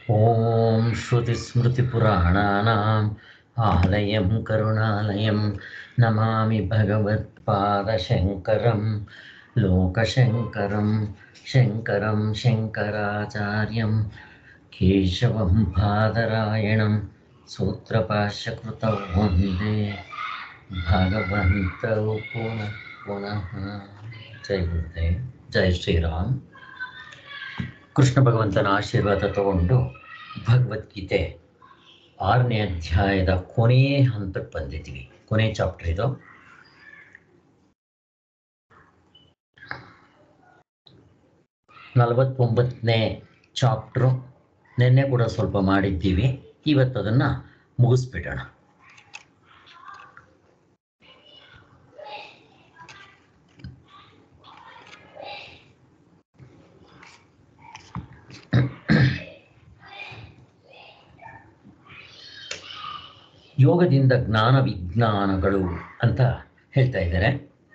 ॐ श्रुतिस्मृतिपुराणानाम् आलयं करुणालयं नमामि भगवत्पादशङ्करं लोकशङ्करं शङ्करं शङ्कराचार्यं केशवं बादरायणं सूत्रपाशकृतौ वन्दे भगवन्तौ पुनः पुनः ಜೈ ಗುರುದೇವ್ ಜೈ ಶ್ರೀರಾಮ್ ಕೃಷ್ಣ ಭಗವಂತನ ಆಶೀರ್ವಾದ ತಗೊಂಡು ಭಗವದ್ಗೀತೆ ಆರನೇ ಅಧ್ಯಾಯದ ಕೊನೆಯ ಹಂತಕ್ಕೆ ಬಂದಿದ್ದೀವಿ ಕೊನೆ ಚಾಪ್ಟರ್ ಇದು ನಲವತ್ತೊಂಬತ್ತನೇ ಚಾಪ್ಟ್ರು ನಿನ್ನೆ ಕೂಡ ಸ್ವಲ್ಪ ಮಾಡಿದ್ದೀವಿ ಇವತ್ತು ಅದನ್ನು ಮುಗಿಸ್ಬಿಡೋಣ ಯೋಗದಿಂದ ಜ್ಞಾನ ವಿಜ್ಞಾನಗಳು ಅಂತ ಹೇಳ್ತಾ ಇದ್ದಾರೆ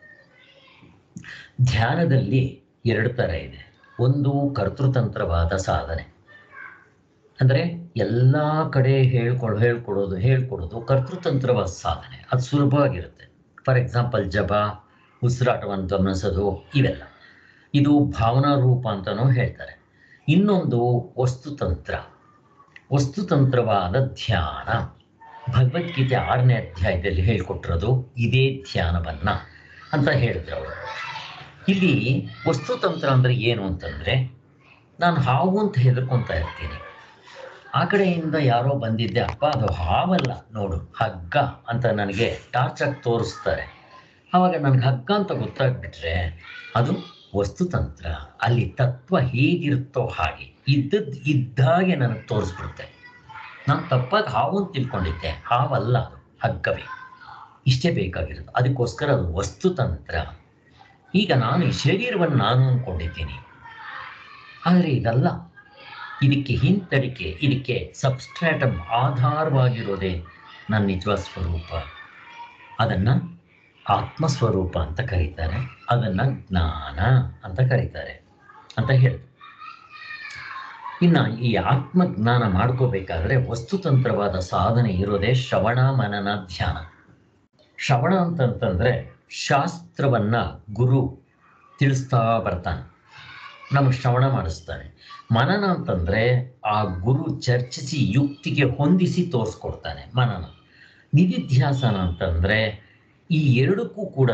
ಧ್ಯಾನದಲ್ಲಿ ಎರಡು ಥರ ಇದೆ ಒಂದು ಕರ್ತೃತಂತ್ರವಾದ ಸಾಧನೆ ಅಂದರೆ ಎಲ್ಲ ಕಡೆ ಹೇಳ್ಕೊಳ್ ಹೇಳ್ಕೊಡೋದು ಹೇಳ್ಕೊಡೋದು ಕರ್ತೃತಂತ್ರವಾದ ಸಾಧನೆ ಅದು ಸುಲಭವಾಗಿರುತ್ತೆ ಫಾರ್ ಎಕ್ಸಾಂಪಲ್ ಜಪ ಉಸಿರಾಟವನ್ನು ಗಮನಿಸೋದು ಇವೆಲ್ಲ ಇದು ಭಾವನಾ ರೂಪ ಅಂತಲೂ ಹೇಳ್ತಾರೆ ಇನ್ನೊಂದು ವಸ್ತುತಂತ್ರ ವಸ್ತುತಂತ್ರವಾದ ಧ್ಯಾನ ಭಗವದ್ಗೀತೆ ಆರನೇ ಅಧ್ಯಾಯದಲ್ಲಿ ಹೇಳ್ಕೊಟ್ಟಿರೋದು ಇದೇ ಧ್ಯಾನವನ್ನ ಅಂತ ಹೇಳಿದ್ರು ಅವರು ಇಲ್ಲಿ ವಸ್ತುತಂತ್ರ ಅಂದರೆ ಏನು ಅಂತಂದರೆ ನಾನು ಹಾವು ಅಂತ ಹೆದರ್ಕೊತಾ ಇರ್ತೀನಿ ಆ ಕಡೆಯಿಂದ ಯಾರೋ ಬಂದಿದ್ದೆ ಅಪ್ಪ ಅದು ಹಾವಲ್ಲ ನೋಡು ಹಗ್ಗ ಅಂತ ನನಗೆ ಟಾರ್ಚಾಗಿ ತೋರಿಸ್ತಾರೆ ಆವಾಗ ನನಗೆ ಹಗ್ಗ ಅಂತ ಗೊತ್ತಾಗ್ಬಿಟ್ರೆ ಅದು ವಸ್ತುತಂತ್ರ ಅಲ್ಲಿ ತತ್ವ ಹೇಗಿರುತ್ತೋ ಹಾಗೆ ಇದ್ದದ್ದು ಇದ್ದಾಗೆ ನನಗೆ ತೋರಿಸ್ಬಿಡುತ್ತೆ ನಾನು ತಪ್ಪಾಗಿ ಹಾವು ಅಂತ ತಿಳ್ಕೊಂಡಿದ್ದೆ ಹಾವಲ್ಲ ಅದು ಹಗ್ಗವೇ ಇಷ್ಟೇ ಬೇಕಾಗಿರೋದು ಅದಕ್ಕೋಸ್ಕರ ಅದು ವಸ್ತುತಂತ್ರ ಈಗ ನಾನು ಈ ಶರೀರವನ್ನು ನಾನು ಅಂದ್ಕೊಂಡಿದ್ದೀನಿ ಆದರೆ ಇದಲ್ಲ ಇದಕ್ಕೆ ಹಿಂತಡಿಕೆ ಇದಕ್ಕೆ ಸಬ್ಸ್ಟ್ರಾಟಮ್ ಆಧಾರವಾಗಿರೋದೇ ನನ್ನ ನಿಜವಾದ ಸ್ವರೂಪ ಅದನ್ನು ಆತ್ಮಸ್ವರೂಪ ಅಂತ ಕರೀತಾರೆ ಅದನ್ನು ಜ್ಞಾನ ಅಂತ ಕರೀತಾರೆ ಅಂತ ಹೇಳ್ತಾರೆ ಇನ್ನು ಈ ಆತ್ಮಜ್ಞಾನ ಮಾಡ್ಕೋಬೇಕಾದ್ರೆ ವಸ್ತುತಂತ್ರವಾದ ಸಾಧನೆ ಇರೋದೇ ಶ್ರವಣ ಮನನ ಧ್ಯಾನ ಶ್ರವಣ ಅಂತಂತಂದ್ರೆ ಶಾಸ್ತ್ರವನ್ನ ಗುರು ತಿಳಿಸ್ತಾ ಬರ್ತಾನೆ ನಮಗೆ ಶ್ರವಣ ಮಾಡಿಸ್ತಾನೆ ಮನನ ಅಂತಂದ್ರೆ ಆ ಗುರು ಚರ್ಚಿಸಿ ಯುಕ್ತಿಗೆ ಹೊಂದಿಸಿ ತೋರಿಸ್ಕೊಡ್ತಾನೆ ಮನನ ನಿಧಿಧ್ಯಾಸನ ಅಂತಂದ್ರೆ ಈ ಎರಡಕ್ಕೂ ಕೂಡ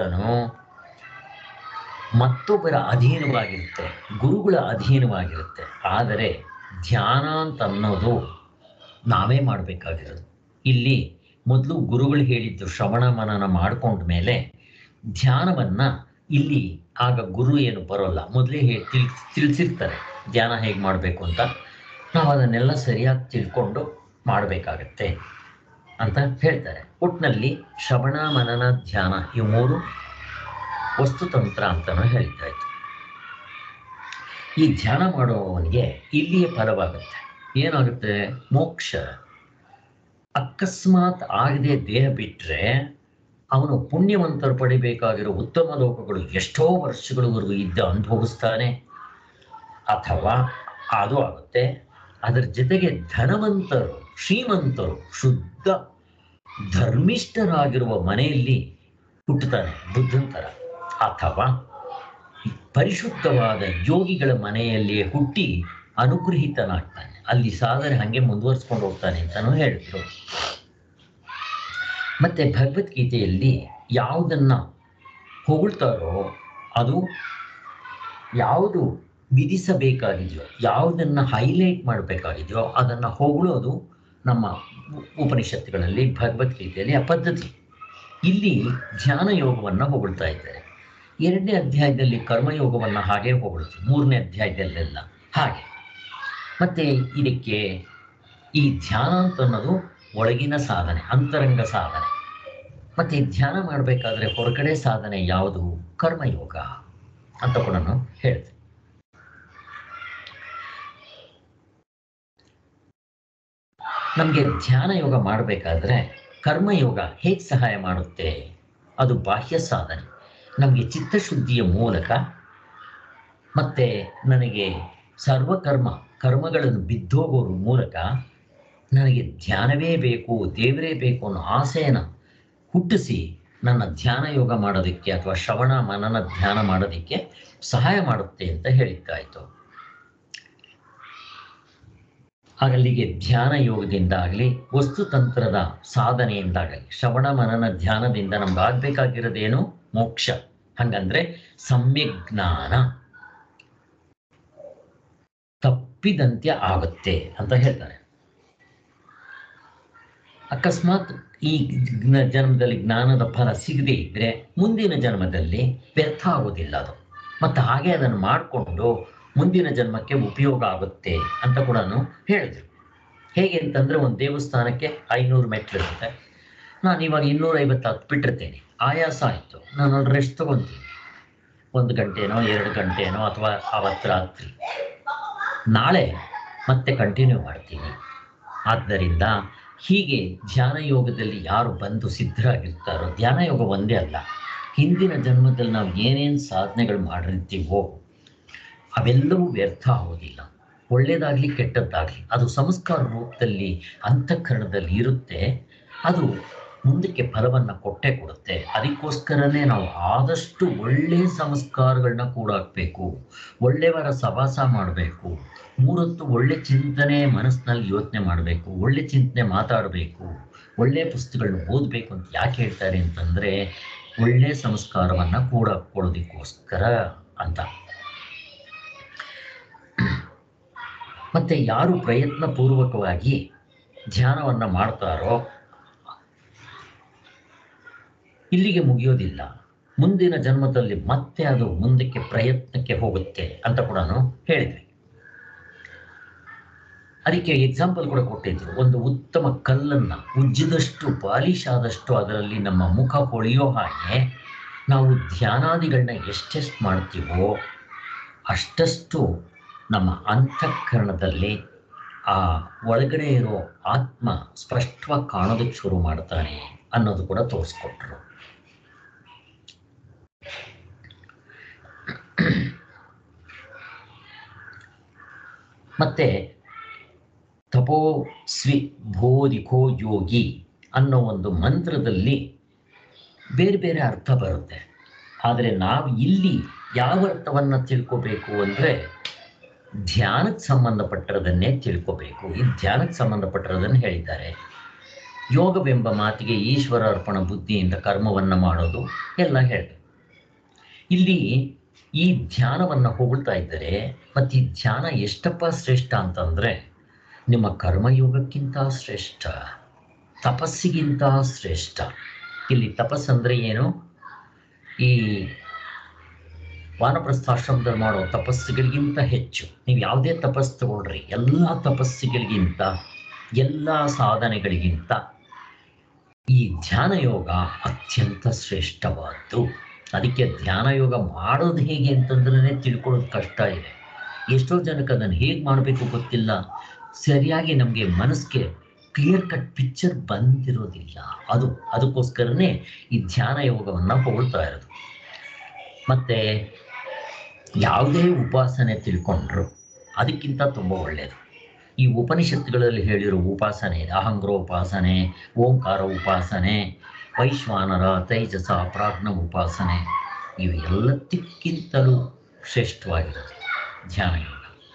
ಮತ್ತೊಬ್ಬರ ಅಧೀನವಾಗಿರುತ್ತೆ ಗುರುಗಳ ಅಧೀನವಾಗಿರುತ್ತೆ ಆದರೆ ಧ್ಯಾನ ಅಂತ ಅನ್ನೋದು ನಾವೇ ಮಾಡಬೇಕಾಗಿರೋದು ಇಲ್ಲಿ ಮೊದಲು ಗುರುಗಳು ಹೇಳಿದ್ದು ಶ್ರವಣ ಮನನ ಮಾಡ್ಕೊಂಡ ಮೇಲೆ ಧ್ಯಾನವನ್ನು ಇಲ್ಲಿ ಆಗ ಗುರು ಏನು ಬರೋಲ್ಲ ಮೊದಲೇ ಹೇಳಿ ತಿಳ್ ತಿಳಿಸಿರ್ತಾರೆ ಧ್ಯಾನ ಹೇಗೆ ಮಾಡಬೇಕು ಅಂತ ನಾವು ಅದನ್ನೆಲ್ಲ ಸರಿಯಾಗಿ ತಿಳ್ಕೊಂಡು ಮಾಡಬೇಕಾಗತ್ತೆ ಅಂತ ಹೇಳ್ತಾರೆ ಒಟ್ಟಿನಲ್ಲಿ ಶ್ರವಣ ಮನನ ಧ್ಯಾನ ಇವು ಮೂರು ವಸ್ತುತಂತ್ರ ಅಂತಲೂ ಹೇಳ್ತಾ ಇತ್ತು ಈ ಧ್ಯಾನ ಮಾಡುವವನಿಗೆ ಇಲ್ಲಿಯೇ ಫಲವಾಗುತ್ತೆ ಏನಾಗುತ್ತೆ ಮೋಕ್ಷ ಅಕಸ್ಮಾತ್ ಆಗದೆ ದೇಹ ಬಿಟ್ಟರೆ ಅವನು ಪುಣ್ಯವಂತರು ಪಡಿಬೇಕಾಗಿರೋ ಉತ್ತಮ ಲೋಕಗಳು ಎಷ್ಟೋ ವರ್ಷಗಳವರೆಗೂ ಇದ್ದ ಅನುಭವಿಸ್ತಾನೆ ಅಥವಾ ಅದು ಆಗುತ್ತೆ ಅದರ ಜೊತೆಗೆ ಧನವಂತರು ಶ್ರೀಮಂತರು ಶುದ್ಧ ಧರ್ಮಿಷ್ಠರಾಗಿರುವ ಮನೆಯಲ್ಲಿ ಹುಟ್ಟುತ್ತಾನೆ ಬುದ್ಧಂತರ ಅಥವಾ ಪರಿಶುದ್ಧವಾದ ಯೋಗಿಗಳ ಮನೆಯಲ್ಲಿಯೇ ಹುಟ್ಟಿ ಅನುಗ್ರಹಿತನಾಗ್ತಾನೆ ಅಲ್ಲಿ ಸಾಧನೆ ಹಾಗೆ ಮುಂದುವರಿಸ್ಕೊಂಡು ಹೋಗ್ತಾನೆ ಅಂತಲೂ ಹೇಳಿದ್ರು ಮತ್ತೆ ಭಗವದ್ಗೀತೆಯಲ್ಲಿ ಯಾವುದನ್ನ ಹೊಗಳ್ತಾರೋ ಅದು ಯಾವುದು ವಿಧಿಸಬೇಕಾಗಿದೆಯೋ ಯಾವುದನ್ನು ಹೈಲೈಟ್ ಮಾಡಬೇಕಾಗಿದೆಯೋ ಅದನ್ನು ಹೊಗಳೋದು ನಮ್ಮ ಉಪನಿಷತ್ತುಗಳಲ್ಲಿ ಭಗವದ್ಗೀತೆಯಲ್ಲಿ ಆ ಪದ್ಧತಿ ಇಲ್ಲಿ ಧ್ಯಾನ ಯೋಗವನ್ನು ಹೊಗಳ್ತಾ ಇದ್ದಾರೆ ಎರಡನೇ ಅಧ್ಯಾಯದಲ್ಲಿ ಕರ್ಮಯೋಗವನ್ನು ಹಾಗೆ ಹೊಗಳ್ತೀವಿ ಮೂರನೇ ಅಧ್ಯಾಯದಲ್ಲೆಲ್ಲ ಹಾಗೆ ಮತ್ತೆ ಇದಕ್ಕೆ ಈ ಧ್ಯಾನ ಅಂತ ಅನ್ನೋದು ಒಳಗಿನ ಸಾಧನೆ ಅಂತರಂಗ ಸಾಧನೆ ಮತ್ತೆ ಧ್ಯಾನ ಮಾಡಬೇಕಾದ್ರೆ ಹೊರಗಡೆ ಸಾಧನೆ ಯಾವುದು ಕರ್ಮಯೋಗ ಅಂತ ಕೂಡ ಹೇಳ್ತೀವಿ ನಮಗೆ ಧ್ಯಾನ ಯೋಗ ಮಾಡಬೇಕಾದ್ರೆ ಕರ್ಮಯೋಗ ಹೇಗೆ ಸಹಾಯ ಮಾಡುತ್ತೆ ಅದು ಬಾಹ್ಯ ಸಾಧನೆ ನಮಗೆ ಚಿತ್ತಶುದ್ಧಿಯ ಮೂಲಕ ಮತ್ತೆ ನನಗೆ ಸರ್ವಕರ್ಮ ಕರ್ಮಗಳನ್ನು ಬಿದ್ದೋಗೋರ ಮೂಲಕ ನನಗೆ ಧ್ಯಾನವೇ ಬೇಕು ದೇವರೇ ಬೇಕು ಅನ್ನೋ ಆಸೆಯನ್ನು ಹುಟ್ಟಿಸಿ ನನ್ನ ಧ್ಯಾನ ಯೋಗ ಮಾಡೋದಕ್ಕೆ ಅಥವಾ ಶ್ರವಣ ಮನನ ಧ್ಯಾನ ಮಾಡೋದಕ್ಕೆ ಸಹಾಯ ಮಾಡುತ್ತೆ ಅಂತ ಹೇಳಿದ್ದಾಯಿತು ಹಾಗಲ್ಲಿಗೆ ಧ್ಯಾನ ಯೋಗದಿಂದ ಆಗಲಿ ವಸ್ತುತಂತ್ರದ ಸಾಧನೆಯಿಂದಾಗಲಿ ಶ್ರವಣ ಮನನ ಧ್ಯಾನದಿಂದ ನಮ್ಗೆ ಆಗ್ಬೇಕಾಗಿರೋದೇನು ಮೋಕ್ಷ ಹಂಗಂದ್ರೆ ಸಮ್ಯಕ್ ಜ್ಞಾನ ತಪ್ಪಿದಂತೆ ಆಗುತ್ತೆ ಅಂತ ಹೇಳ್ತಾರೆ ಅಕಸ್ಮಾತ್ ಈ ಜ್ಞ- ಜನ್ಮದಲ್ಲಿ ಜ್ಞಾನದ ಫಲ ಸಿಗದೇ ಇದ್ರೆ ಮುಂದಿನ ಜನ್ಮದಲ್ಲಿ ವ್ಯರ್ಥ ಆಗೋದಿಲ್ಲ ಅದು ಮತ್ತು ಹಾಗೆ ಅದನ್ನು ಮಾಡಿಕೊಂಡು ಮುಂದಿನ ಜನ್ಮಕ್ಕೆ ಉಪಯೋಗ ಆಗುತ್ತೆ ಅಂತ ಕೂಡ ಹೇಳಿದ್ರು ಹೇಗೆ ಅಂತಂದ್ರೆ ಒಂದು ದೇವಸ್ಥಾನಕ್ಕೆ ಐನೂರು ಮೆಟ್ಲಿರುತ್ತೆ ನಾನು ಇವಾಗ ಇನ್ನೂರೈವತ್ತು ಹತ್ತು ಬಿಟ್ಟಿರ್ತೇನೆ ಆಯಾಸ ಆಯಿತು ನಾನು ಅಲ್ಲಿ ರೆಸ್ಟ್ ತಗೊತೀನಿ ಒಂದು ಗಂಟೆನೋ ಎರಡು ಗಂಟೆನೋ ಅಥವಾ ಅವತ್ತು ರಾತ್ರಿ ನಾಳೆ ಮತ್ತೆ ಕಂಟಿನ್ಯೂ ಮಾಡ್ತೀನಿ ಆದ್ದರಿಂದ ಹೀಗೆ ಧ್ಯಾನ ಯೋಗದಲ್ಲಿ ಯಾರು ಬಂದು ಸಿದ್ಧರಾಗಿರ್ತಾರೋ ಧ್ಯಾನ ಯೋಗ ಒಂದೇ ಅಲ್ಲ ಹಿಂದಿನ ಜನ್ಮದಲ್ಲಿ ನಾವು ಏನೇನು ಸಾಧನೆಗಳು ಮಾಡಿರ್ತೀವೋ ಅವೆಲ್ಲವೂ ವ್ಯರ್ಥ ಆಗೋದಿಲ್ಲ ಒಳ್ಳೆಯದಾಗಲಿ ಕೆಟ್ಟದ್ದಾಗಲಿ ಅದು ಸಂಸ್ಕಾರ ರೂಪದಲ್ಲಿ ಅಂತಃಕರಣದಲ್ಲಿ ಇರುತ್ತೆ ಅದು ಮುಂದಕ್ಕೆ ಫಲವನ್ನು ಕೊಟ್ಟೇ ಕೊಡುತ್ತೆ ಅದಕ್ಕೋಸ್ಕರನೇ ನಾವು ಆದಷ್ಟು ಒಳ್ಳೆಯ ಸಂಸ್ಕಾರಗಳನ್ನ ಕೂಡ ಹಾಕಬೇಕು ಒಳ್ಳೆಯವರ ಸವಾಸ ಮಾಡಬೇಕು ಮೂರೊತ್ತು ಒಳ್ಳೆ ಚಿಂತನೆ ಮನಸ್ಸಿನಲ್ಲಿ ಯೋಚನೆ ಮಾಡಬೇಕು ಒಳ್ಳೆ ಚಿಂತನೆ ಮಾತಾಡಬೇಕು ಒಳ್ಳೆ ಪುಸ್ತಕಗಳನ್ನ ಓದಬೇಕು ಅಂತ ಯಾಕೆ ಹೇಳ್ತಾರೆ ಅಂತಂದರೆ ಒಳ್ಳೆ ಸಂಸ್ಕಾರವನ್ನು ಕೂಡ ಕೊಡೋದಕ್ಕೋಸ್ಕರ ಅಂತ ಮತ್ತೆ ಯಾರು ಪ್ರಯತ್ನ ಪೂರ್ವಕವಾಗಿ ಧ್ಯಾನವನ್ನು ಮಾಡ್ತಾರೋ ಇಲ್ಲಿಗೆ ಮುಗಿಯೋದಿಲ್ಲ ಮುಂದಿನ ಜನ್ಮದಲ್ಲಿ ಮತ್ತೆ ಅದು ಮುಂದಕ್ಕೆ ಪ್ರಯತ್ನಕ್ಕೆ ಹೋಗುತ್ತೆ ಅಂತ ಕೂಡ ಹೇಳಿದ್ವಿ ಅದಕ್ಕೆ ಎಕ್ಸಾಂಪಲ್ ಕೂಡ ಕೊಟ್ಟಿದ್ರು ಒಂದು ಉತ್ತಮ ಕಲ್ಲನ್ನು ಉಜ್ಜಿದಷ್ಟು ಪಾಲಿಶ್ ಆದಷ್ಟು ಅದರಲ್ಲಿ ನಮ್ಮ ಮುಖ ಹೊಳೆಯೋ ಹಾಗೆ ನಾವು ಧ್ಯಾನಾದಿಗಳನ್ನ ಎಷ್ಟೆಷ್ಟು ಮಾಡ್ತೀವೋ ಅಷ್ಟಷ್ಟು ನಮ್ಮ ಅಂತಃಕರಣದಲ್ಲಿ ಆ ಒಳಗಡೆ ಇರೋ ಆತ್ಮ ಸ್ಪಷ್ಟವಾಗಿ ಕಾಣೋದಕ್ಕೆ ಶುರು ಮಾಡ್ತಾನೆ ಅನ್ನೋದು ಕೂಡ ತೋರಿಸ್ಕೊಟ್ರು ಮತ್ತೆ ತಪೋ ಸ್ವಿ ಬೋಧಿಕೋ ಯೋಗಿ ಅನ್ನೋ ಒಂದು ಮಂತ್ರದಲ್ಲಿ ಬೇರೆ ಬೇರೆ ಅರ್ಥ ಬರುತ್ತೆ ಆದರೆ ನಾವು ಇಲ್ಲಿ ಯಾವ ಅರ್ಥವನ್ನು ತಿಳ್ಕೋಬೇಕು ಅಂದರೆ ಧ್ಯಾನಕ್ಕೆ ಸಂಬಂಧಪಟ್ಟಿರೋದನ್ನೇ ತಿಳ್ಕೋಬೇಕು ಈ ಧ್ಯಾನಕ್ಕೆ ಸಂಬಂಧಪಟ್ಟಿರೋದನ್ನು ಹೇಳಿದ್ದಾರೆ ಯೋಗವೆಂಬ ಮಾತಿಗೆ ಈಶ್ವರ ಅರ್ಪಣ ಬುದ್ಧಿಯಿಂದ ಕರ್ಮವನ್ನು ಮಾಡೋದು ಎಲ್ಲ ಹೇಳಿದೆ ಇಲ್ಲಿ ಈ ಧ್ಯಾನವನ್ನು ಹೊಗಳ್ತಾ ಇದ್ದರೆ ಮತ್ತು ಈ ಧ್ಯಾನ ಎಷ್ಟಪ್ಪ ಶ್ರೇಷ್ಠ ಅಂತಂದರೆ ನಿಮ್ಮ ಕರ್ಮಯೋಗಕ್ಕಿಂತ ಶ್ರೇಷ್ಠ ತಪಸ್ಸಿಗಿಂತ ಶ್ರೇಷ್ಠ ಇಲ್ಲಿ ತಪಸ್ಸಂದ್ರೆ ಏನು ಈ ವಾನಪ್ರಸ್ಥಾಶ್ರಮದಲ್ಲಿ ಮಾಡೋ ತಪಸ್ಸುಗಳಿಗಿಂತ ಹೆಚ್ಚು ನೀವು ಯಾವುದೇ ತಪಸ್ಸು ತಗೊಳ್ರಿ ಎಲ್ಲ ತಪಸ್ಸುಗಳಿಗಿಂತ ಎಲ್ಲ ಸಾಧನೆಗಳಿಗಿಂತ ಈ ಧ್ಯಾನ ಯೋಗ ಅತ್ಯಂತ ಶ್ರೇಷ್ಠವಾದ್ದು ಅದಕ್ಕೆ ಧ್ಯಾನ ಯೋಗ ಮಾಡೋದು ಹೇಗೆ ಅಂತಂದ್ರೆ ತಿಳ್ಕೊಳ್ಳೋದು ಕಷ್ಟ ಇದೆ ಎಷ್ಟೋ ಜನಕ್ಕೆ ಅದನ್ನು ಹೇಗೆ ಮಾಡಬೇಕು ಗೊತ್ತಿಲ್ಲ ಸರಿಯಾಗಿ ನಮಗೆ ಮನಸ್ಸಿಗೆ ಕ್ಲಿಯರ್ ಕಟ್ ಪಿಕ್ಚರ್ ಬಂದಿರೋದಿಲ್ಲ ಅದು ಅದಕ್ಕೋಸ್ಕರನೇ ಈ ಧ್ಯಾನ ಯೋಗವನ್ನು ಹೊಗಳ್ತಾ ಇರೋದು ಮತ್ತೆ ಯಾವುದೇ ಉಪಾಸನೆ ತಿಳ್ಕೊಂಡ್ರು ಅದಕ್ಕಿಂತ ತುಂಬ ಒಳ್ಳೆಯದು ಈ ಉಪನಿಷತ್ತುಗಳಲ್ಲಿ ಹೇಳಿರೋ ಉಪಾಸನೆ ಇದೆ ಅಹಂಗ್ರ ಉಪಾಸನೆ ಓಂಕಾರ ಉಪಾಸನೆ ವೈಶ್ವಾನರ ತೈಜಸ ಪ್ರಾಜ್ಞ ಉಪಾಸನೆ ಇವು ಎಲ್ಲದಕ್ಕಿಂತಲೂ ಶ್ರೇಷ್ಠವಾಗಿರೋದು ಧ್ಯಾನ ಯೋಗ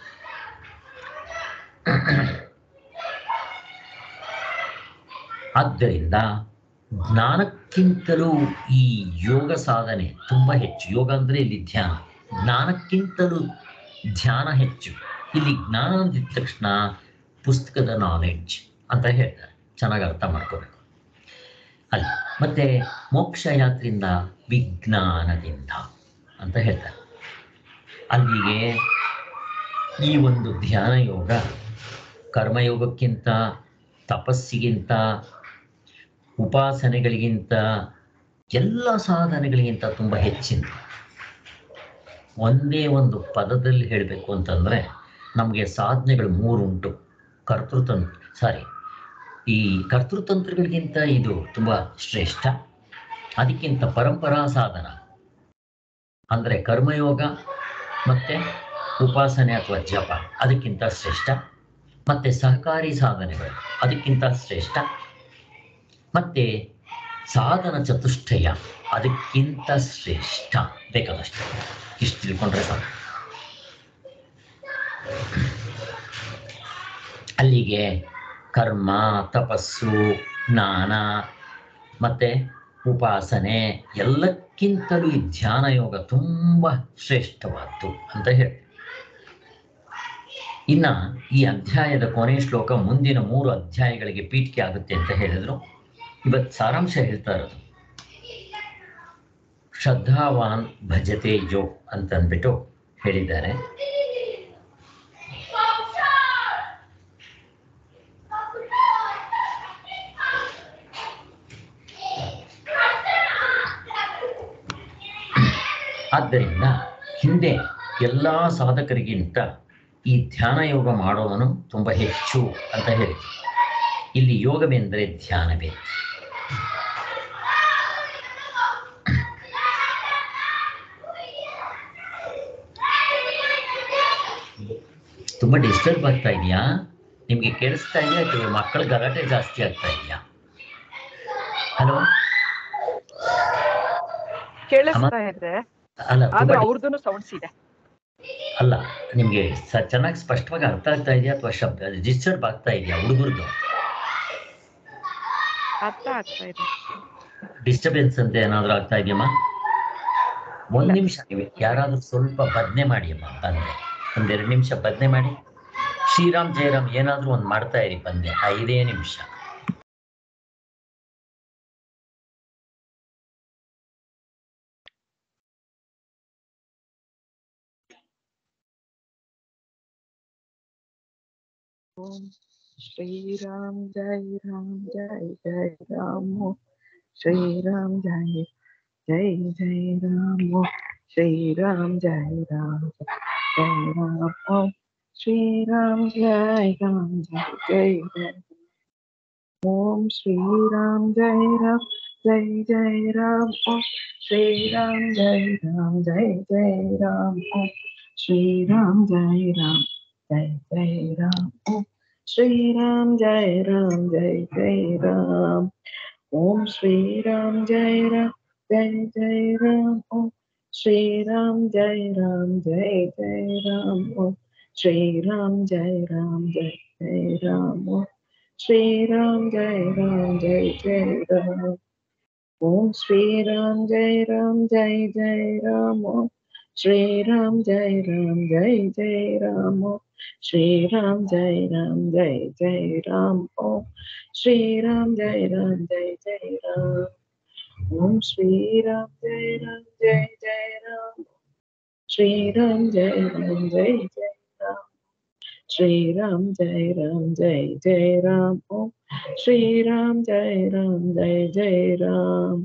ಆದ್ದರಿಂದ ಜ್ಞಾನಕ್ಕಿಂತಲೂ ಈ ಯೋಗ ಸಾಧನೆ ತುಂಬ ಹೆಚ್ಚು ಯೋಗ ಅಂದರೆ ಇಲ್ಲಿ ಧ್ಯಾನ ಜ್ಞಾನಕ್ಕಿಂತಲೂ ಧ್ಯಾನ ಹೆಚ್ಚು ಇಲ್ಲಿ ಜ್ಞಾನ ಅಂದಿದ ತಕ್ಷಣ ಪುಸ್ತಕದ ನಾಲೆಡ್ಜ್ ಅಂತ ಹೇಳ್ತಾರೆ ಚೆನ್ನಾಗಿ ಅರ್ಥ ಮಾಡ್ಕೋಬೇಕು ಅಲ್ಲಿ ಮತ್ತೆ ಮೋಕ್ಷ ಯಾತ್ರೆಯಿಂದ ವಿಜ್ಞಾನದಿಂದ ಅಂತ ಹೇಳ್ತಾರೆ ಅಲ್ಲಿಗೆ ಈ ಒಂದು ಧ್ಯಾನ ಯೋಗ ಕರ್ಮಯೋಗಕ್ಕಿಂತ ತಪಸ್ಸಿಗಿಂತ ಉಪಾಸನೆಗಳಿಗಿಂತ ಎಲ್ಲ ಸಾಧನೆಗಳಿಗಿಂತ ತುಂಬ ಹೆಚ್ಚಿನ ಒಂದೇ ಒಂದು ಪದದಲ್ಲಿ ಹೇಳಬೇಕು ಅಂತಂದರೆ ನಮಗೆ ಸಾಧನೆಗಳು ಮೂರುಂಟು ಕರ್ತೃತಂತ್ರ ಸಾರಿ ಈ ಕರ್ತೃತಂತ್ರಗಳಿಗಿಂತ ಇದು ತುಂಬ ಶ್ರೇಷ್ಠ ಅದಕ್ಕಿಂತ ಪರಂಪರಾ ಸಾಧನ ಅಂದರೆ ಕರ್ಮಯೋಗ ಮತ್ತು ಉಪಾಸನೆ ಅಥವಾ ಜಪ ಅದಕ್ಕಿಂತ ಶ್ರೇಷ್ಠ ಮತ್ತೆ ಸಹಕಾರಿ ಸಾಧನೆಗಳು ಅದಕ್ಕಿಂತ ಶ್ರೇಷ್ಠ ಮತ್ತೆ ಸಾಧನ ಚತುಷ್ಟಯ ಅದಕ್ಕಿಂತ ಶ್ರೇಷ್ಠ ಬೇಕಾದಷ್ಟು ಇಷ್ಟು ತಿಳ್ಕೊಂಡ್ರೆ ಸಾಕು ಅಲ್ಲಿಗೆ ಕರ್ಮ ತಪಸ್ಸು ಜ್ಞಾನ ಮತ್ತೆ ಉಪಾಸನೆ ಎಲ್ಲಕ್ಕಿಂತಲೂ ಈ ಧ್ಯಾನ ಯೋಗ ತುಂಬ ಶ್ರೇಷ್ಠವಾದ್ದು ಅಂತ ಹೇಳಿ ಇನ್ನ ಈ ಅಧ್ಯಾಯದ ಕೊನೆಯ ಶ್ಲೋಕ ಮುಂದಿನ ಮೂರು ಅಧ್ಯಾಯಗಳಿಗೆ ಪೀಠಿಕೆ ಆಗುತ್ತೆ ಅಂತ ಹೇಳಿದ್ರು ಇವತ್ತು ಸಾರಾಂಶ ಹೇಳ್ತಾ ಇರೋದು ಶ್ರದ್ಧಾವಾನ್ ಭಜತೆ ಯೋ ಅಂತಂದ್ಬಿಟ್ಟು ಹೇಳಿದ್ದಾರೆ ಆದ್ದರಿಂದ ಹಿಂದೆ ಎಲ್ಲ ಸಾಧಕರಿಗಿಂತ ಈ ಧ್ಯಾನ ಯೋಗ ಮಾಡೋವನು ತುಂಬ ಹೆಚ್ಚು ಅಂತ ಹೇಳಿ ಇಲ್ಲಿ ಯೋಗವೆಂದರೆ ಧ್ಯಾನವೇ ತುಂಬ ಡಿಸ್ಟರ್ಬ್ ಆಗ್ತಾ ಇದೆಯಾ ನಿಮಗೆ ಕೇಳಿಸ್ತಾ ಇದೆಯಾ ಅಥವಾ ಮಕ್ಕಳ ಗಲಾಟೆ ಜಾಸ್ತಿ ಆಗ್ತಾ ಇದೆಯಾ ಹಲೋ ಕೇಳಿಸ್ತಾ ಇದೆ ಅಲ್ಲ ಆದ್ರೆ ತುಂಬ ಅವ್ರದ್ದು ಸೌಂಡ್ಸ್ ಇದೆ ಅಲ್ಲ ನಿಮಗೆ ಸ ಚೆನ್ನಾಗಿ ಸ್ಪಷ್ಟವಾಗಿ ಅರ್ಥ ಆಗ್ತಾ ಇದೆಯಾ ಅಥವಾ ಶಬ್ದ ಡಿಸ್ಟರ್ಬ್ ಆಗ್ತಾ ಇದೆಯಾ ಹುಡುಗರದು ಅರ್ಥ ಆಗ್ತಾ ಇದೆ ಡಿಸ್ಟರ್ಬೆನ್ಸ್ ಅಂತ ಏನಾದರೂ ಆಗ್ತಾ ಇದೆಯಮ್ಮ ಒಂದು ನಿಮಿಷ ನೀವು ಯಾರಾದರೂ ಸ್ವಲ್ಪ ಬದನೆ ಮಾಡಿ ಅಮ್ಮ ಬಂದೆ ಒಂದೆರಡು ನಿಮಿಷ ಬದನೆ ಮಾಡಿ ಶ್ರೀರಾಮ್ ಜಯರಾಮ್ ಏನಾದರೂ ಒಂದು ಮಾಡ್ತಾ ಇರಿ ಬಂದೆ ಐದೇ ನಿಮಿಷ ಓಂ ಶ್ರೀರಾಮ್ ಜೈ ರಾಮ್ ಜೈ ಜೈ ರಾಮ ಶ್ರೀರಾಮ್ ಜೈ ಜೈ ಜೈ ರಾಮ ಶ್ರೀರಾಮ್ ಜೈ ರಾಮ್ ಜೈ ರಾಮ ಓಂ ಶ್ರೀರಾಮ್ ಜೈ ರಾಮ್ ಜೈ ಜೈ ರಾಮ್ ಓಂ ಶ್ರೀರಾಮ್ ಜೈ ರಾಮ್ ಜೈ ಜೈ ರಾಮ್ ಓಂ ಶ್ರೀರಾಮ್ ಜೈ ರಾಮ್ ಜೈ ಜೈ ರಾಮ್ ಓಂ ಶ್ರೀರಾಮ್ ಜೈ ರಾಮ್ ಜೈ ಜೈ ರಾಮ್ ಓಂ ಶ್ರೀರಾಮ್ ಜೈ ರಾಮ್ ಜೈ ಜೈ ರಾಮ್ ಓಂ ಶ್ರೀರಾಮ್ ಜೈ ರಾಮ್ ಜೈ ಜೈ ರಾಮ್ ಓಂ ಶ್ರೀರಾಮ್ ಜೈ ರಾಮ್ ಜೈ ಜೈ ರಾಮ್ ಓಂ ಶ್ರೀರಾಮ್ ಜೈ ರಾಮ್ ಜೈ ಜೈ ರಾಮ್ ಓಂ ಶ್ರೀರಾಮ್ ಜೈ ರಾಮ್ ಜೈ ಜೈ ರಾಮ್ ಓಂ ಶ್ರೀರಾಮ್ ಜೈ ರಾಮ್ ಜೈ ಜೈ ರಾಮ್ ಓಂ ಶ್ರೀರಾಮ್ ಜೈ ರಾಮ್ ಜೈ ಜೈ ರಾಮ್ ಓಂ ಶ್ರೀರಾಮ್ ಜೈ ರಾಮ್ ಜೈ ಜೈ ರಾಮ್ ಓಂ ಶ್ರೀರಾಮ್ ಜೈ ರಾಮ್ ಜೈ ಜೈ ರಾಮ್ ಓಂ ಶ್ರೀರಾಮ್ ಜೈ ರಾಮ್ ಜೈ ಜೈ ರಾಮ್ ಶ್ರೀರಾಮ್ ಜೈ ರಾಮ್ ಜೈ ಜೈ ರಾಮ್ ಶ್ರೀರಾಮ್ ಜೈ ರಾಮ್ ಜೈ ಜೈ ರಾಮ್ ಓಂ ಶ್ರೀರಾಮ್ ಜೈ ರಾಮ್ ಜೈ ಜೈ ರಾಮ್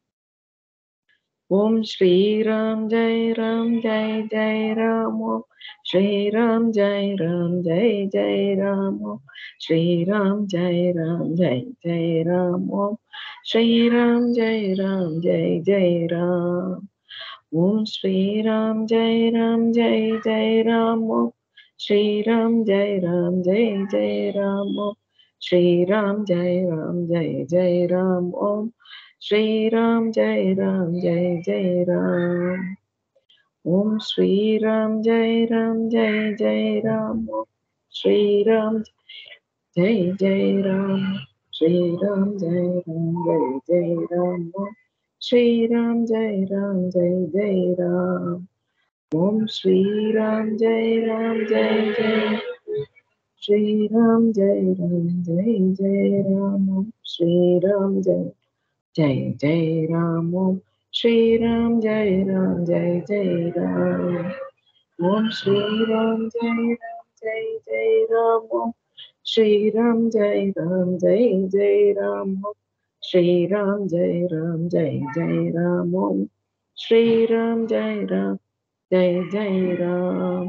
ಓಂ ಶ್ರೀರಾಮ್ ಜೈ ರಾಮ್ ಜೈ ಜೈ ರಾಮ್ ಓಂ ಶ್ರೀರಾಮ್ ಜೈ ರಾಮ್ ಜೈ ಜೈ ರಾಮ್ ಓಂ ಶ್ರೀರಾಮ್ ಜೈ ರಾಮ್ ಜೈ ಜೈ ರಾಮ್ ಓಂ ಶ್ರೀರಾಮ್ ಜೈ ರಾಮ್ ಜೈ ಜೈ ರಾಮ್ ಓಂ ಶ್ರೀರಾಮ್ ಜೈ ರಾಮ್ ಜೈ ಜೈ ರಾಮ್ ಓಂ ಶ್ರೀರಾಮ್ ಜೈ ರಾಮ್ ಜೈ ಜೈ ರಾಮ್ ಓಂ ಶ್ರೀರಾಮ್ ಜೈ ರಾಮ್ ಜೈ ಜೈ ರಾಮ್ ಓಂ ಶ್ರೀರಾಮ್ ಜೈ ರಾಮ್ ಜೈ ಜೈ ರಾಮ್ ಓಂ ಶ್ರೀರಾಮ್ ಜೈ ರಾಮ್ ಜೈ ಜೈ ರಾಮ್ ಓಂ ಶ್ರೀರಾಮ್ ಜೈ ಜೈ ರಾಮ್ ಶ್ರೀರಾಮ್ ಜೈ ರಾಮ್ ಜೈ ಜೈ ರಾಮ್ ಓಂ ಶ್ರೀರಾಮ್ ಜೈ ರಾಮ್ ಜೈ ಜೈ ರಾಮ್ ಓಂ ಶ್ರೀರಾಮ್ ಜೈ ರಾಮ್ ಜೈ ಜೈ ಶ್ರೀರಾಮ್ ಜೈ ರಾಮ್ ಜೈ ಜೈ ರಾಮ್ ಓಂ ಶ್ರೀರಾಮ್ ಜೈ ಜೈ ಜೈ ರಾಮ್ ಓಂ ಶ್ರೀರಾಮ್ ಜೈ ರಾಮ್ ಜೈ ಜೈ ರಾಮ್ ಓಂ ಶ್ರೀರಾಮ್ ಜೈ ರಾಮ್ ಜೈ ಜೈ ರಾಮ್ ಓಂ ಶ್ರೀರಾಮ್ ಜೈ ರಾಮ್ ಜೈ ಜೈ ರಾಮ್ ಓಂ ಶ್ರೀರಾಮ್ ಜೈ ರಾಮ್ ಜೈ ಜೈ ರಾಮ್ ಓಂ ಶ್ರೀರಾಮ್ ಜೈ ರಾಮ್ ಜೈ ಜೈ ರಾಮ್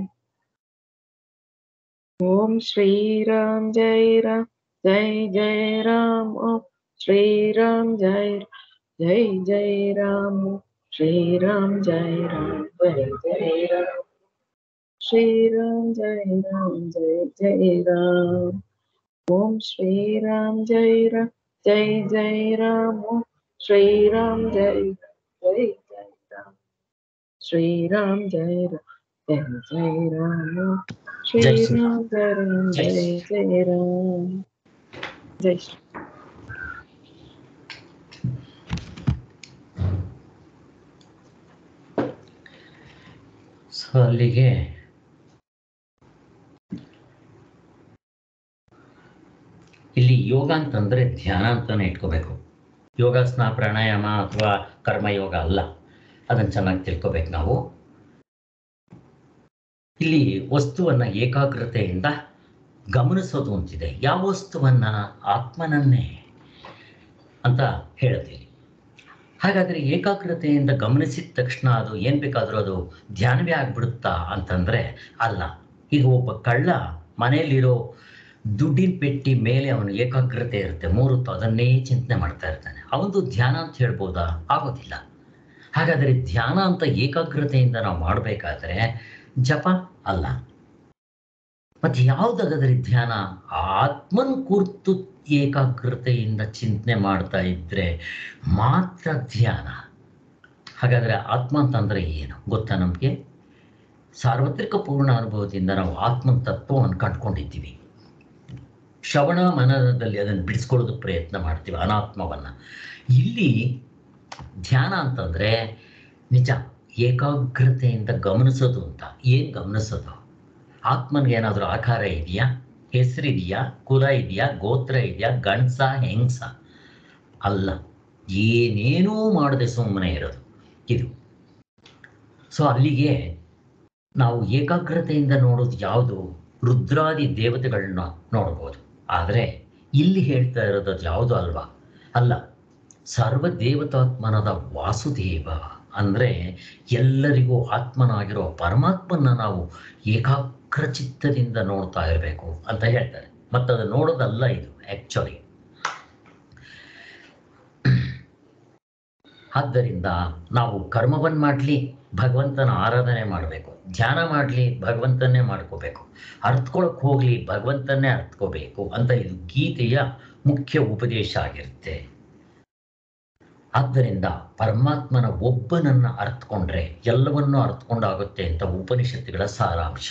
ಓಂ ಶ್ರೀರಾಮ್ ಜೈ ರಾಮ್ ಜೈ ಜೈ ರಾಮ್ ಓಂ ಶ್ರೀರಾಮ್ ಜೈ ಜೈ ಜೈ ರಾಮ್ ಶ್ರೀರಾಮ್ ಜೈ ರಾಮ್ ಜೈ ಜೈ ರಾಮ್ श्रीराम जय राम जय जय राम ओम श्री राम जय राम जय जय राम ओम श्री राम जय जय जय राम श्री राम जय राम जय जय राम ओम श्री जय श्री राम जय राम जय जय जय राम जय श्री ಸೊ ಅಲ್ಲಿಗೆ ಇಲ್ಲಿ ಯೋಗ ಅಂತಂದ್ರೆ ಧ್ಯಾನ ಅಂತಾನೆ ಇಟ್ಕೋಬೇಕು ಯೋಗಾಸನ ಪ್ರಾಣಾಯಾಮ ಅಥವಾ ಕರ್ಮಯೋಗ ಅಲ್ಲ ಅದನ್ನು ಚೆನ್ನಾಗಿ ತಿಳ್ಕೊಬೇಕು ನಾವು ಇಲ್ಲಿ ವಸ್ತುವನ್ನ ಏಕಾಗ್ರತೆಯಿಂದ ಗಮನಿಸೋದು ಅಂತಿದೆ ಯಾವ ವಸ್ತುವನ್ನ ಆತ್ಮನನ್ನೇ ಅಂತ ಹೇಳುತ್ತೀವಿ ಹಾಗಾದ್ರೆ ಏಕಾಗ್ರತೆಯಿಂದ ಗಮನಿಸಿದ ತಕ್ಷಣ ಅದು ಏನ್ ಬೇಕಾದ್ರೂ ಅದು ಧ್ಯಾನವೇ ಆಗ್ಬಿಡುತ್ತಾ ಅಂತಂದ್ರೆ ಅಲ್ಲ ಈಗ ಒಬ್ಬ ಕಳ್ಳ ಮನೆಯಲ್ಲಿರೋ ದುಡ್ಡಿನ ಪೆಟ್ಟಿ ಮೇಲೆ ಅವನು ಏಕಾಗ್ರತೆ ಇರುತ್ತೆ ಮೂರು ಹೊತ್ತು ಅದನ್ನೇ ಚಿಂತನೆ ಮಾಡ್ತಾ ಇರ್ತಾನೆ ಅವನದು ಧ್ಯಾನ ಅಂತ ಹೇಳ್ಬೋದಾ ಆಗೋದಿಲ್ಲ ಹಾಗಾದ್ರೆ ಧ್ಯಾನ ಅಂತ ಏಕಾಗ್ರತೆಯಿಂದ ನಾವು ಮಾಡಬೇಕಾದ್ರೆ ಜಪ ಅಲ್ಲ ಮತ್ತೆ ಯಾವ್ದಾಗಾದ್ರೆ ಧ್ಯಾನ ಆತ್ಮನ್ ಕುರಿತು ಏಕಾಗ್ರತೆಯಿಂದ ಚಿಂತನೆ ಮಾಡ್ತಾ ಇದ್ರೆ ಮಾತ್ರ ಧ್ಯಾನ ಹಾಗಾದ್ರೆ ಆತ್ಮ ಅಂತಂದ್ರೆ ಏನು ಗೊತ್ತಾ ನಮಗೆ ಸಾರ್ವತ್ರಿಕ ಪೂರ್ಣ ಅನುಭವದಿಂದ ನಾವು ಆತ್ಮನ ತತ್ವವನ್ನು ಕಂಡ್ಕೊಂಡಿದ್ದೀವಿ ಶ್ರವಣ ಮನನದಲ್ಲಿ ಅದನ್ನು ಬಿಡಿಸ್ಕೊಳ್ಳೋದಕ್ಕೆ ಪ್ರಯತ್ನ ಮಾಡ್ತೀವಿ ಅನಾತ್ಮವನ್ನ ಇಲ್ಲಿ ಧ್ಯಾನ ಅಂತಂದ್ರೆ ನಿಜ ಏಕಾಗ್ರತೆಯಿಂದ ಗಮನಿಸೋದು ಅಂತ ಏನ್ ಗಮನಿಸೋದು ಆತ್ಮನ್ಗೆ ಏನಾದರೂ ಆಕಾರ ಇದೆಯಾ ಹೆಸರಿದೆಯಾ ಕುಲ ಇದೆಯಾ ಗೋತ್ರ ಇದೆಯಾ ಗಂಡ್ಸ ಹೆಂಗ್ಸ ಅಲ್ಲ ಏನೇನೂ ಮಾಡದೆ ಸುಮ್ಮನೆ ಇರೋದು ಇದು ಸೊ ಅಲ್ಲಿಗೆ ನಾವು ಏಕಾಗ್ರತೆಯಿಂದ ನೋಡೋದು ಯಾವುದು ರುದ್ರಾದಿ ದೇವತೆಗಳನ್ನ ನೋಡ್ಬೋದು ಆದರೆ ಇಲ್ಲಿ ಹೇಳ್ತಾ ಇರೋದು ಅದು ಯಾವುದು ಅಲ್ವಾ ಅಲ್ಲ ಸರ್ವ ದೇವತಾತ್ಮನದ ವಾಸುದೇವ ಅಂದರೆ ಎಲ್ಲರಿಗೂ ಆತ್ಮನಾಗಿರೋ ಪರಮಾತ್ಮನ ನಾವು ಏಕಾಗ್ರ ಚಿತ್ತದಿಂದ ನೋಡ್ತಾ ಇರಬೇಕು ಅಂತ ಹೇಳ್ತಾರೆ ಮತ್ತು ಅದು ನೋಡೋದಲ್ಲ ಇದು ಆ್ಯಕ್ಚುಲಿ ಆದ್ದರಿಂದ ನಾವು ಕರ್ಮವನ್ನು ಮಾಡಲಿ ಭಗವಂತನ ಆರಾಧನೆ ಮಾಡಬೇಕು ಧ್ಯಾನ ಮಾಡಲಿ ಭಗವಂತನ್ನೇ ಮಾಡ್ಕೋಬೇಕು ಅರ್ಥಕೊಳಕ್ ಹೋಗ್ಲಿ ಭಗವಂತನ್ನೇ ಅರ್ಥಕೋಬೇಕು ಅಂತ ಇದು ಗೀತೆಯ ಮುಖ್ಯ ಉಪದೇಶ ಆಗಿರುತ್ತೆ ಆದ್ದರಿಂದ ಪರಮಾತ್ಮನ ಒಬ್ಬನನ್ನ ಅರ್ಥಕೊಂಡ್ರೆ ಎಲ್ಲವನ್ನೂ ಅರ್ಥಕೊಂಡಾಗುತ್ತೆ ಅಂತ ಉಪನಿಷತ್ತುಗಳ ಸಾರಾಂಶ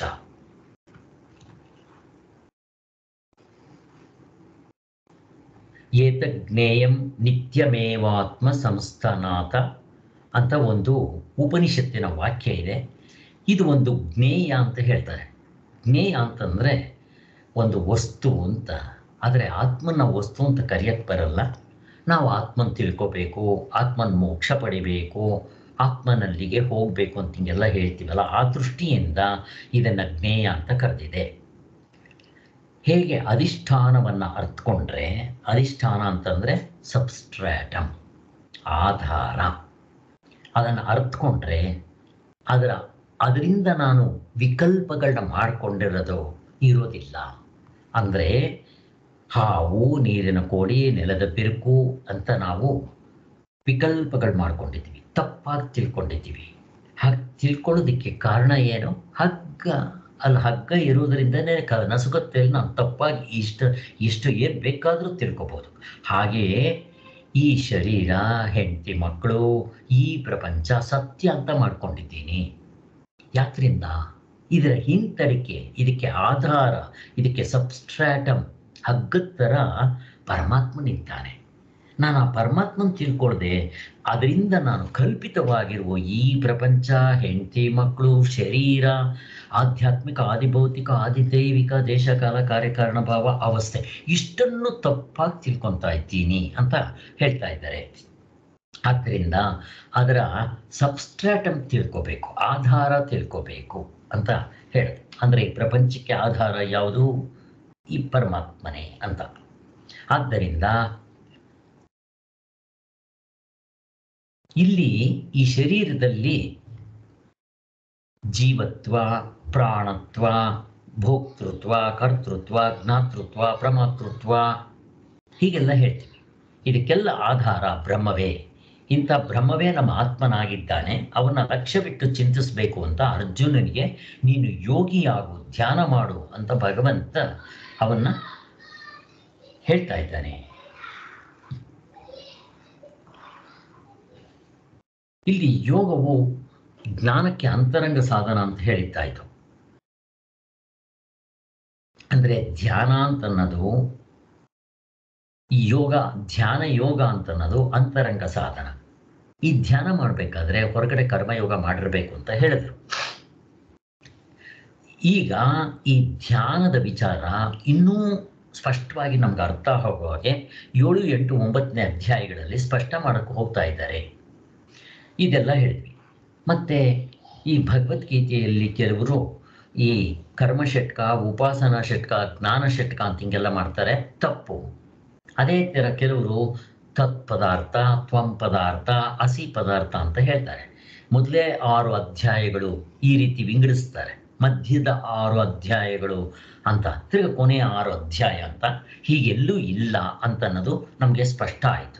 ಏತಜ್ಞೇಯಂ ನಿತ್ಯಮೇವಾತ್ಮ ಸಂಸ್ಥಾನಾಥ ಅಂತ ಒಂದು ಉಪನಿಷತ್ತಿನ ವಾಕ್ಯ ಇದೆ ಇದು ಒಂದು ಜ್ಞೇಯ ಅಂತ ಹೇಳ್ತಾರೆ ಜ್ಞೇಯ ಅಂತಂದ್ರೆ ಒಂದು ವಸ್ತು ಅಂತ ಆದರೆ ಆತ್ಮನ ವಸ್ತು ಅಂತ ಕರೆಯಕ್ಕೆ ಬರಲ್ಲ ನಾವು ಆತ್ಮನ್ ತಿಳ್ಕೋಬೇಕು ಆತ್ಮನ್ ಮೋಕ್ಷ ಪಡಿಬೇಕು ಆತ್ಮನಲ್ಲಿಗೆ ಹೋಗಬೇಕು ಅಂತ ಹಿಂಗೆಲ್ಲ ಹೇಳ್ತೀವಲ್ಲ ಆ ದೃಷ್ಟಿಯಿಂದ ಇದನ್ನ ಜ್ಞೇಯ ಅಂತ ಕರೆದಿದೆ ಹೇಗೆ ಅಧಿಷ್ಠಾನವನ್ನ ಅರ್ಥಕೊಂಡ್ರೆ ಅಧಿಷ್ಠಾನ ಅಂತಂದ್ರೆ ಸಬ್ಸ್ಟ್ರಾಟಮ್ ಆಧಾರ ಅದನ್ನು ಅರ್ಥಕೊಂಡ್ರೆ ಅದರ ಅದರಿಂದ ನಾನು ವಿಕಲ್ಪಗಳನ್ನ ಮಾಡಿಕೊಂಡಿರೋದು ಇರೋದಿಲ್ಲ ಅಂದರೆ ಹಾವು ನೀರಿನ ಕೋಡಿ ನೆಲದ ಬಿರುಕು ಅಂತ ನಾವು ವಿಕಲ್ಪಗಳು ಮಾಡ್ಕೊಂಡಿದ್ದೀವಿ ತಪ್ಪಾಗಿ ತಿಳ್ಕೊಂಡಿದ್ದೀವಿ ಹಾಗೆ ತಿಳ್ಕೊಳ್ಳೋದಕ್ಕೆ ಕಾರಣ ಏನು ಹಗ್ಗ ಅಲ್ಲಿ ಹಗ್ಗ ಇರುವುದರಿಂದನೇ ಕ ನಸುಕತ್ತೆಯಲ್ಲಿ ನಾನು ತಪ್ಪಾಗಿ ಇಷ್ಟ ಇಷ್ಟು ಏನು ಬೇಕಾದರೂ ತಿಳ್ಕೊಬೋದು ಹಾಗೆಯೇ ಈ ಶರೀರ ಹೆಂಡತಿ ಮಕ್ಕಳು ಈ ಪ್ರಪಂಚ ಸತ್ಯ ಅಂತ ಮಾಡ್ಕೊಂಡಿದ್ದೀನಿ ಯಾತ್ರಿಂದ ಇದರ ಹಿಂತಡಿಕೆ ಇದಕ್ಕೆ ಆಧಾರ ಇದಕ್ಕೆ ಸಬ್ಸ್ಟ್ರಾಟಮ್ ಹಗ್ಗದ ಥರ ಪರಮಾತ್ಮ ನಿಂತಾನೆ ನಾನು ಆ ಪರಮಾತ್ಮನ ತಿಳ್ಕೊಳ್ದೆ ಅದರಿಂದ ನಾನು ಕಲ್ಪಿತವಾಗಿರುವ ಈ ಪ್ರಪಂಚ ಹೆಂಡತಿ ಮಕ್ಕಳು ಶರೀರ ಆಧ್ಯಾತ್ಮಿಕ ಆದಿಭೌತಿಕ ಆದಿದೈವಿಕ ದೇಶಕಾಲ ಕಾರ್ಯಕಾರಣ ಭಾವ ಅವಸ್ಥೆ ಇಷ್ಟನ್ನು ತಪ್ಪಾಗಿ ತಿಳ್ಕೊತಾ ಇದ್ದೀನಿ ಅಂತ ಹೇಳ್ತಾ ಇದ್ದಾರೆ ಆದ್ದರಿಂದ ಅದರ ಸಬ್ಸ್ಟ್ರಾಟಮ್ ತಿಳ್ಕೋಬೇಕು ಆಧಾರ ತಿಳ್ಕೋಬೇಕು ಅಂತ ಹೇಳುತ್ತೆ ಅಂದರೆ ಈ ಪ್ರಪಂಚಕ್ಕೆ ಆಧಾರ ಯಾವುದು ಈ ಪರಮಾತ್ಮನೇ ಅಂತ ಆದ್ದರಿಂದ ಇಲ್ಲಿ ಈ ಶರೀರದಲ್ಲಿ ಜೀವತ್ವ ಪ್ರಾಣತ್ವ ಭೋಕ್ತೃತ್ವ ಕರ್ತೃತ್ವ ಜ್ಞಾತೃತ್ವ ಪ್ರಮಾತೃತ್ವ ಹೀಗೆಲ್ಲ ಹೇಳ್ತೀವಿ ಇದಕ್ಕೆಲ್ಲ ಆಧಾರ ಬ್ರಹ್ಮವೇ ಇಂಥ ಬ್ರಹ್ಮವೇ ನಮ್ಮ ಆತ್ಮನಾಗಿದ್ದಾನೆ ಅವನ ಲಕ್ಷ್ಯವಿಟ್ಟು ಚಿಂತಿಸಬೇಕು ಅಂತ ಅರ್ಜುನನಿಗೆ ನೀನು ಯೋಗಿಯಾಗು ಧ್ಯಾನ ಮಾಡು ಅಂತ ಭಗವಂತ ಅವನ್ನ ಹೇಳ್ತಾ ಇದ್ದಾನೆ ಇಲ್ಲಿ ಯೋಗವು ಜ್ಞಾನಕ್ಕೆ ಅಂತರಂಗ ಸಾಧನ ಅಂತ ಹೇಳಿದ್ದಾಯ್ತು ಅಂದ್ರೆ ಧ್ಯಾನ ಅಂತನ್ನೋದು ಈ ಯೋಗ ಧ್ಯಾನ ಯೋಗ ಅಂತನ್ನೋದು ಅಂತರಂಗ ಸಾಧನ ಈ ಧ್ಯಾನ ಮಾಡಬೇಕಾದ್ರೆ ಹೊರಗಡೆ ಕರ್ಮಯೋಗ ಮಾಡಿರ್ಬೇಕು ಅಂತ ಹೇಳಿದ್ರು ಈಗ ಈ ಧ್ಯಾನದ ವಿಚಾರ ಇನ್ನೂ ಸ್ಪಷ್ಟವಾಗಿ ನಮ್ಗೆ ಅರ್ಥ ಆಗೋ ಹಾಗೆ ಏಳು ಎಂಟು ಒಂಬತ್ತನೇ ಅಧ್ಯಾಯಗಳಲ್ಲಿ ಸ್ಪಷ್ಟ ಮಾಡಕ್ಕೆ ಹೋಗ್ತಾ ಇದ್ದಾರೆ ಇದೆಲ್ಲ ಹೇಳಿದ್ವಿ ಮತ್ತೆ ಈ ಭಗವದ್ಗೀತೆಯಲ್ಲಿ ಕೆಲವರು ಈ ಕರ್ಮ ಷಟ್ಕ ಉಪಾಸನಾ ಷಟ್ಕ ಜ್ಞಾನ ಷಟ್ಕ ಅಂತ ಹಿಂಗೆಲ್ಲ ಮಾಡ್ತಾರೆ ತಪ್ಪು ಅದೇ ಥರ ಕೆಲವರು ತತ್ ಪದಾರ್ಥ ತ್ವಂ ಪದಾರ್ಥ ಹಸಿ ಪದಾರ್ಥ ಅಂತ ಹೇಳ್ತಾರೆ ಮೊದಲೇ ಆರು ಅಧ್ಯಾಯಗಳು ಈ ರೀತಿ ವಿಂಗಡಿಸ್ತಾರೆ ಮಧ್ಯದ ಆರು ಅಧ್ಯಾಯಗಳು ಅಂತ ತಿರ್ಗ ಕೊನೆಯ ಆರು ಅಧ್ಯಾಯ ಅಂತ ಹೀಗೆಲ್ಲೂ ಇಲ್ಲ ಅಂತ ಅನ್ನೋದು ನಮಗೆ ಸ್ಪಷ್ಟ ಆಯಿತು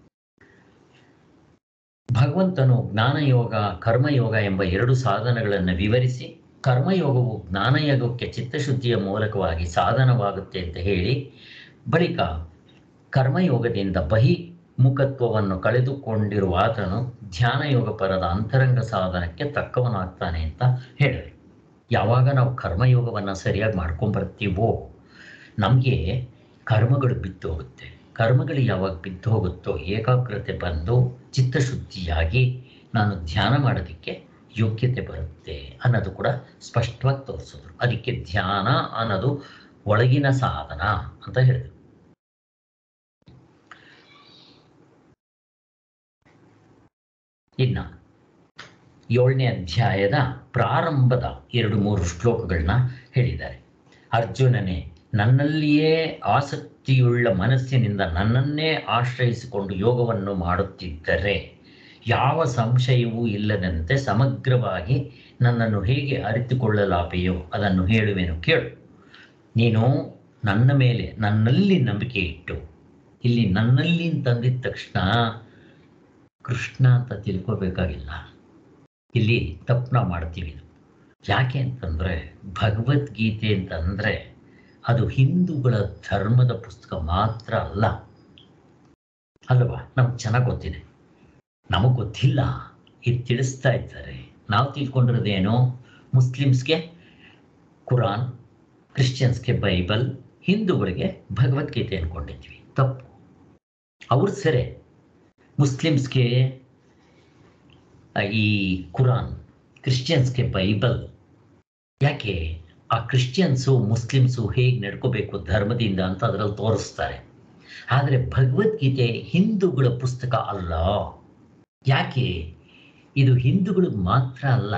ಭಗವಂತನು ಜ್ಞಾನಯೋಗ ಕರ್ಮಯೋಗ ಎಂಬ ಎರಡು ಸಾಧನಗಳನ್ನು ವಿವರಿಸಿ ಕರ್ಮಯೋಗವು ಜ್ಞಾನಯೋಗಕ್ಕೆ ಚಿತ್ತಶುದ್ಧಿಯ ಮೂಲಕವಾಗಿ ಸಾಧನವಾಗುತ್ತೆ ಅಂತ ಹೇಳಿ ಬಳಿಕ ಕರ್ಮಯೋಗದಿಂದ ಬಹಿ ಮುಖತ್ವವನ್ನು ಕಳೆದುಕೊಂಡಿರುವ ಆತನು ಧ್ಯಾನಯೋಗ ಪರದ ಅಂತರಂಗ ಸಾಧನಕ್ಕೆ ತಕ್ಕವನಾಗ್ತಾನೆ ಅಂತ ಹೇಳಿದ್ರು ಯಾವಾಗ ನಾವು ಕರ್ಮಯೋಗವನ್ನು ಸರಿಯಾಗಿ ಮಾಡ್ಕೊಂಡ್ಬರ್ತೀವೋ ನಮಗೆ ಕರ್ಮಗಳು ಬಿದ್ದು ಹೋಗುತ್ತೆ ಕರ್ಮಗಳು ಯಾವಾಗ ಬಿದ್ದು ಹೋಗುತ್ತೋ ಏಕಾಗ್ರತೆ ಬಂದು ಚಿತ್ತಶುದ್ಧಿಯಾಗಿ ನಾನು ಧ್ಯಾನ ಮಾಡೋದಕ್ಕೆ ಯೋಗ್ಯತೆ ಬರುತ್ತೆ ಅನ್ನೋದು ಕೂಡ ಸ್ಪಷ್ಟವಾಗಿ ತೋರಿಸಿದ್ರು ಅದಕ್ಕೆ ಧ್ಯಾನ ಅನ್ನೋದು ಒಳಗಿನ ಸಾಧನ ಅಂತ ಹೇಳಿದ್ರು ಇನ್ನ ಏಳನೇ ಅಧ್ಯಾಯದ ಪ್ರಾರಂಭದ ಎರಡು ಮೂರು ಶ್ಲೋಕಗಳನ್ನ ಹೇಳಿದ್ದಾರೆ ಅರ್ಜುನನೇ ನನ್ನಲ್ಲಿಯೇ ಆಸಕ್ತಿಯುಳ್ಳ ಮನಸ್ಸಿನಿಂದ ನನ್ನನ್ನೇ ಆಶ್ರಯಿಸಿಕೊಂಡು ಯೋಗವನ್ನು ಮಾಡುತ್ತಿದ್ದರೆ ಯಾವ ಸಂಶಯವೂ ಇಲ್ಲದಂತೆ ಸಮಗ್ರವಾಗಿ ನನ್ನನ್ನು ಹೇಗೆ ಅರಿತುಕೊಳ್ಳಲಾಪೆಯೋ ಅದನ್ನು ಹೇಳುವೆನು ಕೇಳು ನೀನು ನನ್ನ ಮೇಲೆ ನನ್ನಲ್ಲಿ ನಂಬಿಕೆ ಇಟ್ಟು ಇಲ್ಲಿ ನನ್ನಲ್ಲಿ ತಂದಿದ ತಕ್ಷಣ ಕೃಷ್ಣ ಅಂತ ತಿಳ್ಕೋಬೇಕಾಗಿಲ್ಲ ಇಲ್ಲಿ ತಪ್ಪು ನಾವು ಮಾಡ್ತೀವಿ ಯಾಕೆ ಅಂತಂದರೆ ಭಗವದ್ಗೀತೆ ಅಂತಂದರೆ ಅದು ಹಿಂದೂಗಳ ಧರ್ಮದ ಪುಸ್ತಕ ಮಾತ್ರ ಅಲ್ಲ ಅಲ್ವಾ ನಮ್ಗೆ ಚೆನ್ನಾಗಿ ಗೊತ್ತಿದೆ ನಮಗೆ ಗೊತ್ತಿಲ್ಲ ಇದು ತಿಳಿಸ್ತಾ ಇದ್ದಾರೆ ನಾವು ತಿಳ್ಕೊಂಡಿರೋದೇನು ಮುಸ್ಲಿಮ್ಸ್ಗೆ ಕುರಾನ್ ಕ್ರಿಶ್ಚಿಯನ್ಸ್ಗೆ ಬೈಬಲ್ ಹಿಂದೂಗಳಿಗೆ ಭಗವದ್ಗೀತೆ ಅಂದ್ಕೊಂಡಿದ್ವಿ ತಪ್ಪು ಅವ್ರ ಸರಿ ಮುಸ್ಲಿಮ್ಸ್ಗೆ ಈ ಕುರಾನ್ ಕ್ರಿಶ್ಚಿಯನ್ಸ್ಗೆ ಬೈಬಲ್ ಯಾಕೆ ಆ ಕ್ರಿಶ್ಚಿಯನ್ಸು ಮುಸ್ಲಿಮ್ಸು ಹೇಗೆ ನಡ್ಕೋಬೇಕು ಧರ್ಮದಿಂದ ಅಂತ ಅದರಲ್ಲಿ ತೋರಿಸ್ತಾರೆ ಆದರೆ ಭಗವದ್ಗೀತೆ ಹಿಂದೂಗಳ ಪುಸ್ತಕ ಅಲ್ಲ ಯಾಕೆ ಇದು ಹಿಂದೂಗಳಿಗೆ ಮಾತ್ರ ಅಲ್ಲ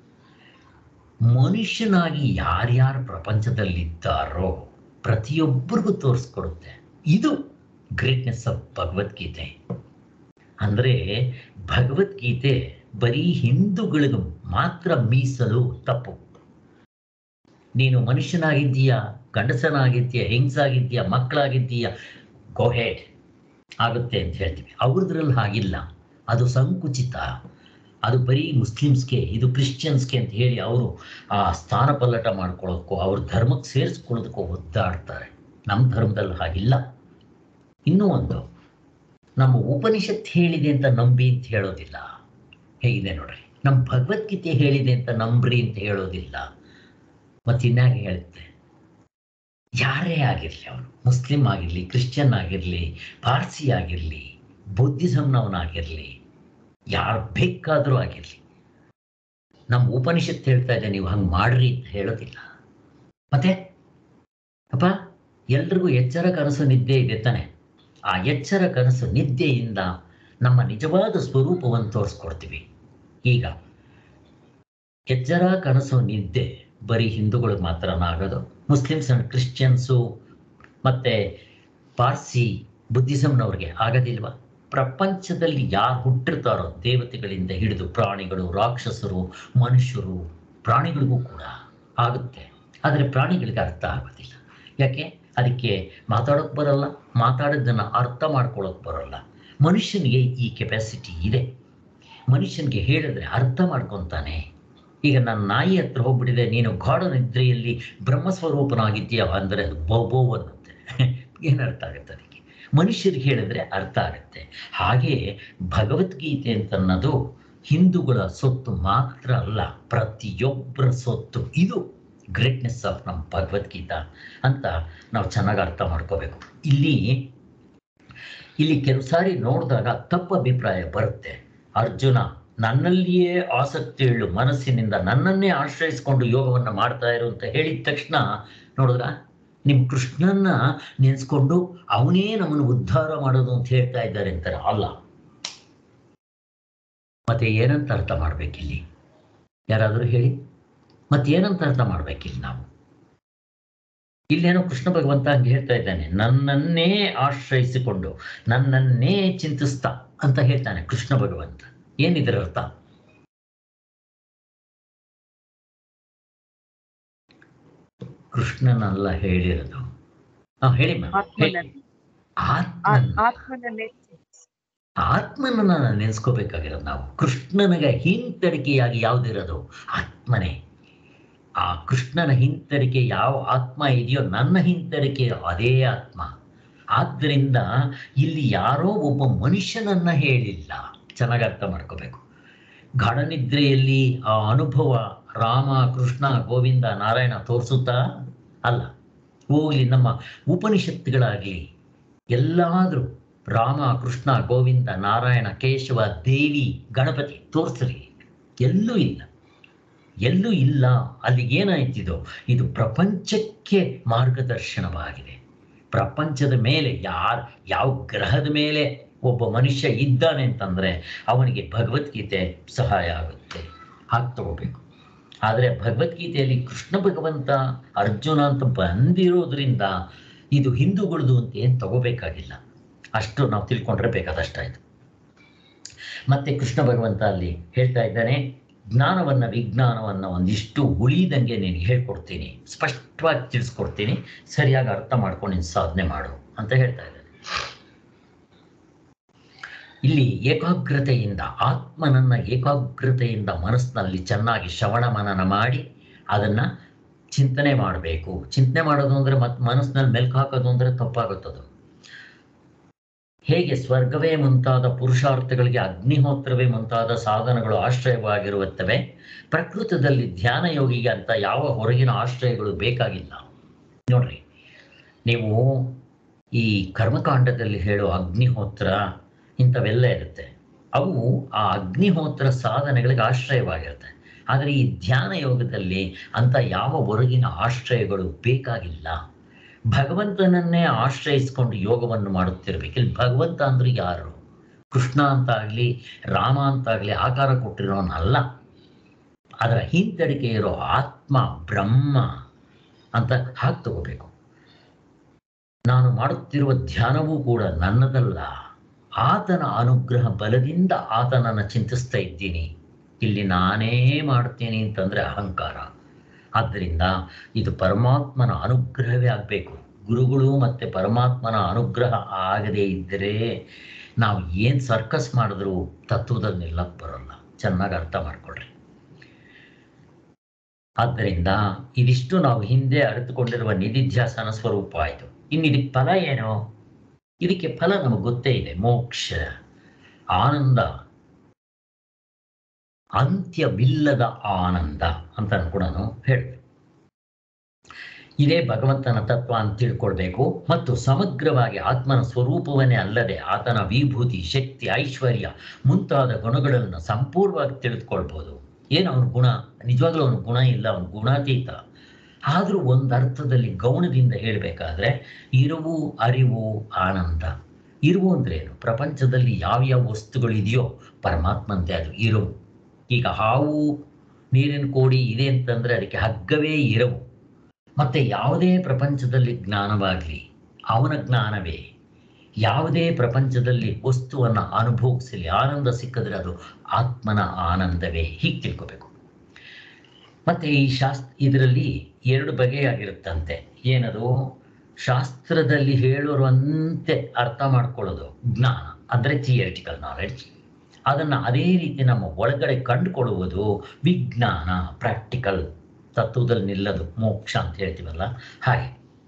ಮನುಷ್ಯನಾಗಿ ಯಾರ್ಯಾರು ಪ್ರಪಂಚದಲ್ಲಿದ್ದಾರೋ ಪ್ರತಿಯೊಬ್ಬರಿಗೂ ತೋರಿಸ್ಕೊಡುತ್ತೆ ಇದು ಗ್ರೇಟ್ನೆಸ್ ಆಫ್ ಭಗವದ್ಗೀತೆ ಅಂದರೆ ಭಗವದ್ಗೀತೆ ಬರೀ ಹಿಂದೂಗಳಿಗೆ ಮಾತ್ರ ಮೀಸಲು ತಪ್ಪು ನೀನು ಮನುಷ್ಯನಾಗಿದ್ದೀಯಾ ಗಂಡಸನಾಗಿದ್ದೀಯಾ ಹೆಂಗಸಾಗಿದ್ದೀಯಾ ಮಕ್ಕಳಾಗಿದ್ದೀಯಾ ಗೋಹೆಡ್ ಆಗುತ್ತೆ ಅಂತ ಹೇಳ್ತೀವಿ ಅವ್ರದ್ರಲ್ಲಿ ಹಾಗಿಲ್ಲ ಅದು ಸಂಕುಚಿತ ಅದು ಬರೀ ಮುಸ್ಲಿಮ್ಸ್ಗೆ ಇದು ಕ್ರಿಶ್ಚಿಯನ್ಸ್ಗೆ ಅಂತ ಹೇಳಿ ಅವರು ಆ ಸ್ಥಾನ ಪಲ್ಲಟ ಮಾಡ್ಕೊಳ್ಳೋಕ್ಕೋ ಅವ್ರ ಧರ್ಮಕ್ಕೆ ಸೇರಿಸ್ಕೊಳ್ಳೋದಕ್ಕೋ ಒದ್ದಾಡ್ತಾರೆ ನಮ್ಮ ಧರ್ಮದಲ್ಲಿ ಹಾಗಿಲ್ಲ ಇನ್ನೂ ಒಂದು ನಮ್ಮ ಉಪನಿಷತ್ ಹೇಳಿದೆ ಅಂತ ನಂಬಿ ಅಂತ ಹೇಳೋದಿಲ್ಲ ಹೇಗಿದೆ ನೋಡ್ರಿ ನಮ್ಮ ಭಗವದ್ಗೀತೆ ಹೇಳಿದೆ ಅಂತ ನಂಬ್ರಿ ಅಂತ ಹೇಳೋದಿಲ್ಲ ಮತ್ತಿನ್ನಾಗಿ ಹೇಳುತ್ತೆ ಯಾರೇ ಆಗಿರಲಿ ಅವನು ಮುಸ್ಲಿಂ ಆಗಿರಲಿ ಕ್ರಿಶ್ಚಿಯನ್ ಆಗಿರಲಿ ಪಾರ್ಸಿ ಆಗಿರಲಿ ಬೌದ್ಧಿಸಮ್ನವನಾಗಿರಲಿ ಯಾರು ಬೇಕಾದರೂ ಆಗಿರಲಿ ನಮ್ಮ ಉಪನಿಷತ್ ಹೇಳ್ತಾ ಇದೆ ನೀವು ಹಂಗೆ ಮಾಡ್ರಿ ಅಂತ ಹೇಳೋದಿಲ್ಲ ಮತ್ತೆ ಅಪ್ಪ ಎಲ್ರಿಗೂ ಎಚ್ಚರ ಕನಸು ನಿದ್ದೆ ಇದೆ ತಾನೆ ಆ ಎಚ್ಚರ ಕನಸು ನಿದ್ದೆಯಿಂದ ನಮ್ಮ ನಿಜವಾದ ಸ್ವರೂಪವನ್ನು ತೋರಿಸ್ಕೊಡ್ತೀವಿ ಈಗ ಎಚ್ಚರ ಕನಸು ನಿದ್ದೆ ಬರೀ ಹಿಂದೂಗಳಿಗೆ ಮಾತ್ರನಾಗೋದು ಮುಸ್ಲಿಮ್ಸ್ ಅಂಡ್ ಕ್ರಿಶ್ಚಿಯನ್ಸು ಮತ್ತು ಪಾರ್ಸಿ ಬುದ್ಧಿಸಮ್ನವ್ರಿಗೆ ಆಗೋದಿಲ್ವಾ ಪ್ರಪಂಚದಲ್ಲಿ ಯಾರು ಹುಟ್ಟಿರ್ತಾರೋ ದೇವತೆಗಳಿಂದ ಹಿಡಿದು ಪ್ರಾಣಿಗಳು ರಾಕ್ಷಸರು ಮನುಷ್ಯರು ಪ್ರಾಣಿಗಳಿಗೂ ಕೂಡ ಆಗುತ್ತೆ ಆದರೆ ಪ್ರಾಣಿಗಳಿಗೆ ಅರ್ಥ ಆಗೋದಿಲ್ಲ ಯಾಕೆ ಅದಕ್ಕೆ ಮಾತಾಡೋಕ್ಕೆ ಬರಲ್ಲ ಮಾತಾಡೋದನ್ನು ಅರ್ಥ ಮಾಡ್ಕೊಳ್ಳೋಕೆ ಬರಲ್ಲ ಮನುಷ್ಯನಿಗೆ ಈ ಕೆಪಾಸಿಟಿ ಇದೆ ಮನುಷ್ಯನಿಗೆ ಹೇಳಿದ್ರೆ ಅರ್ಥ ಮಾಡ್ಕೊತಾನೆ ಈಗ ನನ್ನ ನಾಯಿ ಹತ್ರ ಹೋಗ್ಬಿಟ್ಟಿದೆ ನೀನು ಗಾಢ ನಿದ್ರೆಯಲ್ಲಿ ಬ್ರಹ್ಮಸ್ವರೂಪನಾಗಿದ್ದೀಯ ಅಂದರೆ ಅದು ಬೌ ಬೌ ಅನ್ನುತ್ತೆ ಏನು ಅರ್ಥ ಆಗುತ್ತೆ ಅದಕ್ಕೆ ಮನುಷ್ಯರಿಗೆ ಹೇಳಿದ್ರೆ ಅರ್ಥ ಆಗುತ್ತೆ ಹಾಗೆ ಭಗವದ್ಗೀತೆ ಅಂತನ್ನೋದು ಹಿಂದೂಗಳ ಸೊತ್ತು ಮಾತ್ರ ಅಲ್ಲ ಪ್ರತಿಯೊಬ್ಬರ ಸೊತ್ತು ಇದು ಗ್ರೇಟ್ನೆಸ್ ಆಫ್ ನಮ್ಮ ಭಗವದ್ಗೀತಾ ಅಂತ ನಾವು ಚೆನ್ನಾಗಿ ಅರ್ಥ ಮಾಡ್ಕೋಬೇಕು ಇಲ್ಲಿ ಇಲ್ಲಿ ಕೆಲವು ಸಾರಿ ನೋಡಿದಾಗ ತಪ್ಪು ಅಭಿಪ್ರಾಯ ಬರುತ್ತೆ ಅರ್ಜುನ ನನ್ನಲ್ಲಿಯೇ ಆಸಕ್ತಿ ಹೇಳು ಮನಸ್ಸಿನಿಂದ ನನ್ನನ್ನೇ ಆಶ್ರಯಿಸಿಕೊಂಡು ಯೋಗವನ್ನು ಮಾಡ್ತಾ ಇರು ಅಂತ ಹೇಳಿದ ತಕ್ಷಣ ನೋಡಿದ್ರ ನಿಮ್ಮ ಕೃಷ್ಣನ್ನ ನೆನೆಸ್ಕೊಂಡು ಅವನೇ ನಮ್ಮನ್ನು ಉದ್ಧಾರ ಮಾಡೋದು ಅಂತ ಹೇಳ್ತಾ ಇದ್ದಾರೆ ಅಂತಾರೆ ಅಲ್ಲ ಮತ್ತೆ ಏನಂತ ಅರ್ಥ ಮಾಡ್ಬೇಕಿಲ್ಲಿ ಯಾರಾದರೂ ಹೇಳಿ ಮತ್ತೆ ಏನಂತ ಅರ್ಥ ಮಾಡ್ಬೇಕಿಲ್ಲಿ ನಾವು ಇಲ್ಲೇನೋ ಕೃಷ್ಣ ಭಗವಂತ ಹಂಗೆ ಹೇಳ್ತಾ ಇದ್ದಾನೆ ನನ್ನನ್ನೇ ಆಶ್ರಯಿಸಿಕೊಂಡು ನನ್ನನ್ನೇ ಚಿಂತಿಸ್ತಾ ಅಂತ ಹೇಳ್ತಾನೆ ಕೃಷ್ಣ ಭಗವಂತ ಏನಿದ್ರ ಅರ್ಥ ಕೃಷ್ಣನಲ್ಲ ಹೇಳಿರೋದು ಹಾ ಹೇಳಿ ಮ್ಯಾಮ್ ಆತ್ಮನಲ್ಲಿ ಆತ್ಮ ಆ- ಆತ್ಮನಲ್ಲೇ ಆತ್ಮನನ್ನ ನೆನೆಸ್ಕೋಬೇಕಾಗಿರೋದು ನಾವು ಕೃಷ್ಣನಿಗೆ ಹಿಂತಡಿಕೆಯಾಗಿ ಯಾವುದಿರೋದು ಆತ್ಮನೇ ಆ ಕೃಷ್ಣನ ಹಿಂತಡಿಕೆ ಯಾವ ಆತ್ಮ ಇದೆಯೋ ನನ್ನ ಹಿಂತಡಿಕೆ ಅದೇ ಆತ್ಮ ಆದ್ದರಿಂದ ಇಲ್ಲಿ ಯಾರೋ ಒಬ್ಬ ಮನುಷ್ಯನನ್ನ ಹೇಳಿಲ್ಲ ಚೆನ್ನಾಗಿ ಅರ್ಥ ಮಾಡ್ಕೋಬೇಕು ಗಾಢನಿದ್ರೆಯಲ್ಲಿ ಆ ಅನುಭವ ರಾಮ ಕೃಷ್ಣ ಗೋವಿಂದ ನಾರಾಯಣ ತೋರಿಸುತ್ತಾ ಅಲ್ಲ ಹೋಗ್ಲಿ ನಮ್ಮ ಉಪನಿಷತ್ತುಗಳಾಗಲಿ ಎಲ್ಲಾದರೂ ರಾಮ ಕೃಷ್ಣ ಗೋವಿಂದ ನಾರಾಯಣ ಕೇಶವ ದೇವಿ ಗಣಪತಿ ತೋರಿಸ್ರಿ ಎಲ್ಲೂ ಇಲ್ಲ ಎಲ್ಲೂ ಇಲ್ಲ ಅಲ್ಲಿಗೆ ಏನಾಯ್ತಿದೋ ಇದು ಪ್ರಪಂಚಕ್ಕೆ ಮಾರ್ಗದರ್ಶನವಾಗಿದೆ ಪ್ರಪಂಚದ ಮೇಲೆ ಯಾರ್ ಯಾವ ಗ್ರಹದ ಮೇಲೆ ಒಬ್ಬ ಮನುಷ್ಯ ಇದ್ದಾನೆ ಅಂತಂದ್ರೆ ಅವನಿಗೆ ಭಗವದ್ಗೀತೆ ಸಹಾಯ ಆಗುತ್ತೆ ಹಾಗೆ ತಗೋಬೇಕು ಆದರೆ ಭಗವದ್ಗೀತೆಯಲ್ಲಿ ಕೃಷ್ಣ ಭಗವಂತ ಅರ್ಜುನ ಅಂತ ಬಂದಿರೋದ್ರಿಂದ ಇದು ಹಿಂದೂಗಳದು ಅಂತ ಏನು ತಗೋಬೇಕಾಗಿಲ್ಲ ಅಷ್ಟು ನಾವು ತಿಳ್ಕೊಂಡ್ರೆ ಬೇಕಾದಷ್ಟಾಯ್ತು ಮತ್ತೆ ಕೃಷ್ಣ ಭಗವಂತ ಅಲ್ಲಿ ಹೇಳ್ತಾ ಇದ್ದಾನೆ ಜ್ಞಾನವನ್ನ ವಿಜ್ಞಾನವನ್ನ ಒಂದಿಷ್ಟು ಉಳಿದಂಗೆ ನೀನು ಹೇಳ್ಕೊಡ್ತೀನಿ ಸ್ಪಷ್ಟವಾಗಿ ತಿಳಿಸ್ಕೊಡ್ತೀನಿ ಸರಿಯಾಗಿ ಅರ್ಥ ಮಾಡ್ಕೊಂಡು ನೀನು ಸಾಧನೆ ಮಾಡು ಅಂತ ಹೇಳ್ತಾ ಇದ್ದಾನೆ ಇಲ್ಲಿ ಏಕಾಗ್ರತೆಯಿಂದ ಆತ್ಮನನ್ನ ಏಕಾಗ್ರತೆಯಿಂದ ಮನಸ್ಸಿನಲ್ಲಿ ಚೆನ್ನಾಗಿ ಶ್ರವಣ ಮನನ ಮಾಡಿ ಅದನ್ನ ಚಿಂತನೆ ಮಾಡಬೇಕು ಚಿಂತನೆ ಮಾಡೋದು ಅಂದ್ರೆ ಮತ್ತೆ ಮನಸ್ಸಿನಲ್ಲಿ ಮೆಲ್ಕು ಹಾಕೋದು ಅಂದ್ರೆ ತಪ್ಪಾಗುತ್ತದು ಹೇಗೆ ಸ್ವರ್ಗವೇ ಮುಂತಾದ ಪುರುಷಾರ್ಥಗಳಿಗೆ ಅಗ್ನಿಹೋತ್ರವೇ ಮುಂತಾದ ಸಾಧನಗಳು ಆಶ್ರಯವಾಗಿರುತ್ತವೆ ಪ್ರಕೃತದಲ್ಲಿ ಧ್ಯಾನ ಯೋಗಿಗೆ ಅಂತ ಯಾವ ಹೊರಗಿನ ಆಶ್ರಯಗಳು ಬೇಕಾಗಿಲ್ಲ ನೋಡ್ರಿ ನೀವು ಈ ಕರ್ಮಕಾಂಡದಲ್ಲಿ ಹೇಳೋ ಅಗ್ನಿಹೋತ್ರ ಇಂಥವೆಲ್ಲ ಇರುತ್ತೆ ಅವು ಆ ಅಗ್ನಿಹೋತ್ರ ಸಾಧನೆಗಳಿಗೆ ಆಶ್ರಯವಾಗಿರುತ್ತೆ ಆದರೆ ಈ ಧ್ಯಾನ ಯೋಗದಲ್ಲಿ ಅಂತ ಯಾವ ಹೊರಗಿನ ಆಶ್ರಯಗಳು ಬೇಕಾಗಿಲ್ಲ ಭಗವಂತನನ್ನೇ ಆಶ್ರಯಿಸ್ಕೊಂಡು ಯೋಗವನ್ನು ಮಾಡುತ್ತಿರ್ಬೇಕು ಇಲ್ಲಿ ಭಗವಂತ ಅಂದ್ರೆ ಯಾರು ಕೃಷ್ಣ ಅಂತ ಆಗಲಿ ರಾಮ ಅಂತ ಆಗಲಿ ಆಕಾರ ಕೊಟ್ಟಿರೋನಲ್ಲ ಅದರ ಹಿಂದಡಿಕೆ ಇರೋ ಆತ್ಮ ಬ್ರಹ್ಮ ಅಂತ ಹಾಗೆ ತಗೋಬೇಕು ನಾನು ಮಾಡುತ್ತಿರುವ ಧ್ಯಾನವೂ ಕೂಡ ನನ್ನದಲ್ಲ ಆತನ ಅನುಗ್ರಹ ಬಲದಿಂದ ಆತನನ್ನು ಚಿಂತಿಸ್ತಾ ಇದ್ದೀನಿ ಇಲ್ಲಿ ನಾನೇ ಮಾಡ್ತೀನಿ ಅಂತಂದ್ರೆ ಅಹಂಕಾರ ಆದ್ದರಿಂದ ಇದು ಪರಮಾತ್ಮನ ಅನುಗ್ರಹವೇ ಆಗಬೇಕು ಗುರುಗಳು ಮತ್ತೆ ಪರಮಾತ್ಮನ ಅನುಗ್ರಹ ಆಗದೇ ಇದ್ದರೆ ನಾವು ಏನು ಸರ್ಕಸ್ ಮಾಡಿದ್ರು ತತ್ವದಲ್ಲಿ ನಿಲ್ಲಕ್ಕೆ ಬರೋಲ್ಲ ಚೆನ್ನಾಗಿ ಅರ್ಥ ಮಾಡ್ಕೊಳ್ರಿ ಆದ್ದರಿಂದ ಇದಿಷ್ಟು ನಾವು ಹಿಂದೆ ಅರಿತುಕೊಂಡಿರುವ ನಿಧಿಧ್ಯಾಸನ ಸ್ವರೂಪ ಆಯಿತು ಇನ್ನು ಇದಕ್ಕೆ ಫಲ ಏನು ಇದಕ್ಕೆ ಫಲ ನಮಗೆ ಗೊತ್ತೇ ಇದೆ ಮೋಕ್ಷ ಆನಂದ ಅಂತ್ಯವಿಲ್ಲದ ಆನಂದ ಅಂತ ಕೂಡ ಹೇಳಿದೆ ಇದೇ ಭಗವಂತನ ತತ್ವ ಅಂತ ತಿಳ್ಕೊಳ್ಬೇಕು ಮತ್ತು ಸಮಗ್ರವಾಗಿ ಆತ್ಮನ ಸ್ವರೂಪವನ್ನೇ ಅಲ್ಲದೆ ಆತನ ವಿಭೂತಿ ಶಕ್ತಿ ಐಶ್ವರ್ಯ ಮುಂತಾದ ಗುಣಗಳನ್ನು ಸಂಪೂರ್ಣವಾಗಿ ತಿಳಿದುಕೊಳ್ಬೋದು ಏನು ಅವನ ಗುಣ ನಿಜವಾಗ್ಲೂ ಅವನ ಗುಣ ಇಲ್ಲ ಅವನ ಗುಣಾತೀತ ಆದರೂ ಒಂದು ಅರ್ಥದಲ್ಲಿ ಗೌಣದಿಂದ ಹೇಳಬೇಕಾದ್ರೆ ಇರುವು ಅರಿವು ಆನಂದ ಇರುವು ಅಂದ್ರೆ ಏನು ಪ್ರಪಂಚದಲ್ಲಿ ಯಾವ್ಯಾವ ವಸ್ತುಗಳಿದೆಯೋ ಪರಮಾತ್ಮಂತೆ ಅದು ಇರುವು ಈಗ ಹಾವು ನೀರಿನ ಕೋಡಿ ಇದೆ ಅಂತಂದ್ರೆ ಅದಕ್ಕೆ ಹಗ್ಗವೇ ಇರವು ಮತ್ತೆ ಯಾವುದೇ ಪ್ರಪಂಚದಲ್ಲಿ ಜ್ಞಾನವಾಗಲಿ ಅವನ ಜ್ಞಾನವೇ ಯಾವುದೇ ಪ್ರಪಂಚದಲ್ಲಿ ವಸ್ತುವನ್ನು ಅನುಭೋಗಿಸಲಿ ಆನಂದ ಸಿಕ್ಕಿದ್ರೆ ಅದು ಆತ್ಮನ ಆನಂದವೇ ಹೀಗೆ ತಿಳ್ಕೋಬೇಕು ಮತ್ತೆ ಈ ಶಾಸ್ತ್ರ ಇದರಲ್ಲಿ ಎರಡು ಬಗೆಯಾಗಿರುತ್ತಂತೆ ಏನದು ಶಾಸ್ತ್ರದಲ್ಲಿ ಹೇಳೋರಂತೆ ಅರ್ಥ ಮಾಡ್ಕೊಳ್ಳೋದು ಜ್ಞಾನ ಅಂದರೆ ಥಿಯರಿಟಿಕಲ್ ನಾಲೆಡ್ಜ್ ಅದನ್ನು ಅದೇ ರೀತಿ ನಮ್ಮ ಒಳಗಡೆ ಕಂಡುಕೊಳ್ಳುವುದು ವಿಜ್ಞಾನ ಪ್ರಾಕ್ಟಿಕಲ್ ತತ್ವದಲ್ಲಿ ನಿಲ್ಲದು ಮೋಕ್ಷ ಅಂತ ಹೇಳ್ತೀವಲ್ಲ ಹಾಗೆ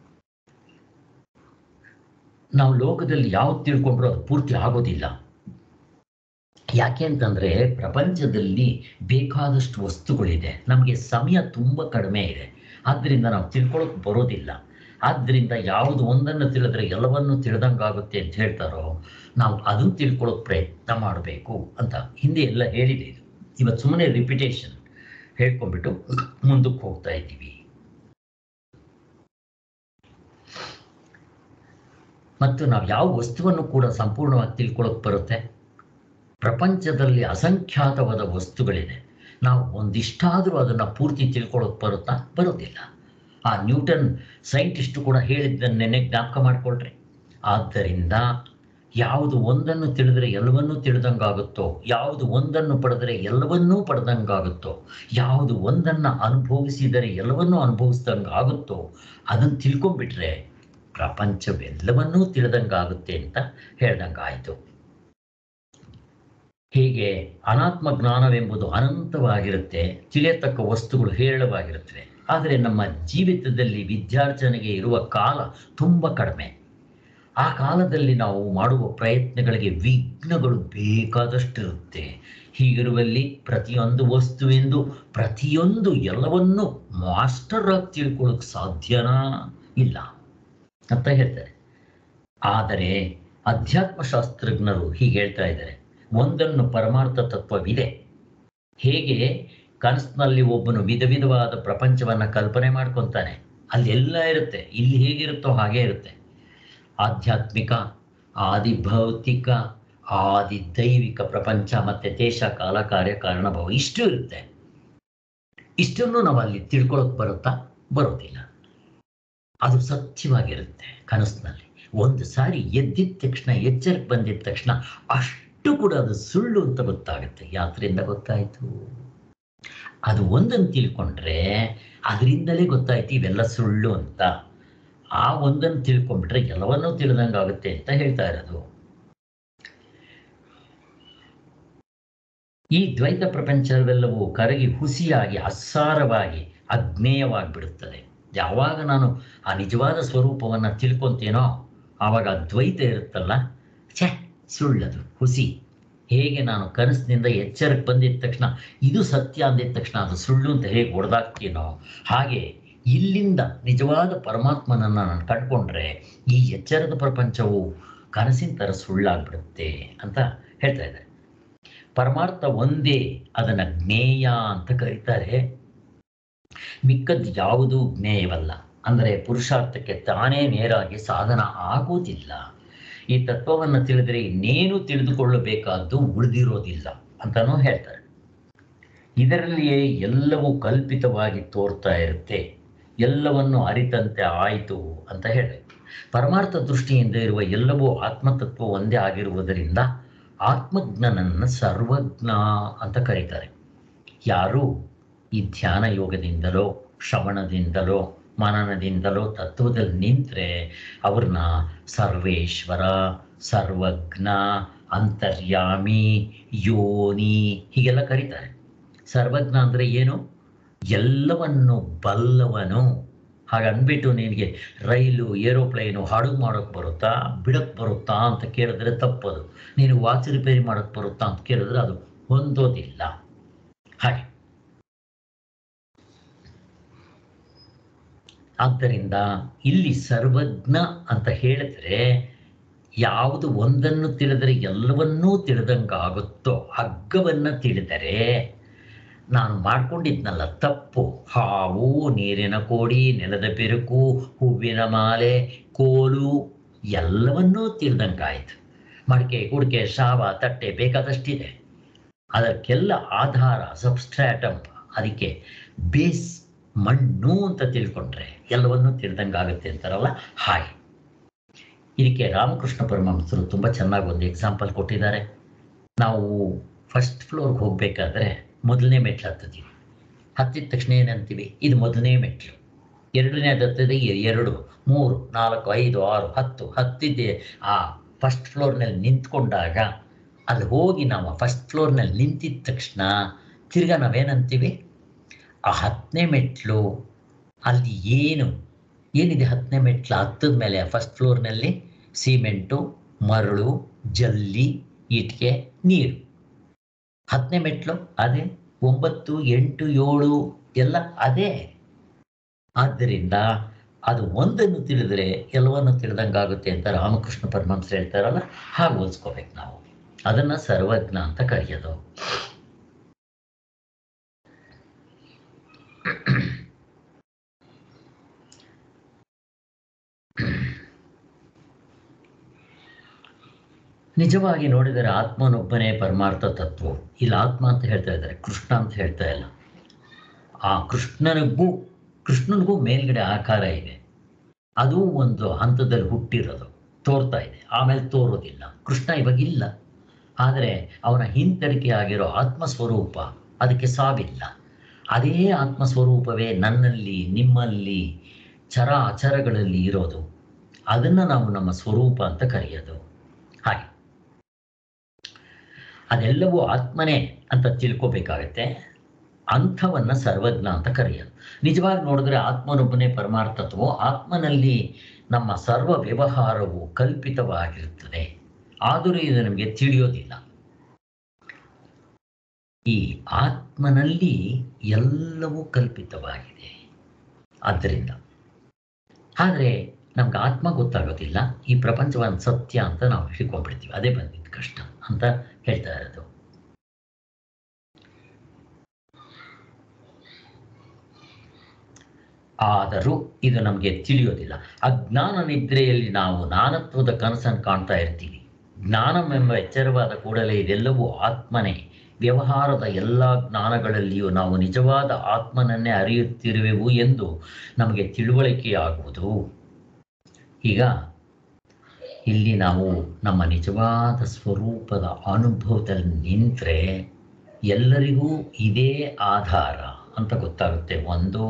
ನಾವು ಲೋಕದಲ್ಲಿ ಯಾವ್ದು ತಿಳ್ಕೊಂಡ್ರೂ ಅದು ಪೂರ್ತಿ ಆಗೋದಿಲ್ಲ ಯಾಕೆ ಅಂತಂದರೆ ಪ್ರಪಂಚದಲ್ಲಿ ಬೇಕಾದಷ್ಟು ವಸ್ತುಗಳಿದೆ ನಮಗೆ ಸಮಯ ತುಂಬ ಕಡಿಮೆ ಇದೆ ಆದ್ದರಿಂದ ನಾವು ತಿಳ್ಕೊಳ್ಳೋಕೆ ಬರೋದಿಲ್ಲ ಆದ್ದರಿಂದ ಯಾವುದು ಒಂದನ್ನು ತಿಳಿದ್ರೆ ಎಲ್ಲವನ್ನೂ ತಿಳಿದಂಗಾಗುತ್ತೆ ಅಂತ ಹೇಳ್ತಾರೋ ನಾವು ಅದನ್ನು ತಿಳ್ಕೊಳ್ಳೋಕೆ ಪ್ರಯತ್ನ ಮಾಡಬೇಕು ಅಂತ ಹಿಂದೆ ಎಲ್ಲ ಹೇಳಿದೆ ಇದು ಇವತ್ತು ಸುಮ್ಮನೆ ರಿಪಿಟೇಷನ್ ಹೇಳ್ಕೊಂಡ್ಬಿಟ್ಟು ಮುಂದಕ್ಕೆ ಹೋಗ್ತಾ ಇದ್ದೀವಿ ಮತ್ತು ನಾವು ಯಾವ ವಸ್ತುವನ್ನು ಕೂಡ ಸಂಪೂರ್ಣವಾಗಿ ತಿಳ್ಕೊಳ್ಳೋಕೆ ಬರುತ್ತೆ ಪ್ರಪಂಚದಲ್ಲಿ ಅಸಂಖ್ಯಾತವಾದ ವಸ್ತುಗಳಿದೆ ನಾವು ಒಂದಿಷ್ಟಾದರೂ ಅದನ್ನು ಪೂರ್ತಿ ತಿಳ್ಕೊಳ್ಳೋಕೆ ಬರುತ್ತಾ ಬರೋದಿಲ್ಲ ಆ ನ್ಯೂಟನ್ ಸೈಂಟಿಸ್ಟು ಕೂಡ ಹೇಳಿದ್ದನ್ನು ನೆನ್ನೆ ಜ್ಞಾಪಕ ಮಾಡಿಕೊಳ್ರಿ ಆದ್ದರಿಂದ ಯಾವುದು ಒಂದನ್ನು ತಿಳಿದರೆ ಎಲ್ಲವನ್ನೂ ತಿಳಿದಂಗಾಗುತ್ತೋ ಯಾವುದು ಒಂದನ್ನು ಪಡೆದರೆ ಎಲ್ಲವನ್ನೂ ಪಡೆದಂಗಾಗುತ್ತೋ ಯಾವುದು ಒಂದನ್ನು ಅನುಭವಿಸಿದರೆ ಎಲ್ಲವನ್ನೂ ಅನುಭವಿಸ್ದಂಗೆ ಆಗುತ್ತೋ ಅದನ್ನು ತಿಳ್ಕೊಂಡ್ಬಿಟ್ರೆ ಪ್ರಪಂಚವೆಲ್ಲವನ್ನೂ ತಿಳಿದಂಗಾಗುತ್ತೆ ಅಂತ ಹೇಳ್ದಂಗಾಯಿತು ಹೀಗೆ ಅನಾತ್ಮ ಜ್ಞಾನವೆಂಬುದು ಅನಂತವಾಗಿರುತ್ತೆ ತಿಳಿಯತಕ್ಕ ವಸ್ತುಗಳು ಹೇರಳವಾಗಿರುತ್ತವೆ ಆದರೆ ನಮ್ಮ ಜೀವಿತದಲ್ಲಿ ವಿದ್ಯಾರ್ಜನೆಗೆ ಇರುವ ಕಾಲ ತುಂಬ ಕಡಿಮೆ ಆ ಕಾಲದಲ್ಲಿ ನಾವು ಮಾಡುವ ಪ್ರಯತ್ನಗಳಿಗೆ ವಿಘ್ನಗಳು ಬೇಕಾದಷ್ಟಿರುತ್ತೆ ಹೀಗಿರುವಲ್ಲಿ ಪ್ರತಿಯೊಂದು ವಸ್ತುವೆಂದು ಪ್ರತಿಯೊಂದು ಎಲ್ಲವನ್ನೂ ಮಾಸ್ಟರ್ ಆಗಿ ತಿಳ್ಕೊಳ್ಳೋಕೆ ಸಾಧ್ಯನಾ ಇಲ್ಲ ಅಂತ ಹೇಳ್ತಾರೆ ಆದರೆ ಅಧ್ಯಾತ್ಮಶಾಸ್ತ್ರಜ್ಞರು ಹೀಗೆ ಹೇಳ್ತಾ ಇದ್ದಾರೆ ಒಂದನ್ನು ಪರಮಾರ್ಥ ತತ್ವವಿದೆ ಹೇಗೆ ಕನಸಿನಲ್ಲಿ ಒಬ್ಬನು ವಿಧ ವಿಧವಾದ ಪ್ರಪಂಚವನ್ನು ಕಲ್ಪನೆ ಮಾಡ್ಕೊತಾನೆ ಅಲ್ಲಿ ಎಲ್ಲ ಇರುತ್ತೆ ಇಲ್ಲಿ ಹೇಗಿರುತ್ತೋ ಹಾಗೆ ಇರುತ್ತೆ ಆಧ್ಯಾತ್ಮಿಕ ಆದಿ ಭೌತಿಕ ಆದಿ ದೈವಿಕ ಪ್ರಪಂಚ ಮತ್ತು ದೇಶ ಕಾಲ ಕಾರ್ಯ ಕಾರಣಭಾವ ಇಷ್ಟು ಇರುತ್ತೆ ಇಷ್ಟನ್ನು ನಾವು ಅಲ್ಲಿ ತಿಳ್ಕೊಳಕ್ ಬರುತ್ತಾ ಬರೋದಿಲ್ಲ ಅದು ಸತ್ಯವಾಗಿರುತ್ತೆ ಕನಸಿನಲ್ಲಿ ಒಂದು ಸಾರಿ ಎದ್ದಿದ ತಕ್ಷಣ ಎಚ್ಚರಿಕೆ ಬಂದಿದ ತಕ್ಷಣ ಅಷ್ಟು ಕೂಡ ಅದು ಸುಳ್ಳು ಅಂತ ಗೊತ್ತಾಗುತ್ತೆ ಯಾತ್ರೆಯಿಂದ ಗೊತ್ತಾಯಿತು ಅದು ಒಂದನ್ನು ತಿಳ್ಕೊಂಡ್ರೆ ಅದರಿಂದಲೇ ಗೊತ್ತಾಯ್ತು ಇವೆಲ್ಲ ಸುಳ್ಳು ಅಂತ ಆ ಒಂದನ್ನು ತಿಳ್ಕೊಂಡ್ಬಿಟ್ರೆ ಎಲ್ಲವನ್ನೂ ತಿಳಿದಂಗಾಗುತ್ತೆ ಅಂತ ಹೇಳ್ತಾ ಇರೋದು ಈ ದ್ವೈತ ಪ್ರಪಂಚವೆಲ್ಲವೂ ಕರಗಿ ಹುಸಿಯಾಗಿ ಅಸಾರವಾಗಿ ಅಜ್ಞೇಯವಾಗಿಬಿಡುತ್ತದೆ ಯಾವಾಗ ನಾನು ಆ ನಿಜವಾದ ಸ್ವರೂಪವನ್ನು ತಿಳ್ಕೊಂತೇನೋ ಆವಾಗ ಆ ದ್ವೈತ ಇರುತ್ತಲ್ಲ ಛೆ ಸುಳ್ಳದು ಹುಸಿ ಹೇಗೆ ನಾನು ಕನಸಿನಿಂದ ಎಚ್ಚರಕ್ಕೆ ಬಂದಿದ ತಕ್ಷಣ ಇದು ಸತ್ಯ ಅಂದಿದ ತಕ್ಷಣ ಅದು ಸುಳ್ಳು ಅಂತ ಹೇಗೆ ಹೊಡೆದಾಕ್ತೀನೋ ಹಾಗೆ ಇಲ್ಲಿಂದ ನಿಜವಾದ ಪರಮಾತ್ಮನನ್ನು ನಾನು ಕಂಡುಕೊಂಡ್ರೆ ಈ ಎಚ್ಚರದ ಪ್ರಪಂಚವು ಕನಸಿನ ಥರ ಸುಳ್ಳಾಗ್ಬಿಡುತ್ತೆ ಅಂತ ಹೇಳ್ತಾ ಇದ್ದಾರೆ ಪರಮಾರ್ಥ ಒಂದೇ ಅದನ್ನು ಜ್ಞೇಯ ಅಂತ ಕರೀತಾರೆ ಮಿಕ್ಕದ್ದು ಯಾವುದೂ ಜ್ಞೇಯವಲ್ಲ ಅಂದರೆ ಪುರುಷಾರ್ಥಕ್ಕೆ ತಾನೇ ನೇರಾಗಿ ಸಾಧನ ಆಗುವುದಿಲ್ಲ ಈ ತತ್ವವನ್ನು ತಿಳಿದರೆ ಇನ್ನೇನು ತಿಳಿದುಕೊಳ್ಳಬೇಕಾದ್ದು ಉಳಿದಿರೋದಿಲ್ಲ ಅಂತಲೂ ಹೇಳ್ತಾರೆ ಇದರಲ್ಲಿಯೇ ಎಲ್ಲವೂ ಕಲ್ಪಿತವಾಗಿ ತೋರ್ತಾ ಇರುತ್ತೆ ಎಲ್ಲವನ್ನು ಅರಿತಂತೆ ಆಯಿತು ಅಂತ ಹೇಳಿ ಪರಮಾರ್ಥ ದೃಷ್ಟಿಯಿಂದ ಇರುವ ಎಲ್ಲವೂ ಆತ್ಮತತ್ವ ಒಂದೇ ಆಗಿರುವುದರಿಂದ ಆತ್ಮಜ್ಞನನ್ನು ಸರ್ವಜ್ಞ ಅಂತ ಕರೀತಾರೆ ಯಾರು ಈ ಧ್ಯಾನ ಯೋಗದಿಂದಲೋ ಶ್ರವಣದಿಂದಲೋ ಮನನದಿಂದಲೋ ತತ್ವದಲ್ಲಿ ನಿಂತರೆ ಅವ್ರನ್ನ ಸರ್ವೇಶ್ವರ ಸರ್ವಜ್ಞ ಅಂತರ್ಯಾಮಿ ಯೋನಿ ಹೀಗೆಲ್ಲ ಕರೀತಾರೆ ಸರ್ವಜ್ಞ ಅಂದರೆ ಏನು ಎಲ್ಲವನ್ನು ಬಲ್ಲವನು ಹಾಗೆ ಅಂದ್ಬಿಟ್ಟು ನಿನಗೆ ರೈಲು ಏರೋಪ್ಲೇನು ಹಡಗು ಮಾಡೋಕ್ಕೆ ಬರುತ್ತಾ ಬಿಡಕ್ಕೆ ಬರುತ್ತಾ ಅಂತ ಕೇಳಿದ್ರೆ ತಪ್ಪದು ನೀನು ವಾಚ್ ರಿಪೇರಿ ಮಾಡೋಕ್ಕೆ ಬರುತ್ತಾ ಅಂತ ಕೇಳಿದ್ರೆ ಅದು ಹೊಂದೋದಿಲ್ಲ ಹಾಗೆ ಆದ್ದರಿಂದ ಇಲ್ಲಿ ಸರ್ವಜ್ಞ ಅಂತ ಹೇಳಿದ್ರೆ ಯಾವುದು ಒಂದನ್ನು ತಿಳಿದರೆ ಎಲ್ಲವನ್ನೂ ತಿಳಿದಂಗಾಗುತ್ತೋ ಹಗ್ಗವನ್ನು ತಿಳಿದರೆ ನಾನು ಮಾಡ್ಕೊಂಡಿದ್ನಲ್ಲ ತಪ್ಪು ಹಾವು ನೀರಿನ ಕೋಡಿ ನೆಲದ ಬೆರುಕು ಹೂವಿನ ಮಾಲೆ ಕೋಲು ಎಲ್ಲವನ್ನೂ ತಿಳಿದಂಗಾಯ್ತು ಮಡಿಕೆ ಕುಡಿಕೆ ಶಾವ ತಟ್ಟೆ ಬೇಕಾದಷ್ಟಿದೆ ಅದಕ್ಕೆಲ್ಲ ಆಧಾರ ಸಬ್ಸ್ಟ್ರಾಟಮ್ ಅದಕ್ಕೆ ಬೇಸ್ ಮಣ್ಣು ಅಂತ ತಿಳ್ಕೊಂಡ್ರೆ ಎಲ್ಲವನ್ನೂ ತಿಳಿದಂಗಾಗುತ್ತೆ ಅಂತಾರಲ್ಲ ಹಾಗೆ ಇದಕ್ಕೆ ರಾಮಕೃಷ್ಣ ಪರಮಹಂಸರು ತುಂಬ ಚೆನ್ನಾಗಿ ಒಂದು ಎಕ್ಸಾಂಪಲ್ ಕೊಟ್ಟಿದ್ದಾರೆ ನಾವು ಫಸ್ಟ್ ಫ್ಲೋರ್ಗೆ ಹೋಗಬೇಕಾದ್ರೆ ಮೊದಲನೇ ಮೆಟ್ಲು ಹತ್ತಿದ್ದೀವಿ ಹತ್ತಿದ ತಕ್ಷಣ ಏನಂತೀವಿ ಇದು ಮೊದಲನೇ ಮೆಟ್ಲು ಎರಡನೇ ಹತ್ತದೆ ಎರಡು ಮೂರು ನಾಲ್ಕು ಐದು ಆರು ಹತ್ತು ಹತ್ತಿದ್ದೆ ಆ ಫಸ್ಟ್ ಫ್ಲೋರ್ನಲ್ಲಿ ನಿಂತ್ಕೊಂಡಾಗ ಅಲ್ಲಿ ಹೋಗಿ ನಾವು ಫಸ್ಟ್ ಫ್ಲೋರ್ನಲ್ಲಿ ನಿಂತಿದ ತಕ್ಷಣ ತಿರ್ಗಾ ನಾವೇನಂತೀವಿ ಆ ಹತ್ತನೇ ಮೆಟ್ಲು ಅಲ್ಲಿ ಏನು ಏನಿದೆ ಹತ್ತನೇ ಮೆಟ್ಲು ಹತ್ತದ ಮೇಲೆ ಫಸ್ಟ್ ಫ್ಲೋರ್ನಲ್ಲಿ ಸಿಮೆಂಟು ಮರಳು ಜಲ್ಲಿ ಇಟ್ಟಿಗೆ ನೀರು ಹತ್ತನೇ ಮೆಟ್ಲು ಅದೇ ಒಂಬತ್ತು ಎಂಟು ಏಳು ಎಲ್ಲ ಅದೇ ಆದ್ದರಿಂದ ಅದು ಒಂದನ್ನು ತಿಳಿದರೆ ಎಲ್ಲವನ್ನು ತಿಳಿದಂಗಾಗುತ್ತೆ ಅಂತ ರಾಮಕೃಷ್ಣ ಪರಮಹಂಸ ಹೇಳ್ತಾರಲ್ಲ ಹಾಗೆ ಓದಿಸ್ಕೋಬೇಕು ನಾವು ಅದನ್ನ ಸರ್ವಜ್ಞ ಅಂತ ಕರೆಯೋದು ನಿಜವಾಗಿ ನೋಡಿದರೆ ಆತ್ಮನೊಬ್ಬನೇ ಪರಮಾರ್ಥ ತತ್ವ ಇಲ್ಲಿ ಆತ್ಮ ಅಂತ ಹೇಳ್ತಾ ಇದ್ದಾರೆ ಕೃಷ್ಣ ಅಂತ ಹೇಳ್ತಾ ಇಲ್ಲ ಆ ಕೃಷ್ಣನಿಗೂ ಕೃಷ್ಣನಿಗೂ ಮೇಲ್ಗಡೆ ಆಕಾರ ಇದೆ ಅದು ಒಂದು ಹಂತದಲ್ಲಿ ಹುಟ್ಟಿರೋದು ತೋರ್ತಾ ಇದೆ ಆಮೇಲೆ ತೋರೋದಿಲ್ಲ ಕೃಷ್ಣ ಇವಾಗ ಇಲ್ಲ ಆದರೆ ಅವನ ಹಿಂತಡಿಕೆ ಆಗಿರೋ ಆತ್ಮಸ್ವರೂಪ ಅದಕ್ಕೆ ಸಾವಿಲ್ಲ ಅದೇ ಆತ್ಮಸ್ವರೂಪವೇ ನನ್ನಲ್ಲಿ ನಿಮ್ಮಲ್ಲಿ ಚರ ಅಚರಗಳಲ್ಲಿ ಇರೋದು ಅದನ್ನು ನಾವು ನಮ್ಮ ಸ್ವರೂಪ ಅಂತ ಕರೆಯೋದು ಹಾಗೆ ಅದೆಲ್ಲವೂ ಆತ್ಮನೇ ಅಂತ ತಿಳ್ಕೊಬೇಕಾಗತ್ತೆ ಅಂಥವನ್ನ ಸರ್ವಜ್ಞ ಅಂತ ಕರೆಯೋದು ನಿಜವಾಗಿ ನೋಡಿದ್ರೆ ಆತ್ಮನೊಬ್ಬನೇ ಪರಮಾರ್ಥತ್ವೋ ಆತ್ಮನಲ್ಲಿ ನಮ್ಮ ಸರ್ವ ವ್ಯವಹಾರವು ಕಲ್ಪಿತವಾಗಿರುತ್ತದೆ ಆದರೂ ಇದು ನಮಗೆ ತಿಳಿಯೋದಿಲ್ಲ ಈ ಆತ್ಮನಲ್ಲಿ ಎಲ್ಲವೂ ಕಲ್ಪಿತವಾಗಿದೆ ಆದ್ದರಿಂದ ಆದರೆ ನಮ್ಗೆ ಆತ್ಮ ಗೊತ್ತಾಗೋದಿಲ್ಲ ಈ ಪ್ರಪಂಚವನ್ನು ಸತ್ಯ ಅಂತ ನಾವು ಹಿಡ್ಕೊಂಡ್ಬಿಡ್ತೀವಿ ಅದೇ ಬಂದಿದ್ದು ಕಷ್ಟ ಅಂತ ಹೇಳ್ತಾ ಇರೋದು ಆದರೂ ಇದು ನಮಗೆ ತಿಳಿಯೋದಿಲ್ಲ ಅಜ್ಞಾನ ನಿದ್ರೆಯಲ್ಲಿ ನಾವು ನಾನತ್ವದ ಕನಸನ್ನು ಕಾಣ್ತಾ ಇರ್ತೀವಿ ಜ್ಞಾನವೆಂಬ ಎಚ್ಚರವಾದ ಕೂಡಲೇ ಇದೆಲ್ಲವೂ ಆತ್ಮನೇ ವ್ಯವಹಾರದ ಎಲ್ಲ ಜ್ಞಾನಗಳಲ್ಲಿಯೂ ನಾವು ನಿಜವಾದ ಆತ್ಮನನ್ನೇ ಅರಿಯುತ್ತಿರುವೆವು ಎಂದು ನಮಗೆ ತಿಳುವಳಿಕೆಯಾಗುವುದು ಈಗ ಇಲ್ಲಿ ನಾವು ನಮ್ಮ ನಿಜವಾದ ಸ್ವರೂಪದ ಅನುಭವದಲ್ಲಿ ನಿಂತರೆ ಎಲ್ಲರಿಗೂ ಇದೇ ಆಧಾರ ಅಂತ ಗೊತ್ತಾಗುತ್ತೆ ಒಂದು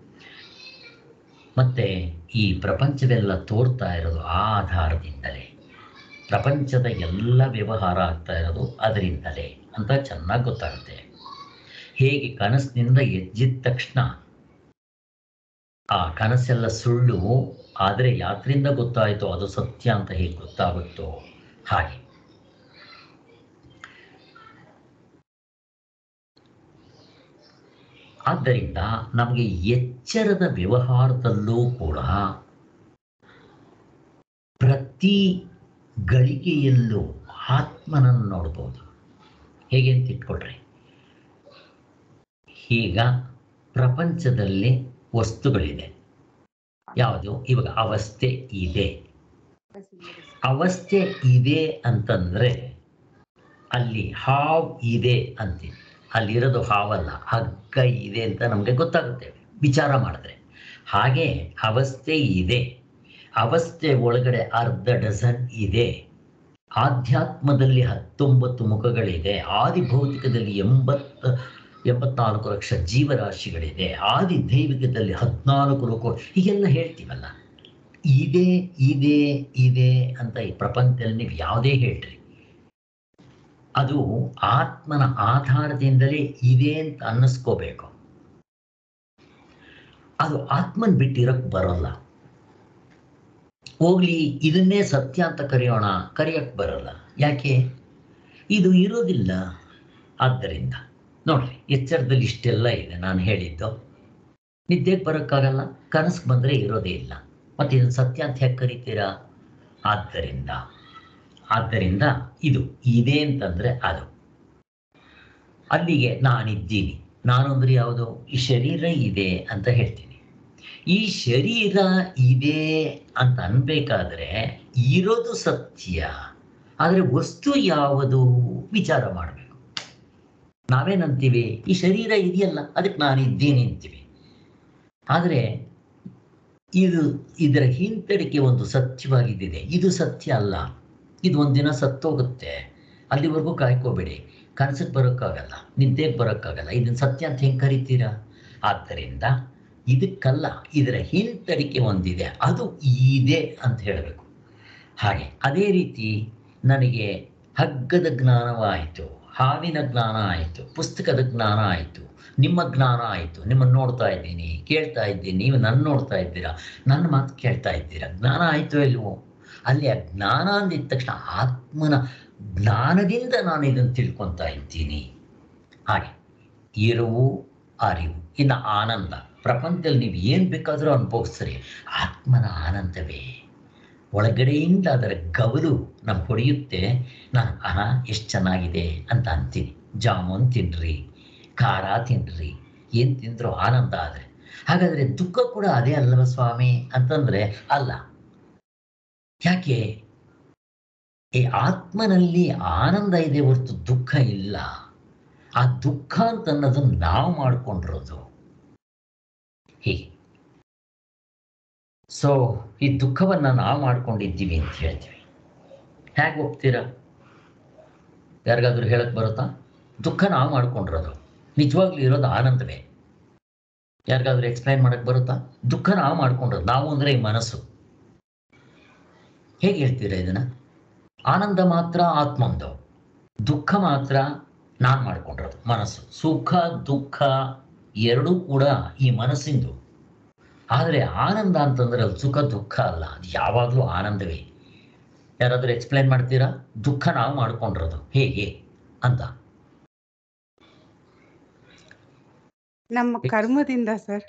ಮತ್ತೆ ಈ ಪ್ರಪಂಚವೆಲ್ಲ ತೋರ್ತಾ ಇರೋದು ಆ ಆಧಾರದಿಂದಲೇ ಪ್ರಪಂಚದ ಎಲ್ಲ ವ್ಯವಹಾರ ಆಗ್ತಾ ಇರೋದು ಅದರಿಂದಲೇ ಅಂತ ಚೆನ್ನಾಗಿ ಗೊತ್ತಾಗುತ್ತೆ ಹೇಗೆ ಕನಸಿನಿಂದ ಎದ್ದಿದ ತಕ್ಷಣ ಆ ಕನಸೆಲ್ಲ ಸುಳ್ಳು ಆದರೆ ಯಾತ್ರಿಂದ ಗೊತ್ತಾಯಿತೋ ಅದು ಸತ್ಯ ಅಂತ ಹೇಗೆ ಗೊತ್ತಾಗುತ್ತೋ ಹಾಗೆ ಆದ್ದರಿಂದ ನಮಗೆ ಎಚ್ಚರದ ವ್ಯವಹಾರದಲ್ಲೂ ಕೂಡ ಪ್ರತಿ ಗಳಿಗೆಯಲ್ಲೂ ಆತ್ಮನನ್ನು ನೋಡ್ಬೋದು ಹೇಗೆ ಅಂತ ಇಟ್ಕೊಳ್ರಿ ಈಗ ಪ್ರಪಂಚದಲ್ಲಿ ವಸ್ತುಗಳಿದೆ ಯಾವುದು ಇವಾಗ ಅವಸ್ಥೆ ಇದೆ ಅವಸ್ಥೆ ಇದೆ ಅಂತಂದ್ರೆ ಅಲ್ಲಿ ಹಾವ್ ಇದೆ ಅಂತೀವಿ ಅಲ್ಲಿರೋದು ಹಾವಲ್ಲ ಹಗ್ಗ ಇದೆ ಅಂತ ನಮಗೆ ಗೊತ್ತಾಗುತ್ತೆ ವಿಚಾರ ಮಾಡಿದ್ರೆ ಹಾಗೆ ಅವಸ್ಥೆ ಇದೆ ಅವಸ್ಥೆ ಒಳಗಡೆ ಅರ್ಧ ಡಜನ್ ಇದೆ ಆಧ್ಯಾತ್ಮದಲ್ಲಿ ಹತ್ತೊಂಬತ್ತು ಮುಖಗಳಿದೆ ಆದಿ ಭೌತಿಕದಲ್ಲಿ ಎಂಬತ್ತ ಎಂಬತ್ನಾಲ್ಕು ಲಕ್ಷ ಜೀವರಾಶಿಗಳಿದೆ ಆದಿ ದೈವಿಕದಲ್ಲಿ ಹದಿನಾಲ್ಕು ಲೋಕ ಹೀಗೆಲ್ಲ ಹೇಳ್ತೀವಲ್ಲ ಇದೆ ಇದೆ ಇದೆ ಅಂತ ಈ ಪ್ರಪಂಚದಲ್ಲಿ ನೀವು ಯಾವುದೇ ಹೇಳ್ರಿ ಅದು ಆತ್ಮನ ಆಧಾರದಿಂದಲೇ ಇದೆ ಅಂತ ಅನ್ನಿಸ್ಕೋಬೇಕು ಅದು ಆತ್ಮನ್ ಬಿಟ್ಟಿರಕ್ ಬರೋಲ್ಲ ಹೋಗ್ಲಿ ಇದನ್ನೇ ಸತ್ಯ ಅಂತ ಕರೆಯೋಣ ಕರೆಯಕ್ ಬರಲ್ಲ ಯಾಕೆ ಇದು ಇರೋದಿಲ್ಲ ಆದ್ದರಿಂದ ನೋಡ್ರಿ ಎಚ್ಚರದಲ್ಲಿ ಇಷ್ಟೆಲ್ಲ ಇದೆ ನಾನು ಹೇಳಿದ್ದು ನಿದ್ದೆಗೆ ಬರೋಕ್ಕಾಗಲ್ಲ ಕನಸು ಬಂದರೆ ಇರೋದೇ ಇಲ್ಲ ಮತ್ತೆ ಇದನ್ನು ಸತ್ಯ ಅಂತ ಹೇಗೆ ಕರಿತೀರಾ ಆದ್ದರಿಂದ ಆದ್ದರಿಂದ ಇದು ಇದೆ ಅಂತಂದ್ರೆ ಅದು ಅಲ್ಲಿಗೆ ನಾನಿದ್ದೀನಿ ನಾನು ಅಂದ್ರೆ ಯಾವುದು ಈ ಶರೀರ ಇದೆ ಅಂತ ಹೇಳ್ತೀನಿ ಈ ಶರೀರ ಇದೆ ಅಂತ ಅನ್ಬೇಕಾದ್ರೆ ಇರೋದು ಸತ್ಯ ಆದರೆ ವಸ್ತು ಯಾವುದು ವಿಚಾರ ಮಾಡಬೇಕು ನಾವೇನಂತೀವಿ ಈ ಶರೀರ ಇದೆಯಲ್ಲ ಅದಕ್ಕೆ ನಾನು ಇದ್ದೀನಿ ಅಂತೀವಿ ಆದರೆ ಇದು ಇದರ ಹಿಂತಡಿಕೆ ಒಂದು ಸತ್ಯವಾಗಿದ್ದಿದೆ ಇದು ಸತ್ಯ ಅಲ್ಲ ಇದು ಒಂದಿನ ಸತ್ತೋಗುತ್ತೆ ಅಲ್ಲಿವರೆಗೂ ಕಾಯ್ಕೋಬೇಡಿ ಕನಸಿಗೆ ಬರೋಕ್ಕಾಗಲ್ಲ ನಿದ್ದೆಗೆ ಬರೋಕ್ಕಾಗಲ್ಲ ಇದನ್ನ ಸತ್ಯ ಅಂತ ಹೆಂಗೆ ಕರಿತೀರಾ ಆದ್ದರಿಂದ ಇದಕ್ಕಲ್ಲ ಇದರ ಹಿಂತಡಿಕೆ ಒಂದಿದೆ ಅದು ಇದೆ ಅಂತ ಹೇಳಬೇಕು ಹಾಗೆ ಅದೇ ರೀತಿ ನನಗೆ ಹಗ್ಗದ ಜ್ಞಾನವಾಯಿತು ಹಾವಿನ ಜ್ಞಾನ ಆಯಿತು ಪುಸ್ತಕದ ಜ್ಞಾನ ಆಯಿತು ನಿಮ್ಮ ಜ್ಞಾನ ಆಯಿತು ನಿಮ್ಮನ್ನು ನೋಡ್ತಾ ಇದ್ದೀನಿ ಕೇಳ್ತಾ ಇದ್ದೀನಿ ನೀವು ನನ್ನ ನೋಡ್ತಾ ಇದ್ದೀರಾ ನನ್ನ ಮಾತು ಕೇಳ್ತಾ ಇದ್ದೀರಾ ಜ್ಞಾನ ಆಯಿತು ಇಲ್ವೋ ಅಲ್ಲಿ ಆ ಜ್ಞಾನ ಅಂದಿದ ತಕ್ಷಣ ಆತ್ಮನ ಜ್ಞಾನದಿಂದ ನಾನು ಇದನ್ನು ತಿಳ್ಕೊತಾ ಇದ್ದೀನಿ ಹಾಗೆ ಇರುವು ಅರಿವು ಇನ್ನು ಆನಂದ ಪ್ರಪಂಚದಲ್ಲಿ ನೀವು ಏನು ಬೇಕಾದರೂ ಅನುಭವಿಸ್ರಿ ಆತ್ಮನ ಆನಂದವೇ ಒಳಗಡೆಯಿಂದ ಅದರ ಗವಲು ನಮ್ಗೆ ಹೊಡೆಯುತ್ತೆ ನಾನು ಆಹಾ ಎಷ್ಟು ಚೆನ್ನಾಗಿದೆ ಅಂತ ಅಂತೀನಿ ಜಾಮೂನ್ ತಿನ್ನಿರಿ ಖಾರ ತಿನ್ನಿರಿ ಏನು ತಿಂದರೂ ಆನಂದ ಆದರೆ ಹಾಗಾದರೆ ದುಃಖ ಕೂಡ ಅದೇ ಅಲ್ಲವ ಸ್ವಾಮಿ ಅಂತಂದರೆ ಅಲ್ಲ ಯಾಕೆ ಈ ಆತ್ಮನಲ್ಲಿ ಆನಂದ ಇದೆ ಹೊರತು ದುಃಖ ಇಲ್ಲ ಆ ದುಃಖ ಅಂತ ಅನ್ನೋದು ನಾವು ಮಾಡ್ಕೊಂಡಿರೋದು ಹೀಗೆ ಸೊ ಈ ದುಃಖವನ್ನ ನಾವು ಮಾಡ್ಕೊಂಡಿದ್ದೀವಿ ಅಂತ ಹೇಳ್ತೀವಿ ಹೇಗೆ ಒಪ್ತೀರಾ ಯಾರಿಗಾದ್ರೂ ಹೇಳಕ್ ಬರುತ್ತಾ ದುಃಖ ನಾವು ಮಾಡ್ಕೊಂಡಿರೋದು ನಿಜವಾಗ್ಲೂ ಇರೋದು ಆನಂದವೇ ಯಾರಿಗಾದ್ರೂ ಎಕ್ಸ್ಪ್ಲೈನ್ ಮಾಡಕ್ ಬರುತ್ತಾ ದುಃಖ ನಾವು ಮಾಡ್ಕೊಂಡಿರೋದು ನಾವು ಅಂದ್ರೆ ಈ ಮನಸ್ಸು ಹೇಗೆ ಹೇಳ್ತೀರಾ ಇದನ್ನ ಆನಂದ ಮಾತ್ರ ಆತ್ಮಂದು ದುಃಖ ಮಾತ್ರ ನಾನು ಮಾಡ್ಕೊಂಡಿರೋದು ಮನಸ್ಸು ಸುಖ ದುಃಖ ಎರಡೂ ಕೂಡ ಈ ಮನಸ್ಸಿಂದು ಆದರೆ ಆನಂದ ಅಂತಂದ್ರೆ ಅದು ಸುಖ ದುಃಖ ಅಲ್ಲ ಅದು ಯಾವಾಗಲೂ ಆನಂದವೇ ಯಾರಾದರೂ ಎಕ್ಸ್ಪ್ಲೈನ್ ಮಾಡ್ತೀರಾ ದುಃಖ ನಾವು ಮಾಡ್ಕೊಂಡಿರೋದು ಹೇಗೆ ಅಂತ ನಮ್ಮ ಕರ್ಮದಿಂದ ಸರ್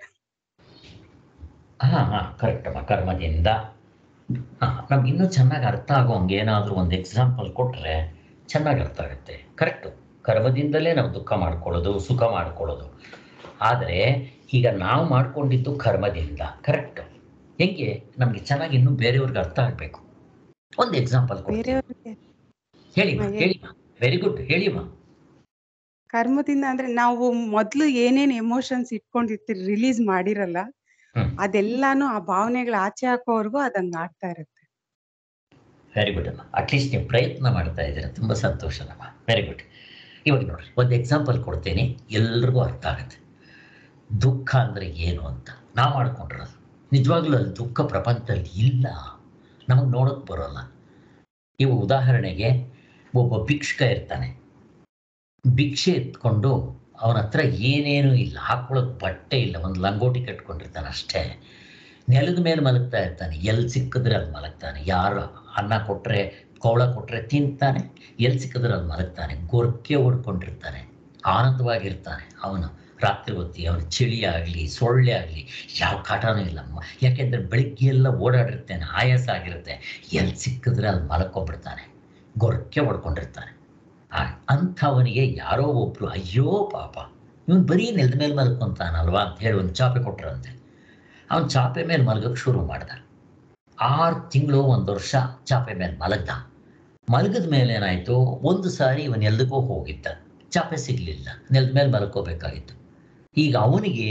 ಹಾ ಹಾ ಕರೆಕ್ಟ್ ಅಮ್ಮ ಕರ್ಮದಿಂದ ಹಾ ನಮ್ಗೆ ಇನ್ನೂ ಚೆನ್ನಾಗಿ ಅರ್ಥ ಆಗೋ ಹಂಗೆ ಏನಾದರೂ ಒಂದು ಎಕ್ಸಾಂಪಲ್ ಕೊಟ್ಟರೆ ಚೆನ್ನಾಗಿ ಅರ್ಥ ಆಗುತ್ತೆ ಕರೆಕ್ಟು ಕರ್ಮದಿಂದಲೇ ನಾವು ದುಃಖ ಮಾಡ್ಕೊಳ್ಳೋದು ಸುಖ ಮಾಡ್ಕೊಳ್ಳೋದು ಆದರೆ ಈಗ ನಾವು ಮಾಡ್ಕೊಂಡಿದ್ದು ಕರ್ಮದಿಂದ ಕರೆಕ್ಟ್ ಹೆಂಗೆ ನಮಗೆ ಚೆನ್ನಾಗಿ ಇನ್ನೂ ಬೇರೆಯವ್ರಿಗೆ ಅರ್ಥ ಆಗಬೇಕು ಒಂದು ಎಕ್ಸಾಂಪಲ್ ಕೊಡ್ತೀನಿ ಬೇರೆಯವ್ರಿಗೆ ಹೇಳಿ ಹಾ, ಹೇಳಿ. ಹೇಳಿ ವೆರಿ ಗುಡ್ ಹೇಳಿ ಮಾ ಕರ್ಮದಿಂದ ಅಂದ್ರೆ ನಾವು ಮೊದ್ಲು ಏನೇನ್ ಎಮೋಷನ್ಸ್ ಇಟ್ಕೊಂಡಿರ್ತೀರಿ ರಿಲೀಸ್ ಮಾಡಿರಲ್ಲ ಹ್ಮ್. ಅದೆಲ್ಲಾನು ಆ ಭಾವನೆಗಳು ಆಚೆ ಹಾಕೋವರೆಗೂ ಅದಂಗ ಆಗ್ತಾ ಇರುತ್ತೆ ವೆರಿ ಗುಡ್ ಅಮ್ಮ ಅಟ್ಲೀಸ್ಟ್ ನೀವು ಪ್ರಯತ್ನ ಮಾಡ್ತಾ ಇದ್ದೀರಾ ತುಂಬ ಸಂತೋಷ ನಮ್ಮ ವೆರಿ ಗುಡ್ ಇವಾಗ ನೋಡ್ರಿ ಒಂದು ಎಕ್ಸಾಂಪಲ್ ಕೊಡ್ತೀನಿ ಎಲ್ರಿಗೂ ಅರ್ಥ ಆಗುತ್ತೆ ದುಃಖ ಅಂದರೆ ಏನು ಅಂತ ನಾವು ಮಾಡ್ಕೊಂಡಿರೋದು ನಿಜವಾಗ್ಲೂ ಅಲ್ಲಿ ದುಃಖ ಪ್ರಪಂಚದಲ್ಲಿ ಇಲ್ಲ ನಮಗೆ ನೋಡೋಕೆ ಬರೋಲ್ಲ ಇವು ಉದಾಹರಣೆಗೆ ಒಬ್ಬ ಭಿಕ್ಷುಕ ಇರ್ತಾನೆ ಭಿಕ್ಷೆ ಎತ್ಕೊಂಡು ಅವನ ಹತ್ರ ಏನೇನೂ ಇಲ್ಲ ಹಾಕೊಳ್ಳೋಕೆ ಬಟ್ಟೆ ಇಲ್ಲ ಒಂದು ಲಂಗೋಟಿ ಕಟ್ಕೊಂಡಿರ್ತಾನೆ ಅಷ್ಟೇ ನೆಲದ ಮೇಲೆ ಮಲಗ್ತಾ ಇರ್ತಾನೆ ಎಲ್ಲಿ ಸಿಕ್ಕಿದ್ರೆ ಅಲ್ಲಿ ಮಲಗ್ತಾನೆ ಯಾರು ಅನ್ನ ಕೊಟ್ಟರೆ ಕೌಳ ಕೊಟ್ಟರೆ ತಿಂತಾನೆ ಎಲ್ಲಿ ಸಿಕ್ಕಿದ್ರೆ ಅಲ್ಲಿ ಮಲಗ್ತಾನೆ ಗೊರ್ಕೆ ಹೊಡ್ಕೊಂಡಿರ್ತಾನೆ ಆನಂದವಾಗಿರ್ತಾನೆ ಅವನು ರಾತ್ರಿ ಹೊತ್ತಿ ಅವನು ಚಳಿ ಆಗಲಿ ಸೊಳ್ಳೆ ಆಗಲಿ ಯಾವ ಕಾಟನೂ ಇಲ್ಲ ಮ- ಯಾಕೆಂದ್ರೆ ಬೆಳಿಗ್ಗೆ ಎಲ್ಲ ಓಡಾಡಿರ್ತಾನೆ ಆಯಾಸ ಆಗಿರುತ್ತೆ ಎಲ್ಲಿ ಸಿಕ್ಕಿದ್ರೆ ಅಲ್ಲಿ ಮಲಕ್ಕೊಂಡ್ಬಿಡ್ತಾನೆ ಗೊರ್ಕೆ ಹೊಡ್ಕೊಂಡಿರ್ತಾನೆ ಆ ಅಂಥವನಿಗೆ ಯಾರೋ ಒಬ್ರು ಅಯ್ಯೋ ಪಾಪ ಇವನು ಬರೀ ನೆಲದ ಮೇಲೆ ಮಲ್ಕೊಂತಾನಲ್ವಾ ಅಂತ ಹೇಳಿ ಒಂದು ಚಾಪೆ ಕೊಟ್ರಂತೆ ಅವನು ಚಾಪೆ ಮೇಲೆ ಮಲಗಕ್ಕೆ ಶುರು ಮಾಡ್ದ ಆರು ತಿಂಗಳು ಒಂದು ವರ್ಷ ಚಾಪೆ ಮೇಲೆ ಮಲಗ್ದ ಮಲಗಿದ ಮೇಲೆ ಏನಾಯ್ತು ಒಂದು ಸಾರಿ ಇವನ್ ಎಲ್ದಕ್ಕೂ ಹೋಗಿದ್ದ ಚಾಪೆ ಸಿಗ್ಲಿಲ್ಲ ನೆಲದ ಮೇಲೆ ಮಲ್ಕೋಬೇಕಾಗಿತ್ತು ಈಗ ಅವನಿಗೆ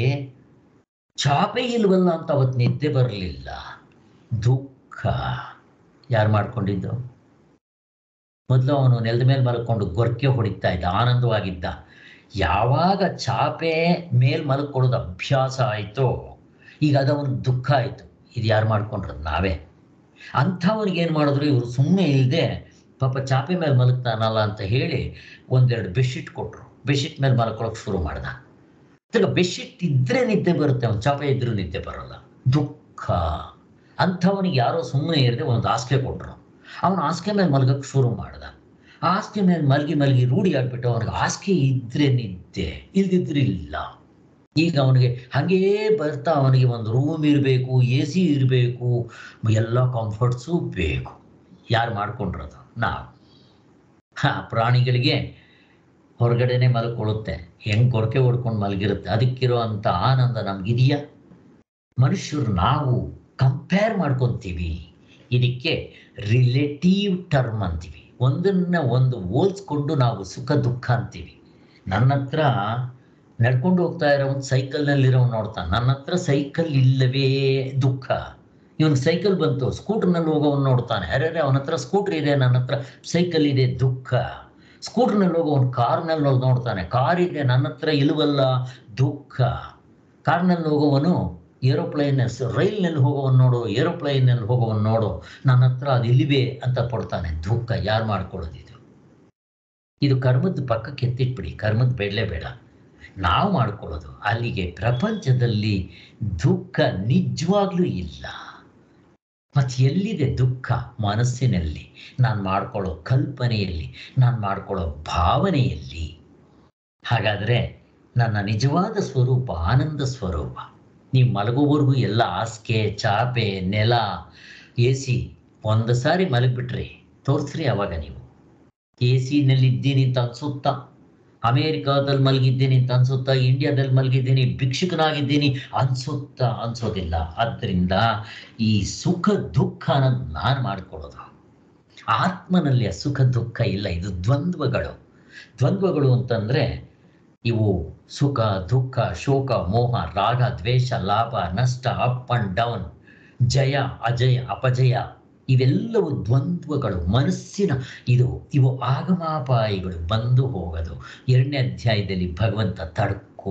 ಚಾಪೆ ಇಲ್ವಲ್ಲ ಅಂತ ಅವತ್ತು ನಿದ್ದೆ ಬರಲಿಲ್ಲ ದುಃಖ ಯಾರು ಮಾಡ್ಕೊಂಡಿದ್ದು ಮೊದಲು ಅವನು ನೆಲದ ಮೇಲೆ ಮಲ್ಕೊಂಡು ಗೊರ್ಕೆ ಹೊಡಿತಾ ಇದ್ದ ಆನಂದವಾಗಿದ್ದ ಯಾವಾಗ ಚಾಪೆ ಮೇಲ್ ಮಲ್ಕೊಳ್ಳೋದು ಅಭ್ಯಾಸ ಆಯಿತೋ ಈಗ ಅದು ಅವನಿಗೆ ದುಃಖ ಆಯಿತು ಇದು ಯಾರು ಮಾಡ್ಕೊಂಡ್ರದ್ದು ನಾವೇ ಅಂಥವನಿಗೆ ಏನು ಮಾಡಿದ್ರು ಇವರು ಸುಮ್ಮನೆ ಇಲ್ಲದೆ ಪಾಪ ಚಾಪೆ ಮೇಲೆ ಮಲಗ್ತಾನಲ್ಲ ಅಂತ ಹೇಳಿ ಒಂದೆರಡು ಬೆಡ್ಶೀಟ್ ಕೊಟ್ಟರು ಬೆಡ್ಶೀಟ್ ಮೇಲೆ ಮಲ್ಕೊಳ್ಳೋಕೆ ಶುರು ಮಾಡ್ದ ತಿರ್ಗ ಬೆಡ್ಶೀಟ್ ಇದ್ರೆ ನಿದ್ದೆ ಬರುತ್ತೆ ಅವ್ನು ಚಾಪೆ ಇದ್ರೂ ನಿದ್ದೆ ಬರೋಲ್ಲ ದುಃಖ ಅಂಥವನಿಗೆ ಯಾರೋ ಸುಮ್ಮನೆ ಇರದೆ ಒಂದು ಹಾಸಿಗೆ ಕೊಟ್ಟರು ಅವನು ಹಾಸಿಗೆ ಮೇಲೆ ಮಲಗಕ್ಕೆ ಶುರು ಮಾಡ್ದ ಹಾಸಿಗೆ ಮೇಲೆ ಮಲಗಿ ಮಲಗಿ ರೂಢಿ ಆಗ್ಬಿಟ್ಟು ಅವನಿಗೆ ಹಾಸಿಗೆ ಇದ್ರೆ ನಿದ್ದೆ ಇಲ್ದಿದ್ರೆ ಇಲ್ಲ ಈಗ ಅವನಿಗೆ ಹಾಗೇ ಬರ್ತಾ ಅವನಿಗೆ ಒಂದು ರೂಮ್ ಇರಬೇಕು ಎ ಸಿ ಇರಬೇಕು ಎಲ್ಲ ಕಂಫರ್ಟ್ಸು ಬೇಕು ಯಾರು ಮಾಡ್ಕೊಂಡಿರೋದು ನಾವು ಹಾ ಪ್ರಾಣಿಗಳಿಗೆ ಹೊರಗಡೆನೆ ಮಲ್ಕೊಳ್ಳುತ್ತೆ ಹೆಂಗ್ ಕೊರಕೆ ಹೊಡ್ಕೊಂಡು ಮಲಗಿರುತ್ತೆ ಅದಕ್ಕಿರೋ ಅಂಥ ಆನಂದ ನಮ್ಗಿದೆಯಾ ಮನುಷ್ಯರು ನಾವು ಕಂಪೇರ್ ಮಾಡ್ಕೊತೀವಿ ಇದಕ್ಕೆ ರಿಲೇಟಿವ್ ಟರ್ಮ್ ಅಂತೀವಿ ಒಂದನ್ನ ಒಂದು ಹೋಲ್ಸ್ಕೊಂಡು ನಾವು ಸುಖ ದುಃಖ ಅಂತೀವಿ ನನ್ನ ಹತ್ರ ನಡ್ಕೊಂಡು ಹೋಗ್ತಾ ಇರೋ ಒಂದು ಸೈಕಲ್ನಲ್ಲಿರೋ ನೋಡ್ತಾನೆ ನನ್ನ ಹತ್ರ ಸೈಕಲ್ ಇಲ್ಲವೇ ದುಃಖ ಇವನಿಗೆ ಸೈಕಲ್ ಬಂತು ಸ್ಕೂಟರ್ನಲ್ಲಿ ಹೋಗೋವನ್ನ ನೋಡ್ತಾನೆ ಅರೆ ಅವನ ಹತ್ರ ಸ್ಕೂಟರ್ ಇದೆ ನನ್ನ ಹತ್ರ ಸೈಕಲ್ ಇದೆ ದುಃಖ ಸ್ಕೂಟರ್ನಲ್ಲಿ ಹೋಗೋವನು ಕಾರ್ನಲ್ಲಿ ನೋಡ್ತಾನೆ ಕಾರ್ ಇದೆ ನನ್ನ ಹತ್ರ ಇಲ್ವಲ್ಲ ದುಃಖ ಕಾರ್ನಲ್ಲಿ ಹೋಗೋವನು ಏರೋಪ್ಲೇನ್ ರೈಲ್ನಲ್ಲಿ ಹೋಗೋವನ್ ನೋಡು ಏರೋಪ್ಲೇನ್ನಲ್ಲಿ ಹೋಗೋವನ್ ನೋಡು ನನ್ನ ಹತ್ರ ಅದು ಇಲ್ಲಿವೆ ಅಂತ ಕೊಡ್ತಾನೆ ದುಃಖ ಯಾರು ಮಾಡ್ಕೊಳ್ಳೋದು ಇದು ಇದು ಕರ್ಮದ ಪಕ್ಕಕ್ಕೆ ಎತ್ತಿಟ್ಬಿಡಿ ಕರ್ಮದ ಬೇಡಲೇ ಬೇಡ ನಾವು ಮಾಡ್ಕೊಳ್ಳೋದು ಅಲ್ಲಿಗೆ ಪ್ರಪಂಚದಲ್ಲಿ ದುಃಖ ನಿಜವಾಗ್ಲೂ ಇಲ್ಲ ಮತ್ತೆ ಎಲ್ಲಿದೆ ದುಃಖ ಮನಸ್ಸಿನಲ್ಲಿ ನಾನು ಮಾಡ್ಕೊಳ್ಳೋ ಕಲ್ಪನೆಯಲ್ಲಿ ನಾನು ಮಾಡ್ಕೊಳ್ಳೋ ಭಾವನೆಯಲ್ಲಿ ಹಾಗಾದರೆ ನನ್ನ ನಿಜವಾದ ಸ್ವರೂಪ ಆನಂದ ಸ್ವರೂಪ ನೀವು ಮಲಗೋವರೆಗೂ ಎಲ್ಲ ಹಾಸಿಗೆ ಚಾಪೆ ನೆಲ ಎ ಸಿ ಒಂದು ಸಾರಿ ಮಲಗಿಬಿಟ್ರಿ ತೋರಿಸ್ರಿ ಅವಾಗ ನೀವು ಎ ಸಿನಲ್ಲಿ ಇದ್ದೀನಿ ಅಂತ ಅನ್ಸುತ್ತಾ ಅಮೇರಿಕಾದಲ್ಲಿ ಮಲಗಿದ್ದೀನಿ ಅಂತ ಅನ್ಸುತ್ತಾ ಇಂಡಿಯಾದಲ್ಲಿ ಮಲಗಿದ್ದೀನಿ ಭಿಕ್ಷುಕನಾಗಿದ್ದೀನಿ ಅನ್ಸುತ್ತಾ ಅನ್ಸೋದಿಲ್ಲ ಆದ್ದರಿಂದ ಈ ಸುಖ ದುಃಖ ಅನ್ನೋದು ನಾನು ಮಾಡ್ಕೊಳ್ಳೋದು ಆತ್ಮನಲ್ಲಿ ಆ ಸುಖ ದುಃಖ ಇಲ್ಲ ಇದು ದ್ವಂದ್ವಗಳು ದ್ವಂದ್ವಗಳು ಅಂತಂದ್ರೆ ಇವು ಸುಖ ದುಃಖ ಶೋಕ ಮೋಹ ರಾಗ ದ್ವೇಷ ಲಾಭ ನಷ್ಟ ಅಪ್ ಅಂಡ್ ಡೌನ್ ಜಯ ಅಜಯ ಅಪಜಯ ಇವೆಲ್ಲವೂ ದ್ವಂದ್ವಗಳು ಮನಸ್ಸಿನ ಇದು ಇವು ಆಗಮಾಪಾಯಿಗಳು ಬಂದು ಹೋಗೋದು ಎರಡನೇ ಅಧ್ಯಾಯದಲ್ಲಿ ಭಗವಂತ ತಡ್ಕೋ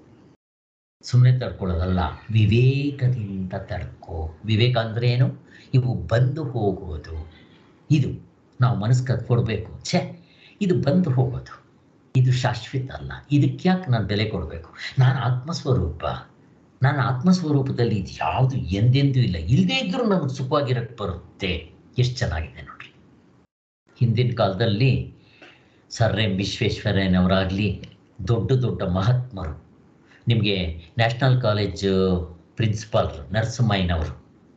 ಸುಮ್ಮನೆ ತಡ್ಕೊಳ್ಳೋದಲ್ಲ ವಿವೇಕದಿಂದ ತಡ್ಕೋ ವಿವೇಕ ಅಂದ್ರೆ ಏನು ಇವು ಬಂದು ಹೋಗೋದು ಇದು ನಾವು ಮನಸ್ಸು ಕತ್ಕೊಡ್ಬೇಕು ಛೇ ಇದು ಬಂದು ಹೋಗೋದು ಇದು ಶಾಶ್ವತ ಅಲ್ಲ ಇದಕ್ಕೆ ಯಾಕೆ ನಾನು ಬೆಲೆ ಕೊಡಬೇಕು ನಾನು ಆತ್ಮಸ್ವರೂಪ ನಾನು ಆತ್ಮಸ್ವರೂಪದಲ್ಲಿ ಇದು ಯಾವುದು ಎಂದೆಂದೂ ಇಲ್ಲ ಇಲ್ಲದೇ ಇದ್ರೂ ನಮಗೆ ಸುಖವಾಗಿರಕ್ಕೆ ಬರುತ್ತೆ ಎಷ್ಟು ಚೆನ್ನಾಗಿದೆ ನೋಡ್ರಿ ಹಿಂದಿನ ಕಾಲದಲ್ಲಿ ಸರ್ ಎಂ ವಿಶ್ವೇಶ್ವರಯ್ಯನವರಾಗಲಿ ದೊಡ್ಡ ದೊಡ್ಡ ಮಹಾತ್ಮರು ನಿಮಗೆ ನ್ಯಾಷನಲ್ ಕಾಲೇಜ್ ಪ್ರಿನ್ಸಿಪಾಲ್ ನರಸಿಂಹಯ್ಯನವರು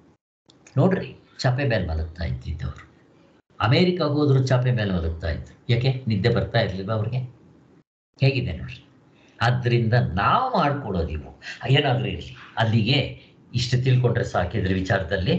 ನೋಡ್ರಿ ಚಾಪೆ ಮೇಲೆ ಮಲಗ್ತಾ ಇದ್ದಿದ್ದವರು ಅಮೇರಿಕಾಗೆ ಹೋದ್ರು ಚಾಪೆ ಮೇಲೆ ಮಲಗ್ತಾ ಇದ್ರು ಯಾಕೆ ನಿದ್ದೆ ಬರ್ತಾ ಇರ್ಲಿಲ್ವಾ ಅವ್ರಿಗೆ ಹೇಗಿದೆ ನೋಡ್ರಿ ಆದ್ದರಿಂದ ನಾವು ಮಾಡ್ಕೊಡೋದು ಇವು ಏನಾದರೂ ಇರಲಿ ಅಲ್ಲಿಗೆ ಇಷ್ಟು ತಿಳ್ಕೊಂಡ್ರೆ ಸಾಕಿದ್ರ ವಿಚಾರದಲ್ಲಿ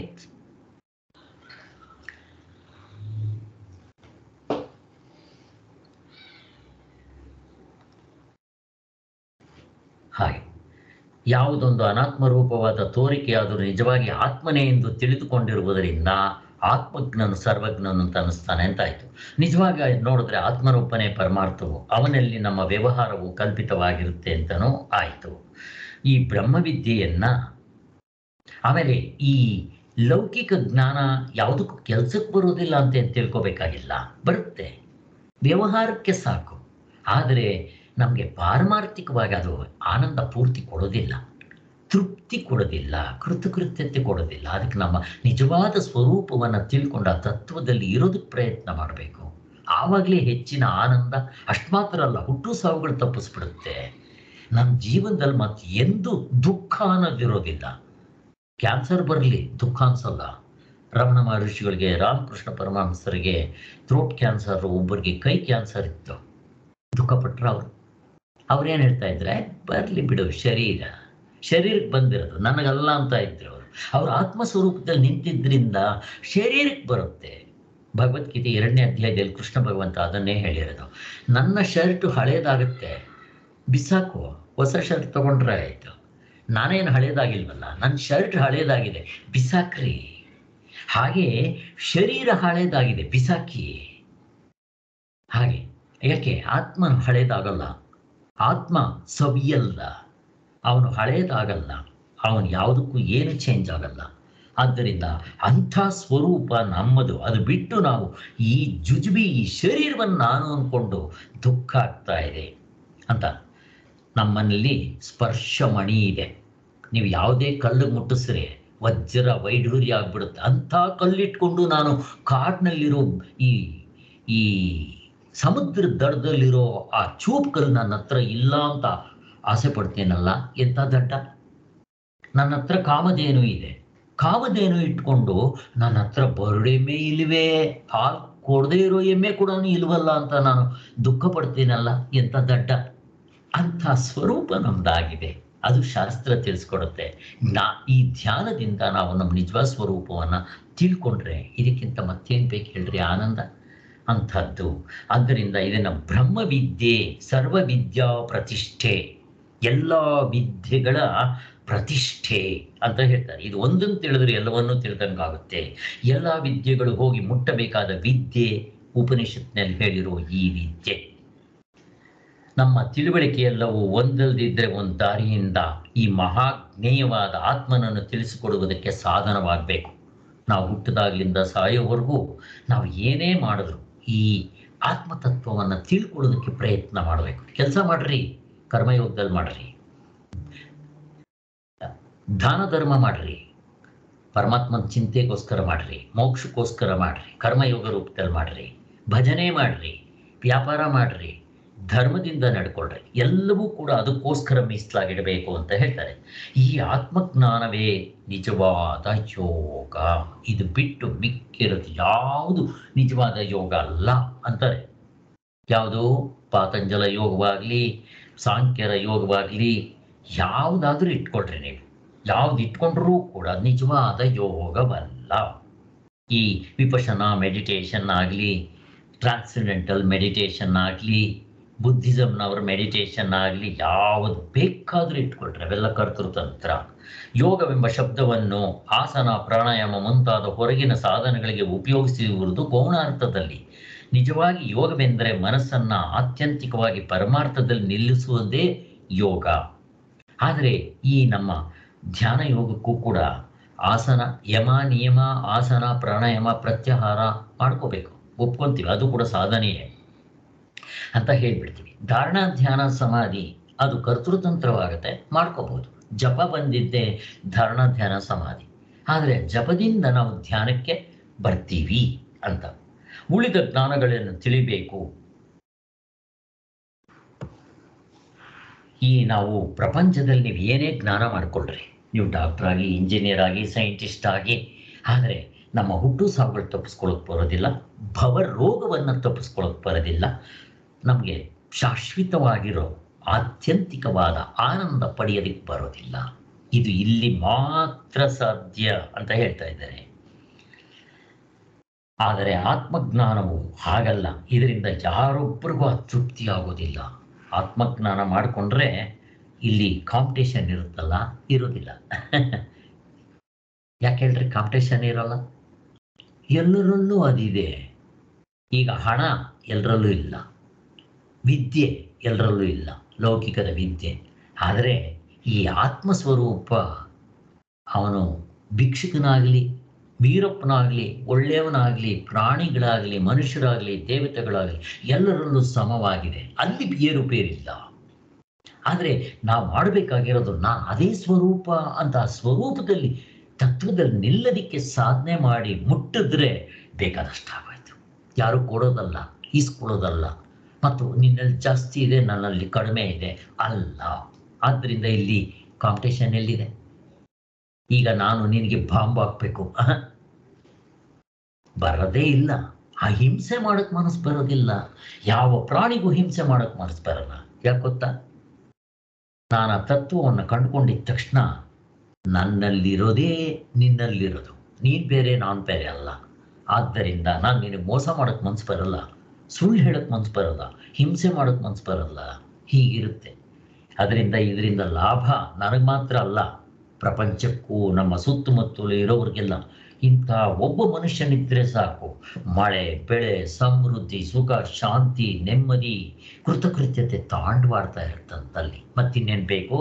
ಹಾಗೆ ಯಾವುದೊಂದು ಅನಾತ್ಮ ರೂಪವಾದ ತೋರಿಕೆಯಾದರೂ ನಿಜವಾಗಿ ಆತ್ಮನೇ ಎಂದು ತಿಳಿದುಕೊಂಡಿರುವುದರಿಂದ ಆತ್ಮಜ್ಞನು ಸರ್ವಜ್ಞನು ಅಂತ ಅನಿಸ್ತಾನೆ ಅಂತಾಯ್ತು ನಿಜವಾಗಿ ನೋಡಿದ್ರೆ ಆತ್ಮರೂಪನೇ ಪರಮಾರ್ಥವು ಅವನಲ್ಲಿ ನಮ್ಮ ವ್ಯವಹಾರವು ಕಲ್ಪಿತವಾಗಿರುತ್ತೆ ಅಂತನೂ ಆಯಿತು ಈ ಬ್ರಹ್ಮವಿದ್ಯೆಯನ್ನ ಆಮೇಲೆ ಈ ಲೌಕಿಕ ಜ್ಞಾನ ಯಾವುದಕ್ಕೂ ಕೆಲ್ಸಕ್ಕೆ ಬರೋದಿಲ್ಲ ಅಂತ ಏನ್ ತಿಳ್ಕೊಬೇಕಾಗಿಲ್ಲ ಬರುತ್ತೆ ವ್ಯವಹಾರಕ್ಕೆ ಸಾಕು ಆದರೆ ನಮಗೆ ಪಾರಮಾರ್ಥಿಕವಾಗಿ ಅದು ಆನಂದ ಪೂರ್ತಿ ಕೊಡೋದಿಲ್ಲ ತೃಪ್ತಿ ಕೊಡೋದಿಲ್ಲ ಕೃತಕೃತ್ಯತೆ ಕೊಡೋದಿಲ್ಲ ಅದಕ್ಕೆ ನಮ್ಮ ನಿಜವಾದ ಸ್ವರೂಪವನ್ನು ತಿಳ್ಕೊಂಡು ಆ ತತ್ವದಲ್ಲಿ ಇರೋದಕ್ಕೆ ಪ್ರಯತ್ನ ಮಾಡಬೇಕು ಆವಾಗಲೇ ಹೆಚ್ಚಿನ ಆನಂದ ಅಷ್ಟು ಮಾತ್ರ ಅಲ್ಲ ಹುಟ್ಟು ಸಾವುಗಳು ತಪ್ಪಿಸ್ಬಿಡುತ್ತೆ ನಮ್ಮ ಜೀವನದಲ್ಲಿ ಮತ್ತೆ ಎಂದೂ ದುಃಖ ಅನ್ನೋದಿರೋದಿಲ್ಲ ಕ್ಯಾನ್ಸರ್ ಬರಲಿ ದುಃಖ ಅನ್ಸಲ್ಲ ರಮಣ ಮಹರ್ಷಿಗಳಿಗೆ ರಾಮಕೃಷ್ಣ ಪರಮಹಂಸರಿಗೆ ಥ್ರೋಟ್ ಕ್ಯಾನ್ಸರ್ ಒಬ್ಬರಿಗೆ ಕೈ ಕ್ಯಾನ್ಸರ್ ಇತ್ತು ದುಃಖಪಟ್ರ ಅವರು ಅವ್ರೇನು ಹೇಳ್ತಾ ಇದ್ರೆ ಬರಲಿ ಬಿಡು ಶರೀರ ಶರೀರಕ್ಕೆ ಬಂದಿರೋದು ನನಗಲ್ಲ ಅಂತ ಇದ್ರು ಅವರು ಅವ್ರ ಆತ್ಮ ಸ್ವರೂಪದಲ್ಲಿ ನಿಂತಿದ್ರಿಂದ ಶರೀರಕ್ಕೆ ಬರುತ್ತೆ ಭಗವದ್ಗೀತೆ ಎರಡನೇ ಅಧ್ಯಾಯದಲ್ಲಿ ಕೃಷ್ಣ ಭಗವಂತ ಅದನ್ನೇ ಹೇಳಿರೋದು ನನ್ನ ಶರ್ಟ್ ಹಳೇದಾಗುತ್ತೆ ಬಿಸಾಕು ಹೊಸ ಶರ್ಟ್ ತಗೊಂಡ್ರೆ ಆಯಿತು ನಾನೇನು ಹಳೇದಾಗಿಲ್ವಲ್ಲ ನನ್ನ ಶರ್ಟ್ ಹಳೇದಾಗಿದೆ ಬಿಸಾಕ್ರಿ ಹಾಗೆ ಶರೀರ ಹಳೇದಾಗಿದೆ ಬಿಸಾಕಿ ಹಾಗೆ ಯಾಕೆ ಆತ್ಮನು ಹಳೇದಾಗಲ್ಲ ಆತ್ಮ ಸವಿಯಲ್ಲ ಅವನು ಹಳೇದಾಗಲ್ಲ ಅವನು ಯಾವುದಕ್ಕೂ ಏನು ಚೇಂಜ್ ಆಗಲ್ಲ ಆದ್ದರಿಂದ ಅಂಥ ಸ್ವರೂಪ ನಮ್ಮದು ಅದು ಬಿಟ್ಟು ನಾವು ಈ ಜುಜುಬಿ ಈ ಶರೀರವನ್ನು ನಾನು ಅಂದ್ಕೊಂಡು ದುಃಖ ಆಗ್ತಾ ಇದೆ ಅಂತ ನಮ್ಮಲ್ಲಿ ಸ್ಪರ್ಶಮಣಿ ಇದೆ ನೀವು ಯಾವುದೇ ಕಲ್ಲು ಮುಟ್ಟಿಸ್ರೆ ವಜ್ರ ವೈಢೂರ್ಯ ಆಗ್ಬಿಡುತ್ತೆ ಅಂಥ ಕಲ್ಲಿಟ್ಕೊಂಡು ನಾನು ಕಾಡಿನಲ್ಲಿರೋ ಈ ಈ ಸಮುದ್ರ ದಡದಲ್ಲಿರೋ ಆ ಚೂಪ್ ಕಲ್ಲು ನನ್ನ ಹತ್ರ ಇಲ್ಲ ಅಂತ ಆಸೆ ಪಡ್ತೇನಲ್ಲ ಎಂಥ ದಡ್ಡ ನನ್ನ ಹತ್ರ ಕಾಮಧೇನು ಇದೆ ಕಾಮಧೇನು ಇಟ್ಕೊಂಡು ನನ್ನ ಹತ್ರ ಬರಡೆಮೆ ಇಲ್ವೇ ಹಾಲು ಕೊಡದೇ ಇರೋ ಎಮ್ಮೆ ಕೂಡ ಇಲ್ವಲ್ಲ ಅಂತ ನಾನು ದುಃಖ ಪಡ್ತೀನಲ್ಲ ಎಂಥ ದಡ್ಡ ಅಂಥ ಸ್ವರೂಪ ನಮ್ದಾಗಿದೆ ಅದು ಶಾಸ್ತ್ರ ತಿಳಿಸ್ಕೊಡುತ್ತೆ ನಾ ಈ ಧ್ಯಾನದಿಂದ ನಾವು ನಮ್ಮ ನಿಜವಾದ ಸ್ವರೂಪವನ್ನು ತಿಳ್ಕೊಂಡ್ರೆ ಇದಕ್ಕಿಂತ ಮತ್ತೇನು ಬೇಕು ಹೇಳ್ರಿ ಆನಂದ ಅಂಥದ್ದು ಆದ್ದರಿಂದ ಇದನ್ನು ಬ್ರಹ್ಮವಿದ್ಯೆ ಸರ್ವವಿದ್ಯಾ ಪ್ರತಿಷ್ಠೆ ಎಲ್ಲ ವಿದ್ಯೆಗಳ ಪ್ರತಿಷ್ಠೆ ಅಂತ ಹೇಳ್ತಾರೆ ಇದು ಒಂದನ್ನು ತಿಳಿದ್ರೆ ಎಲ್ಲವನ್ನೂ ತಿಳಿದಂಗಾಗುತ್ತೆ ಎಲ್ಲ ವಿದ್ಯೆಗಳು ಹೋಗಿ ಮುಟ್ಟಬೇಕಾದ ವಿದ್ಯೆ ಉಪನಿಷತ್ನಲ್ಲಿ ಹೇಳಿರೋ ಈ ವಿದ್ಯೆ ನಮ್ಮ ತಿಳುವಳಿಕೆ ಎಲ್ಲವೂ ಒಂದಲ್ದಿದ್ರೆ ಒಂದು ದಾರಿಯಿಂದ ಈ ಮಹಾಜ್ಞಾನ ಜ್ಞೇಯವಾದ ಆತ್ಮನನ್ನು ತಿಳಿಸಿಕೊಡುವುದಕ್ಕೆ ಸಾಧನವಾಗಬೇಕು ನಾವು ಹುಟ್ಟಿದಾಗ್ಲಿಂದ ಸಾಯೋವರೆಗೂ ನಾವು ಏನೇ ಮಾಡಿದ್ರು ಈ ಆತ್ಮತತ್ವವನ್ನು ತಿಳ್ಕೊಳ್ಳೋದಕ್ಕೆ ಪ್ರಯತ್ನ ಮಾಡಬೇಕು ಕೆಲಸ ಮಾಡ್ರಿ ಕರ್ಮಯೋಗದಲ್ಲಿ ಮಾಡ್ರಿ ದಾನ ಧರ್ಮ ಮಾಡ್ರಿ ಪರಮಾತ್ಮನ ಚಿಂತೆಗೋಸ್ಕರ ಮಾಡ್ರಿ ಮೋಕ್ಷಕ್ಕೋಸ್ಕರ ಮಾಡ್ರಿ ಕರ್ಮಯೋಗ ರೂಪದಲ್ಲಿ ಮಾಡ್ರಿ ಭಜನೆ ಮಾಡ್ರಿ ವ್ಯಾಪಾರ ಮಾಡ್ರಿ ಧರ್ಮದಿಂದ ನಡ್ಕೊಳ್ರಿ ಎಲ್ಲವೂ ಕೂಡ ಅದಕ್ಕೋಸ್ಕರ ಮೀಸಲಾಗಿಡಬೇಕು ಅಂತ ಹೇಳ್ತಾರೆ ಈ ಆತ್ಮಜ್ಞಾನವೇ ನಿಜವಾದ ಯೋಗ ಇದು ಬಿಟ್ಟು ಮಿಕ್ಕಿರೋದು ಯಾವುದು ನಿಜವಾದ ಯೋಗ ಅಲ್ಲ ಅಂತಾರೆ ಯಾವುದು ಪಾತಂಜಲ ಯೋಗವಾಗಲಿ ಸಾಂಖ್ಯರ ಯೋಗವಾಗಲಿ ಯಾವುದಾದ್ರೂ ಇಟ್ಕೊಳ್ರಿ ನೀವು ಯಾವ್ದು ಇಟ್ಕೊಂಡ್ರೂ ಕೂಡ ಅದು ನಿಜವಾದ ಯೋಗವಲ್ಲ ಈ ವಿಪಶನ ಮೆಡಿಟೇಷನ್ ಆಗಲಿ ಟ್ರಾನ್ಸಿಡೆಂಟಲ್ ಮೆಡಿಟೇಷನ್ ಆಗಲಿ ಬುದ್ಧಿಸಮ್ನವ್ರ ಮೆಡಿಟೇಷನ್ ಆಗಲಿ ಯಾವುದು ಬೇಕಾದರೂ ಇಟ್ಕೊಳ್ರಿ ಅವೆಲ್ಲ ಕರ್ತೃತಂತ್ರ ಯೋಗವೆಂಬ ಶಬ್ದವನ್ನು ಆಸನ ಪ್ರಾಣಾಯಾಮ ಮುಂತಾದ ಹೊರಗಿನ ಸಾಧನಗಳಿಗೆ ಉಪಯೋಗಿಸಿರುವುದು ಗೌಣಾರ್ಥದಲ್ಲಿ ನಿಜವಾಗಿ ಯೋಗವೆಂದರೆ ಮನಸ್ಸನ್ನ ಆತ್ಯಂತಿಕವಾಗಿ ಪರಮಾರ್ಥದಲ್ಲಿ ನಿಲ್ಲಿಸುವುದೇ ಯೋಗ ಆದರೆ ಈ ನಮ್ಮ ಧ್ಯಾನ ಯೋಗಕ್ಕೂ ಕೂಡ ಆಸನ ಯಮ ನಿಯಮ ಆಸನ ಪ್ರಾಣಾಯಾಮ ಪ್ರತ್ಯಾಹಾರ ಮಾಡ್ಕೋಬೇಕು ಒಪ್ಕೊಂತೀವಿ ಅದು ಕೂಡ ಸಾಧನೆಯೇ ಅಂತ ಹೇಳ್ಬಿಡ್ತೀವಿ ಧಾರಣ ಧ್ಯಾನ ಸಮಾಧಿ ಅದು ಕರ್ತೃತಂತ್ರವಾಗುತ್ತೆ ಮಾಡ್ಕೋಬಹುದು ಜಪ ಬಂದಿದ್ದೆ ಧಾರಣ ಧ್ಯಾನ ಸಮಾಧಿ ಆದರೆ ಜಪದಿಂದ ನಾವು ಧ್ಯಾನಕ್ಕೆ ಬರ್ತೀವಿ ಅಂತ ಉಳಿದ ಜ್ಞಾನಗಳನ್ನು ತಿಳಿಬೇಕು ಈ ನಾವು ಪ್ರಪಂಚದಲ್ಲಿ ನೀವು ಏನೇ ಜ್ಞಾನ ಮಾಡ್ಕೊಳ್ರಿ ನೀವು ಡಾಕ್ಟರ್ ಆಗಿ ಇಂಜಿನಿಯರ್ ಆಗಿ ಸೈಂಟಿಸ್ಟ್ ಆಗಿ ಆದರೆ ನಮ್ಮ ಹುಟ್ಟು ಸಾವುಗಳು ತಪ್ಪಿಸ್ಕೊಳ್ಳೋಕೆ ಬರೋದಿಲ್ಲ ಭವ ರೋಗವನ್ನು ತಪ್ಪಿಸ್ಕೊಳ್ಳೋಕೆ ಬರೋದಿಲ್ಲ ನಮಗೆ ಶಾಶ್ವತವಾಗಿರೋ ಆತ್ಯಂತಿಕವಾದ ಆನಂದ ಪಡೆಯೋದಕ್ಕೆ ಬರೋದಿಲ್ಲ ಇದು ಇಲ್ಲಿ ಮಾತ್ರ ಸಾಧ್ಯ ಅಂತ ಹೇಳ್ತಾ ಇದ್ದಾರೆ ಆದರೆ ಆತ್ಮಜ್ಞಾನವು ಹಾಗಲ್ಲ ಇದರಿಂದ ಯಾರೊಬ್ಬರಿಗೂ ತೃಪ್ತಿ ಆಗೋದಿಲ್ಲ ಆತ್ಮಜ್ಞಾನ ಮಾಡಿಕೊಂಡ್ರೆ ಇಲ್ಲಿ ಕಾಂಪಿಟೇಷನ್ ಇರುತ್ತಲ್ಲ ಇರೋದಿಲ್ಲ ಯಾಕೆ ಹೇಳ್ರಿ ಕಾಂಪಿಟೇಷನ್ ಇರೋಲ್ಲ ಎಲ್ಲರಲ್ಲೂ ಅದಿದೆ ಈಗ ಹಣ ಎಲ್ಲರಲ್ಲೂ ಇಲ್ಲ ವಿದ್ಯೆ ಎಲ್ಲರಲ್ಲೂ ಇಲ್ಲ ಲೌಕಿಕದ ವಿದ್ಯೆ ಆದರೆ ಈ ಆತ್ಮಸ್ವರೂಪ ಅವನು ಭಿಕ್ಷುಕನಾಗಲಿ ವೀರಪ್ಪನಾಗಲಿ ಒಳ್ಳೆಯವನಾಗಲಿ ಪ್ರಾಣಿಗಳಾಗಲಿ ಮನುಷ್ಯರಾಗಲಿ ದೇವತೆಗಳಾಗಲಿ ಎಲ್ಲರಲ್ಲೂ ಸಮವಾಗಿದೆ ಅಲ್ಲಿ ಏರುಪೇರಿಲ್ಲ ಆದರೆ ನಾವು ಮಾಡಬೇಕಾಗಿರೋದು ನಾನು ಅದೇ ಸ್ವರೂಪ ಅಂತ ಆ ಸ್ವರೂಪದಲ್ಲಿ ತತ್ವದಲ್ಲಿ ನಿಲ್ಲದಿಕ್ಕೆ ಸಾಧನೆ ಮಾಡಿ ಮುಟ್ಟಿದ್ರೆ ಬೇಕಾದಷ್ಟು ಆಗೋಯ್ತು ಯಾರು ಕೊಡೋದಲ್ಲ ಈಸ್ಕೊಳ್ಳೋದಲ್ಲ ಮತ್ತು ನಿನ್ನಲ್ಲಿ ಜಾಸ್ತಿ ಇದೆ ನನ್ನಲ್ಲಿ ಕಡಿಮೆ ಇದೆ ಅಲ್ಲ ಆದ್ದರಿಂದ ಇಲ್ಲಿ ಕಾಂಪಿಟೇಷನ್ ಎಲ್ಲಿದೆ ಈಗ ನಾನು ನಿನಗೆ ಬಾಂಬ್ ಹಾಕ್ಬೇಕು ಅಹ. ಬರೋದೇ ಇಲ್ಲ ಆ ಹಿಂಸೆ ಮಾಡಕ್ ಮನಸ್ಸು ಬರೋದಿಲ್ಲ ಯಾವ ಪ್ರಾಣಿಗೂ ಹಿಂಸೆ ಮಾಡಕ್ ಮನಸ್ಸು ಬರಲ್ಲ ಯಾಕೆ ಗೊತ್ತಾ ನಾನು ಆ ತತ್ವವನ್ನು ಕಂಡುಕೊಂಡಿದ್ದ ತಕ್ಷಣ ನನ್ನಲ್ಲಿರೋದೇ ನಿನ್ನಲ್ಲಿರೋದು ನೀನ್ ಬೇರೆ ನಾನು ಬೇರೆ ಅಲ್ಲ ಆದ್ದರಿಂದ ನಾನು ನಿನಗೆ ಮೋಸ ಮಾಡಕ್ ಮನ್ಸು ಬರಲ್ಲ ಸುಳ್ಳು ಹೇಳಕ್ ಮನ್ಸು ಬರಲ್ಲ ಹಿಂಸೆ ಮಾಡಕ್ ಮನ್ಸು ಬರಲ್ಲ ಹೀಗಿರುತ್ತೆ ಅದರಿಂದ ಇದರಿಂದ ಲಾಭ ನನಗೆ ಮಾತ್ರ ಅಲ್ಲ ಪ್ರಪಂಚಕ್ಕೂ ನಮ್ಮ ಸುತ್ತಮುತ್ತಲು ಇರೋರಿಗೆಲ್ಲ ಇಂಥ ಒಬ್ಬ ಮನುಷ್ಯನಿದ್ರೆ ಸಾಕು ಮಳೆ ಬೆಳೆ ಸಮೃದ್ಧಿ ಸುಖ ಶಾಂತಿ ನೆಮ್ಮದಿ ಕೃತಕೃತ್ಯತೆ ತಾಂಡವಾಡ್ತಾ ಇರ್ತಂತಲ್ಲಿ ಮತ್ತಿನ್ನೇನು ಬೇಕು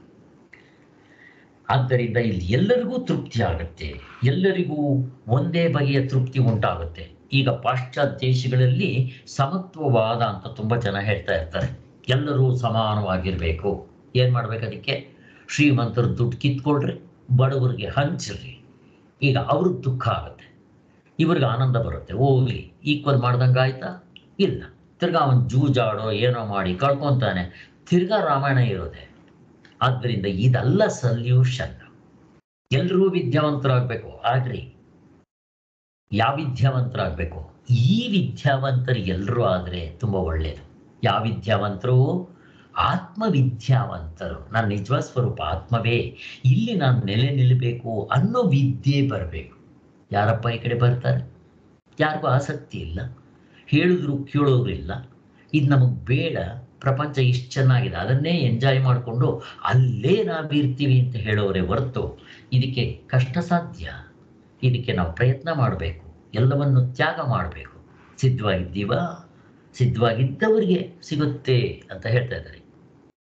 ಆದ್ದರಿಂದ ಇಲ್ಲಿ ಎಲ್ಲರಿಗೂ ತೃಪ್ತಿ ಆಗುತ್ತೆ ಎಲ್ಲರಿಗೂ ಒಂದೇ ಬಗೆಯ ತೃಪ್ತಿ ಉಂಟಾಗುತ್ತೆ ಈಗ ಪಾಶ್ಚಾತ್ಯ ದೇಶಗಳಲ್ಲಿ ಸಮತ್ವವಾದ ಅಂತ ತುಂಬಾ ಜನ ಹೇಳ್ತಾ ಇರ್ತಾರೆ ಎಲ್ಲರೂ ಸಮಾನವಾಗಿರ್ಬೇಕು ಏನ್ ಮಾಡ್ಬೇಕು ಅದಕ್ಕೆ ಶ್ರೀಮಂತರು ದುಡ್ಡು ಕಿತ್ಕೊಳ್ರಿ ಬಡವರಿಗೆ ಹಂಚ್ರಿ ಈಗ ಅವ್ರಿಗೆ ದುಃಖ ಆಗುತ್ತೆ ಇವ್ರಿಗೆ ಆನಂದ ಬರುತ್ತೆ ಹೋಗ್ಲಿ ಈಕ್ವಲ್ ಮಾಡ್ದಂಗೆ ಆಯ್ತಾ ಇಲ್ಲ ತಿರ್ಗಾ ಅವನ್ ಜೂಜಾಡೋ ಏನೋ ಮಾಡಿ ಕಳ್ಕೊಂತಾನೆ ತಿರ್ಗಾ ರಾಮಾಯಣ ಇರೋದೆ ಆದ್ದರಿಂದ ಇದಲ್ಲ ಸಲ್ಯೂಷನ್ ಎಲ್ರೂ ವಿದ್ಯಾವಂತರಾಗಬೇಕು ಆಗ್ರಿ ಯಾವ ವಿದ್ಯಾವಂತರಾಗಬೇಕು ಈ ವಿದ್ಯಾವಂತರು ಎಲ್ಲರೂ ಆದರೆ ತುಂಬ ಒಳ್ಳೆಯದು ಯಾವ ವಿದ್ಯಾವಂತರು ಆತ್ಮವಿದ್ಯಾವಂತರು ನನ್ನ ನಿಜವಾದ ಸ್ವರೂಪ ಆತ್ಮವೇ ಇಲ್ಲಿ ನಾನು ನೆಲೆ ನಿಲ್ಲಬೇಕು ಅನ್ನೋ ವಿದ್ಯೆ ಬರಬೇಕು ಯಾರಪ್ಪ ಈ ಕಡೆ ಬರ್ತಾರೆ ಯಾರಿಗೂ ಆಸಕ್ತಿ ಇಲ್ಲ ಹೇಳಿದ್ರು ಕೇಳೋರಿಲ್ಲ ಇದು ನಮಗೆ ಬೇಡ ಪ್ರಪಂಚ ಇಷ್ಟು ಚೆನ್ನಾಗಿದೆ ಅದನ್ನೇ ಎಂಜಾಯ್ ಮಾಡಿಕೊಂಡು ಅಲ್ಲೇ ನಾವಿರ್ತೀವಿ ಅಂತ ಹೇಳೋರೆ ಹೊರತು ಇದಕ್ಕೆ ಕಷ್ಟ ಸಾಧ್ಯ ಇದಕ್ಕೆ ನಾವು ಪ್ರಯತ್ನ ಮಾಡಬೇಕು ಎಲ್ಲವನ್ನು ತ್ಯಾಗ ಮಾಡಬೇಕು ಸಿದ್ಧವಾಗಿದ್ದೀವಾ ಸಿದ್ಧವಾಗಿದ್ದವರಿಗೆ ಸಿಗುತ್ತೆ ಅಂತ ಹೇಳ್ತಾ ಇದ್ದಾರೆ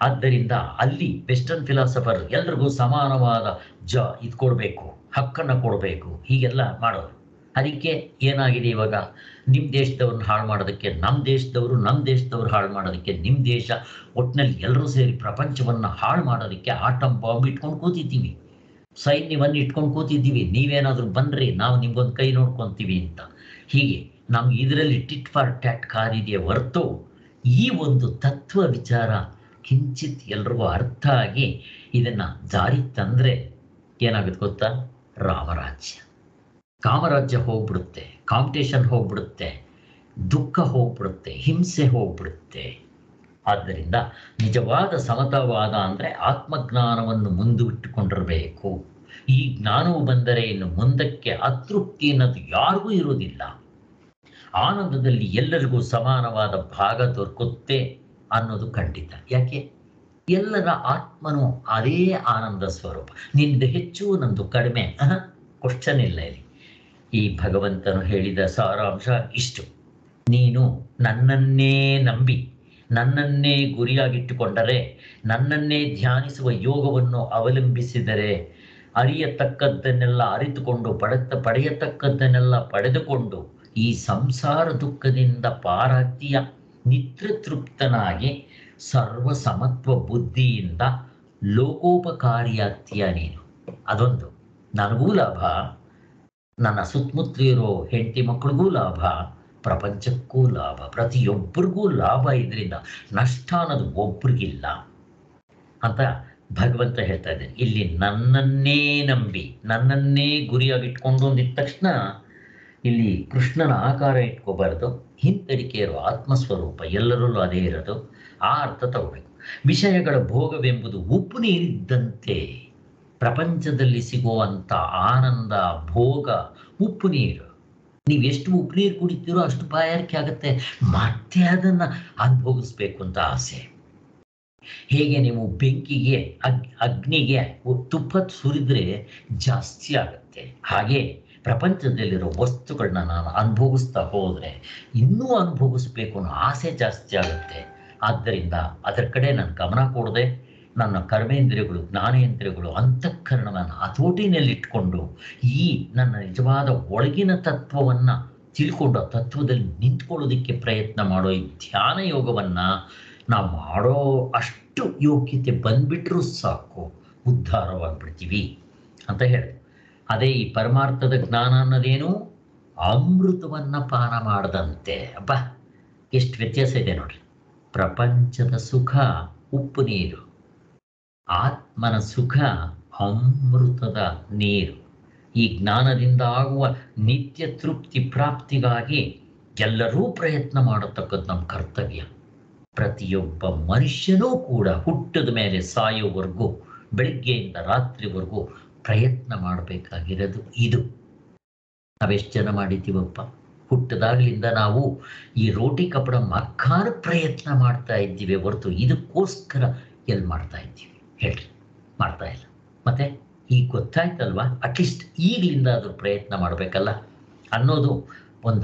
ಆದ್ದರಿಂದ ಅಲ್ಲಿ ವೆಸ್ಟರ್ನ್ ಫಿಲಾಸಫರ್ ಎಲ್ರಿಗೂ ಸಮಾನವಾದ ಜ ಇದು ಕೊಡಬೇಕು ಹಕ್ಕನ್ನು ಕೊಡಬೇಕು ಹೀಗೆಲ್ಲ ಮಾಡೋರು ಅದಕ್ಕೆ ಏನಾಗಿದೆ ಇವಾಗ ನಿಮ್ಮ ದೇಶದವ್ರನ್ನ ಹಾಳು ಮಾಡೋದಕ್ಕೆ ನಮ್ಮ ದೇಶದವರು ನಮ್ಮ ದೇಶದವ್ರು ಹಾಳು ಮಾಡೋದಕ್ಕೆ ನಿಮ್ಮ ದೇಶ ಒಟ್ಟಿನಲ್ಲಿ ಎಲ್ಲರೂ ಸೇರಿ ಪ್ರಪಂಚವನ್ನು ಹಾಳು ಮಾಡೋದಕ್ಕೆ ಆಟಮ್ ಬಾಂಬ್ ಇಟ್ಕೊಂಡು ಕೂತಿದ್ದೀವಿ ಸೈನ್ಯವನ್ನು ಇಟ್ಕೊಂಡು ಕೂತಿದ್ದೀವಿ ನೀವೇನಾದರೂ ಬನ್ರಿ ನಾವು ನಿಮ್ಗೊಂದು ಕೈ ನೋಡ್ಕೊತೀವಿ ಅಂತ ಹೀಗೆ ನಮ್ಗೆ ಇದರಲ್ಲಿ ಟಿಟ್ ಫಾರ್ ಟ್ಯಾಟ್ ಕಾದಿದೆಯೇ ಹೊರತು ಈ ಒಂದು ತತ್ವ ವಿಚಾರ ಕಿಂಚಿತ್ ಎಲ್ರಿಗೂ ಅರ್ಥ ಆಗಿ ಇದನ್ನು ಜಾರಿ ತಂದರೆ ಏನಾಗುತ್ತೆ ಗೊತ್ತಾ ರಾಮರಾಜ್ಯ ಕಾಮರಾಜ್ಯ ಹೋಗ್ಬಿಡುತ್ತೆ ಕಾಂಪಿಟೇಷನ್ ಹೋಗ್ಬಿಡುತ್ತೆ ದುಃಖ ಹೋಗ್ಬಿಡುತ್ತೆ ಹಿಂಸೆ ಹೋಗ್ಬಿಡುತ್ತೆ ಆದ್ದರಿಂದ ನಿಜವಾದ ಸಮತಾವಾದ ಅಂದರೆ ಆತ್ಮಜ್ಞಾನವನ್ನು ಮುಂದಿಟ್ಟುಕೊಂಡಿರಬೇಕು ಈ ಜ್ಞಾನವು ಬಂದರೆ ಇನ್ನು ಮುಂದಕ್ಕೆ ಅತೃಪ್ತಿ ಅನ್ನೋದು ಯಾರಿಗೂ ಇರುವುದಿಲ್ಲ ಆನಂದದಲ್ಲಿ ಎಲ್ಲರಿಗೂ ಸಮಾನವಾದ ಭಾಗ ದೊರಕುತ್ತೆ ಅನ್ನೋದು ಖಂಡಿತ ಯಾಕೆ ಎಲ್ಲರ ಆತ್ಮನು ಅದೇ ಆನಂದ ಸ್ವರೂಪ ನಿಂದು ಹೆಚ್ಚು ನಂದು ಕಡಿಮೆ ಕ್ವಶನ್ ಇಲ್ಲ ಇಲ್ಲಿ ಈ ಭಗವಂತನು ಹೇಳಿದ ಸಾರಾಂಶ ಇಷ್ಟು ನೀನು ನನ್ನನ್ನೇ ನಂಬಿ ನನ್ನನ್ನೇ ಗುರಿಯಾಗಿಟ್ಟುಕೊಂಡರೆ ನನ್ನನ್ನೇ ಧ್ಯಾನಿಸುವ ಯೋಗವನ್ನು ಅವಲಂಬಿಸಿದರೆ ಅರಿಯತಕ್ಕದ್ದನ್ನೆಲ್ಲ ಅರಿತುಕೊಂಡು ಪಡೆತ ಪಡೆಯತಕ್ಕದ್ದನ್ನೆಲ್ಲ ಪಡೆದುಕೊಂಡು ಈ ಸಂಸಾರ ದುಃಖದಿಂದ ಪಾರಾಗ್ತೀಯ ನಿತ್ಯತೃಪ್ತನಾಗಿ ಸರ್ವ ಸಮತ್ವ ಬುದ್ಧಿಯಿಂದ ಲೋಕೋಪಕಾರಿಯಾಗ್ತೀಯ ನೀನು ಅದೊಂದು ನನಗೂ ಲಾಭ ನನ್ನ ಸುತ್ತಮುತ್ತಲಿರೋ ಹೆಂಡತಿ ಮಕ್ಕಳಿಗೂ ಲಾಭ ಪ್ರಪಂಚಕ್ಕೂ ಲಾಭ ಪ್ರತಿಯೊಬ್ಬರಿಗೂ ಲಾಭ ಇದರಿಂದ ನಷ್ಟ ಅನ್ನೋದು ಒಬ್ರಿಗಿಲ್ಲ ಅಂತ ಭಗವಂತ ಹೇಳ್ತಾ ಇದ್ದಾನೆ ಇಲ್ಲಿ ನನ್ನನ್ನೇ ನಂಬಿ ನನ್ನನ್ನೇ ಗುರಿಯಾಗಿಟ್ಕೊಂಡು ಅಂದಿದ ತಕ್ಷಣ ಇಲ್ಲಿ ಕೃಷ್ಣನ ಆಕಾರ ಇಟ್ಕೋಬಾರ್ದು ಹಿಂತಡಿಕೆ ಇರೋ ಆತ್ಮಸ್ವರೂಪ ಎಲ್ಲರಲ್ಲೂ ಅದೇ ಇರೋದು ಆ ಅರ್ಥ ತಗೋಬೇಕು ವಿಷಯಗಳ ಭೋಗವೆಂಬುದು ಉಪ್ಪು ನೀರಿದ್ದಂತೆ ಪ್ರಪಂಚದಲ್ಲಿ ಸಿಗುವಂಥ ಆನಂದ ಭೋಗ ಉಪ್ಪು ನೀರು ನೀವು ಎಷ್ಟು ಉಪ್ಪು ನೀರು ಕುಡಿತೀರೋ ಅಷ್ಟು ಬಾಯಾರಿಕೆ ಆಗುತ್ತೆ ಮತ್ತೆ ಅದನ್ನು ಅನುಭವಿಸ್ಬೇಕು ಅಂತ ಆಸೆ ಹೇಗೆ ನೀವು ಬೆಂಕಿಗೆ ಅಗ್ ಅಗ್ನಿಗೆ ತುಪ್ಪ ಸುರಿದ್ರೆ ಜಾಸ್ತಿ ಆಗುತ್ತೆ ಹಾಗೆ ಪ್ರಪಂಚದಲ್ಲಿರೋ ವಸ್ತುಗಳನ್ನ ನಾನು ಅನುಭವಿಸ್ತಾ ಹೋದರೆ ಇನ್ನೂ ಅನುಭವಿಸ್ಬೇಕು ಅನ್ನೋ ಆಸೆ ಜಾಸ್ತಿ ಆಗುತ್ತೆ ಆದ್ದರಿಂದ ಅದರ ಕಡೆ ನಾನು ಗಮನ ಕೊಡದೆ ನನ್ನ ಕರ್ಮೇಂದ್ರಿಯಗಳು ಜ್ಞಾನೇಂದ್ರಿಯಗಳು ಅಂತಃಕರಣವನ್ನು ಹತೋಟಿನಲ್ಲಿಟ್ಕೊಂಡು ಈ ನನ್ನ ನಿಜವಾದ ಒಳಗಿನ ತತ್ವವನ್ನು ತಿಳ್ಕೊಂಡು ಆ ತತ್ವದಲ್ಲಿ ನಿಂತ್ಕೊಳ್ಳೋದಕ್ಕೆ ಪ್ರಯತ್ನ ಮಾಡೋ ಈ ಧ್ಯಾನ ಯೋಗವನ್ನು ನಾವು ಮಾಡೋ ಅಷ್ಟು ಯೋಗ್ಯತೆ ಬಂದ್ಬಿಟ್ರೂ ಸಾಕು ಉದ್ಧಾರವಾಗಿಬಿಡ್ತೀವಿ ಅಂತ ಹೇಳಿದೆ ಅದೇ ಈ ಪರಮಾರ್ಥದ ಜ್ಞಾನ ಅನ್ನೋದೇನು ಅಮೃತವನ್ನು ಪಾನ ಮಾಡದಂತೆ ಅಬ್ಬಾ ಎಷ್ಟು ವ್ಯತ್ಯಾಸ ಇದೆ ನೋಡ್ರಿ ಪ್ರಪಂಚದ ಸುಖ ಉಪ್ಪು ನೀರು ಆತ್ಮನ ಸುಖ ಅಮೃತದ ನೀರು ಈ ಜ್ಞಾನದಿಂದ ಆಗುವ ನಿತ್ಯ ತೃಪ್ತಿ ಪ್ರಾಪ್ತಿಗಾಗಿ ಎಲ್ಲರೂ ಪ್ರಯತ್ನ ಮಾಡತಕ್ಕದ್ದು ನಮ್ಮ ಕರ್ತವ್ಯ ಪ್ರತಿಯೊಬ್ಬ ಮನುಷ್ಯನೂ ಕೂಡ ಹುಟ್ಟದ ಮೇಲೆ ಸಾಯೋವರೆಗೂ ಬೆಳಿಗ್ಗೆಯಿಂದ ರಾತ್ರಿವರೆಗೂ ಪ್ರಯತ್ನ ಮಾಡಬೇಕಾಗಿರೋದು ಇದು ನಾವೆಷ್ಟು ಜನ ಮಾಡಿದ್ದೀವಪ್ಪ ಹುಟ್ಟದಾಗ್ಲಿಂದ ನಾವು ಈ ರೋಟಿ ಕಪಡ ಮಕ್ಕಾನ ಪ್ರಯತ್ನ ಮಾಡ್ತಾ ಇದ್ದೀವಿ ಹೊರತು ಇದಕ್ಕೋಸ್ಕರ ಎಲ್ಲಿ ಮಾಡ್ತಾ ಇದ್ದೀವಿ ಹೇಳ್ರಿ ಮಾಡ್ತಾ ಇಲ್ಲ ಮತ್ತೆ ಈಗ ಗೊತ್ತಾಯ್ತಲ್ವಾ ಅಟ್ಲೀಸ್ಟ್ ಈಗಲಿಂದ ಅದ್ರ ಪ್ರಯತ್ನ ಮಾಡಬೇಕಲ್ಲ ಅನ್ನೋದು ಒಂದು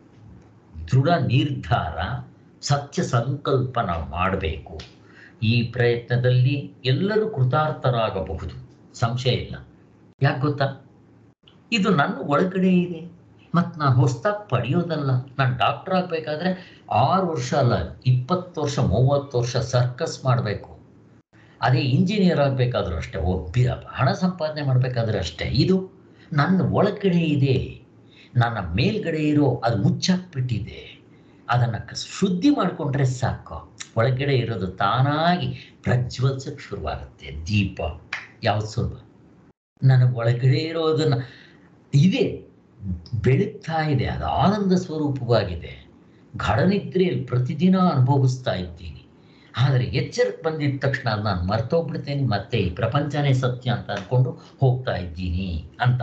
ದೃಢ ನಿರ್ಧಾರ ಸತ್ಯ ಸಂಕಲ್ಪ ನಾವು ಮಾಡಬೇಕು ಈ ಪ್ರಯತ್ನದಲ್ಲಿ ಎಲ್ಲರೂ ಕೃತಾರ್ಥರಾಗಬಹುದು ಸಂಶಯ ಇಲ್ಲ ಯಾಕೆ ಗೊತ್ತಾ ಇದು ನನ್ನ ಒಳಗಡೆ ಇದೆ ಮತ್ತು ನಾನು ಹೊಸ್ದಾಗಿ ಪಡೆಯೋದಲ್ಲ ನಾನು ಡಾಕ್ಟರ್ ಆಗಬೇಕಾದ್ರೆ ಆರು ವರ್ಷ ಅಲ್ಲ ಇಪ್ಪತ್ತು ವರ್ಷ ಮೂವತ್ತು ವರ್ಷ ಸರ್ಕಸ್ ಮಾಡಬೇಕು ಅದೇ ಇಂಜಿನಿಯರ್ ಆಗಬೇಕಾದ್ರೂ ಅಷ್ಟೇ ಒಬ್ಬಿ ಹಣ ಸಂಪಾದನೆ ಮಾಡಬೇಕಾದ್ರೆ ಅಷ್ಟೇ ಇದು ನನ್ನ ಒಳಗಡೆ ಇದೆ ನನ್ನ ಮೇಲ್ಗಡೆ ಇರೋ ಅದು ಮುಚ್ಚಾಕ್ಬಿಟ್ಟಿದೆ ಅದನ್ನು ಶುದ್ಧಿ ಮಾಡಿಕೊಂಡ್ರೆ ಸಾಕು ಒಳಗಡೆ ಇರೋದು ತಾನಾಗಿ ಪ್ರಜ್ವಲ್ಸಕ್ಕೆ ಶುರುವಾಗುತ್ತೆ ದೀಪ ಯಾವ್ದು ಸುಲಭ ನನ್ನ ಒಳಗಡೆ ಇರೋದನ್ನು ಇದೆ ಬೆಳಗ್ತಾ ಇದೆ ಅದು ಆನಂದ ಸ್ವರೂಪವಾಗಿದೆ ಘಡನಿದ್ರೆಯಲ್ಲಿ ಪ್ರತಿದಿನ ಅನುಭವಿಸ್ತಾ ಇದ್ದೀನಿ ಆದರೆ ಎಚ್ಚರಕ್ಕೆ ಬಂದಿದ್ದ ತಕ್ಷಣ ನಾನು ಮರ್ತೋಗ್ಬಿಡ್ತೇನೆ ಮತ್ತೆ ಈ ಪ್ರಪಂಚನೇ ಸತ್ಯ ಅಂತ ಅಂದ್ಕೊಂಡು ಹೋಗ್ತಾ ಇದ್ದೀನಿ ಅಂತ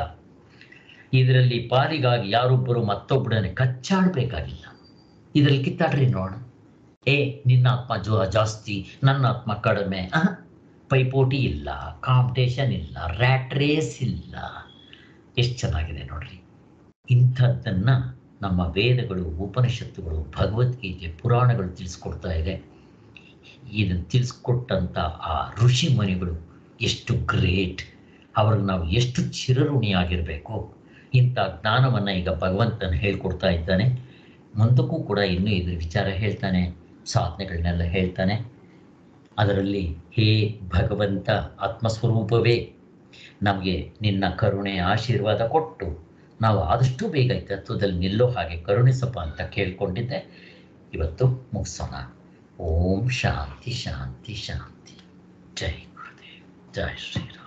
ಇದರಲ್ಲಿ ಪಾಲಿಗಾಗಿ ಯಾರೊಬ್ಬರು ಮತ್ತೊಬ್ಬರನ್ನೇ ಕಚ್ಚಾಡಬೇಕಾಗಿಲ್ಲ ಇದರಲ್ಲಿ ಕಿತ್ತಾಡ್ರಿ ನೋಡೋಣ ಏ ನಿನ್ನ ಆತ್ಮ ಜೋ ಜಾಸ್ತಿ ನನ್ನ ಆತ್ಮ ಕಡಿಮೆ ಅಹ್, ಪೈಪೋಟಿ ಇಲ್ಲ ಕಾಂಪಿಟೇಷನ್ ಇಲ್ಲ ರ್ಯಾಟ್ ರೇಸ್ ಇಲ್ಲ ಎಷ್ಟು ಚೆನ್ನಾಗಿದೆ ನೋಡ್ರಿ ಇಂಥದ್ದನ್ನು ನಮ್ಮ ವೇದಗಳು ಉಪನಿಷತ್ತುಗಳು ಭಗವದ್ಗೀತೆ ಪುರಾಣಗಳು ತಿಳಿಸ್ಕೊಡ್ತಾ ಇದೆ ಇದನ್ನು ತಿಳಿಸ್ಕೊಟ್ಟಂಥ ಆ ಋಷಿ ಮುನಿಗಳು ಎಷ್ಟು ಗ್ರೇಟ್ ಅವ್ರಿಗೆ ನಾವು ಎಷ್ಟು ಚಿರಋಣಿಯಾಗಿರಬೇಕು ಇಂಥ ಜ್ಞಾನವನ್ನು ಈಗ ಭಗವಂತನ ಹೇಳ್ಕೊಡ್ತಾ ಇದ್ದಾನೆ ಮುಂದಕ್ಕೂ ಕೂಡ ಇನ್ನೂ ಇದ್ರ ವಿಚಾರ ಹೇಳ್ತಾನೆ ಸಾಧನೆಗಳನ್ನೆಲ್ಲ ಹೇಳ್ತಾನೆ ಅದರಲ್ಲಿ ಹೇ ಭಗವಂತ ಆತ್ಮಸ್ವರೂಪವೇ ನಮಗೆ ನಿನ್ನ ಕರುಣೆ ಆಶೀರ್ವಾದ ಕೊಟ್ಟು ನಾವು ಆದಷ್ಟು ಬೇಗ ಈ ತತ್ವದಲ್ಲಿ ನಿಲ್ಲೋ ಹಾಗೆ ಕರುಣಿಸಪ್ಪ ಅಂತ ಕೇಳ್ಕೊಂಡಿದ್ದೆ ಇವತ್ತು ಮುಗಿಸೋಣ ಓಂ ಶಾಂತಿ ಶಾಂತಿ ಶಾಂತಿ ಜೈ ಗುರುದೇವ್ ಜೈ ಶ್ರೀರಾಮ್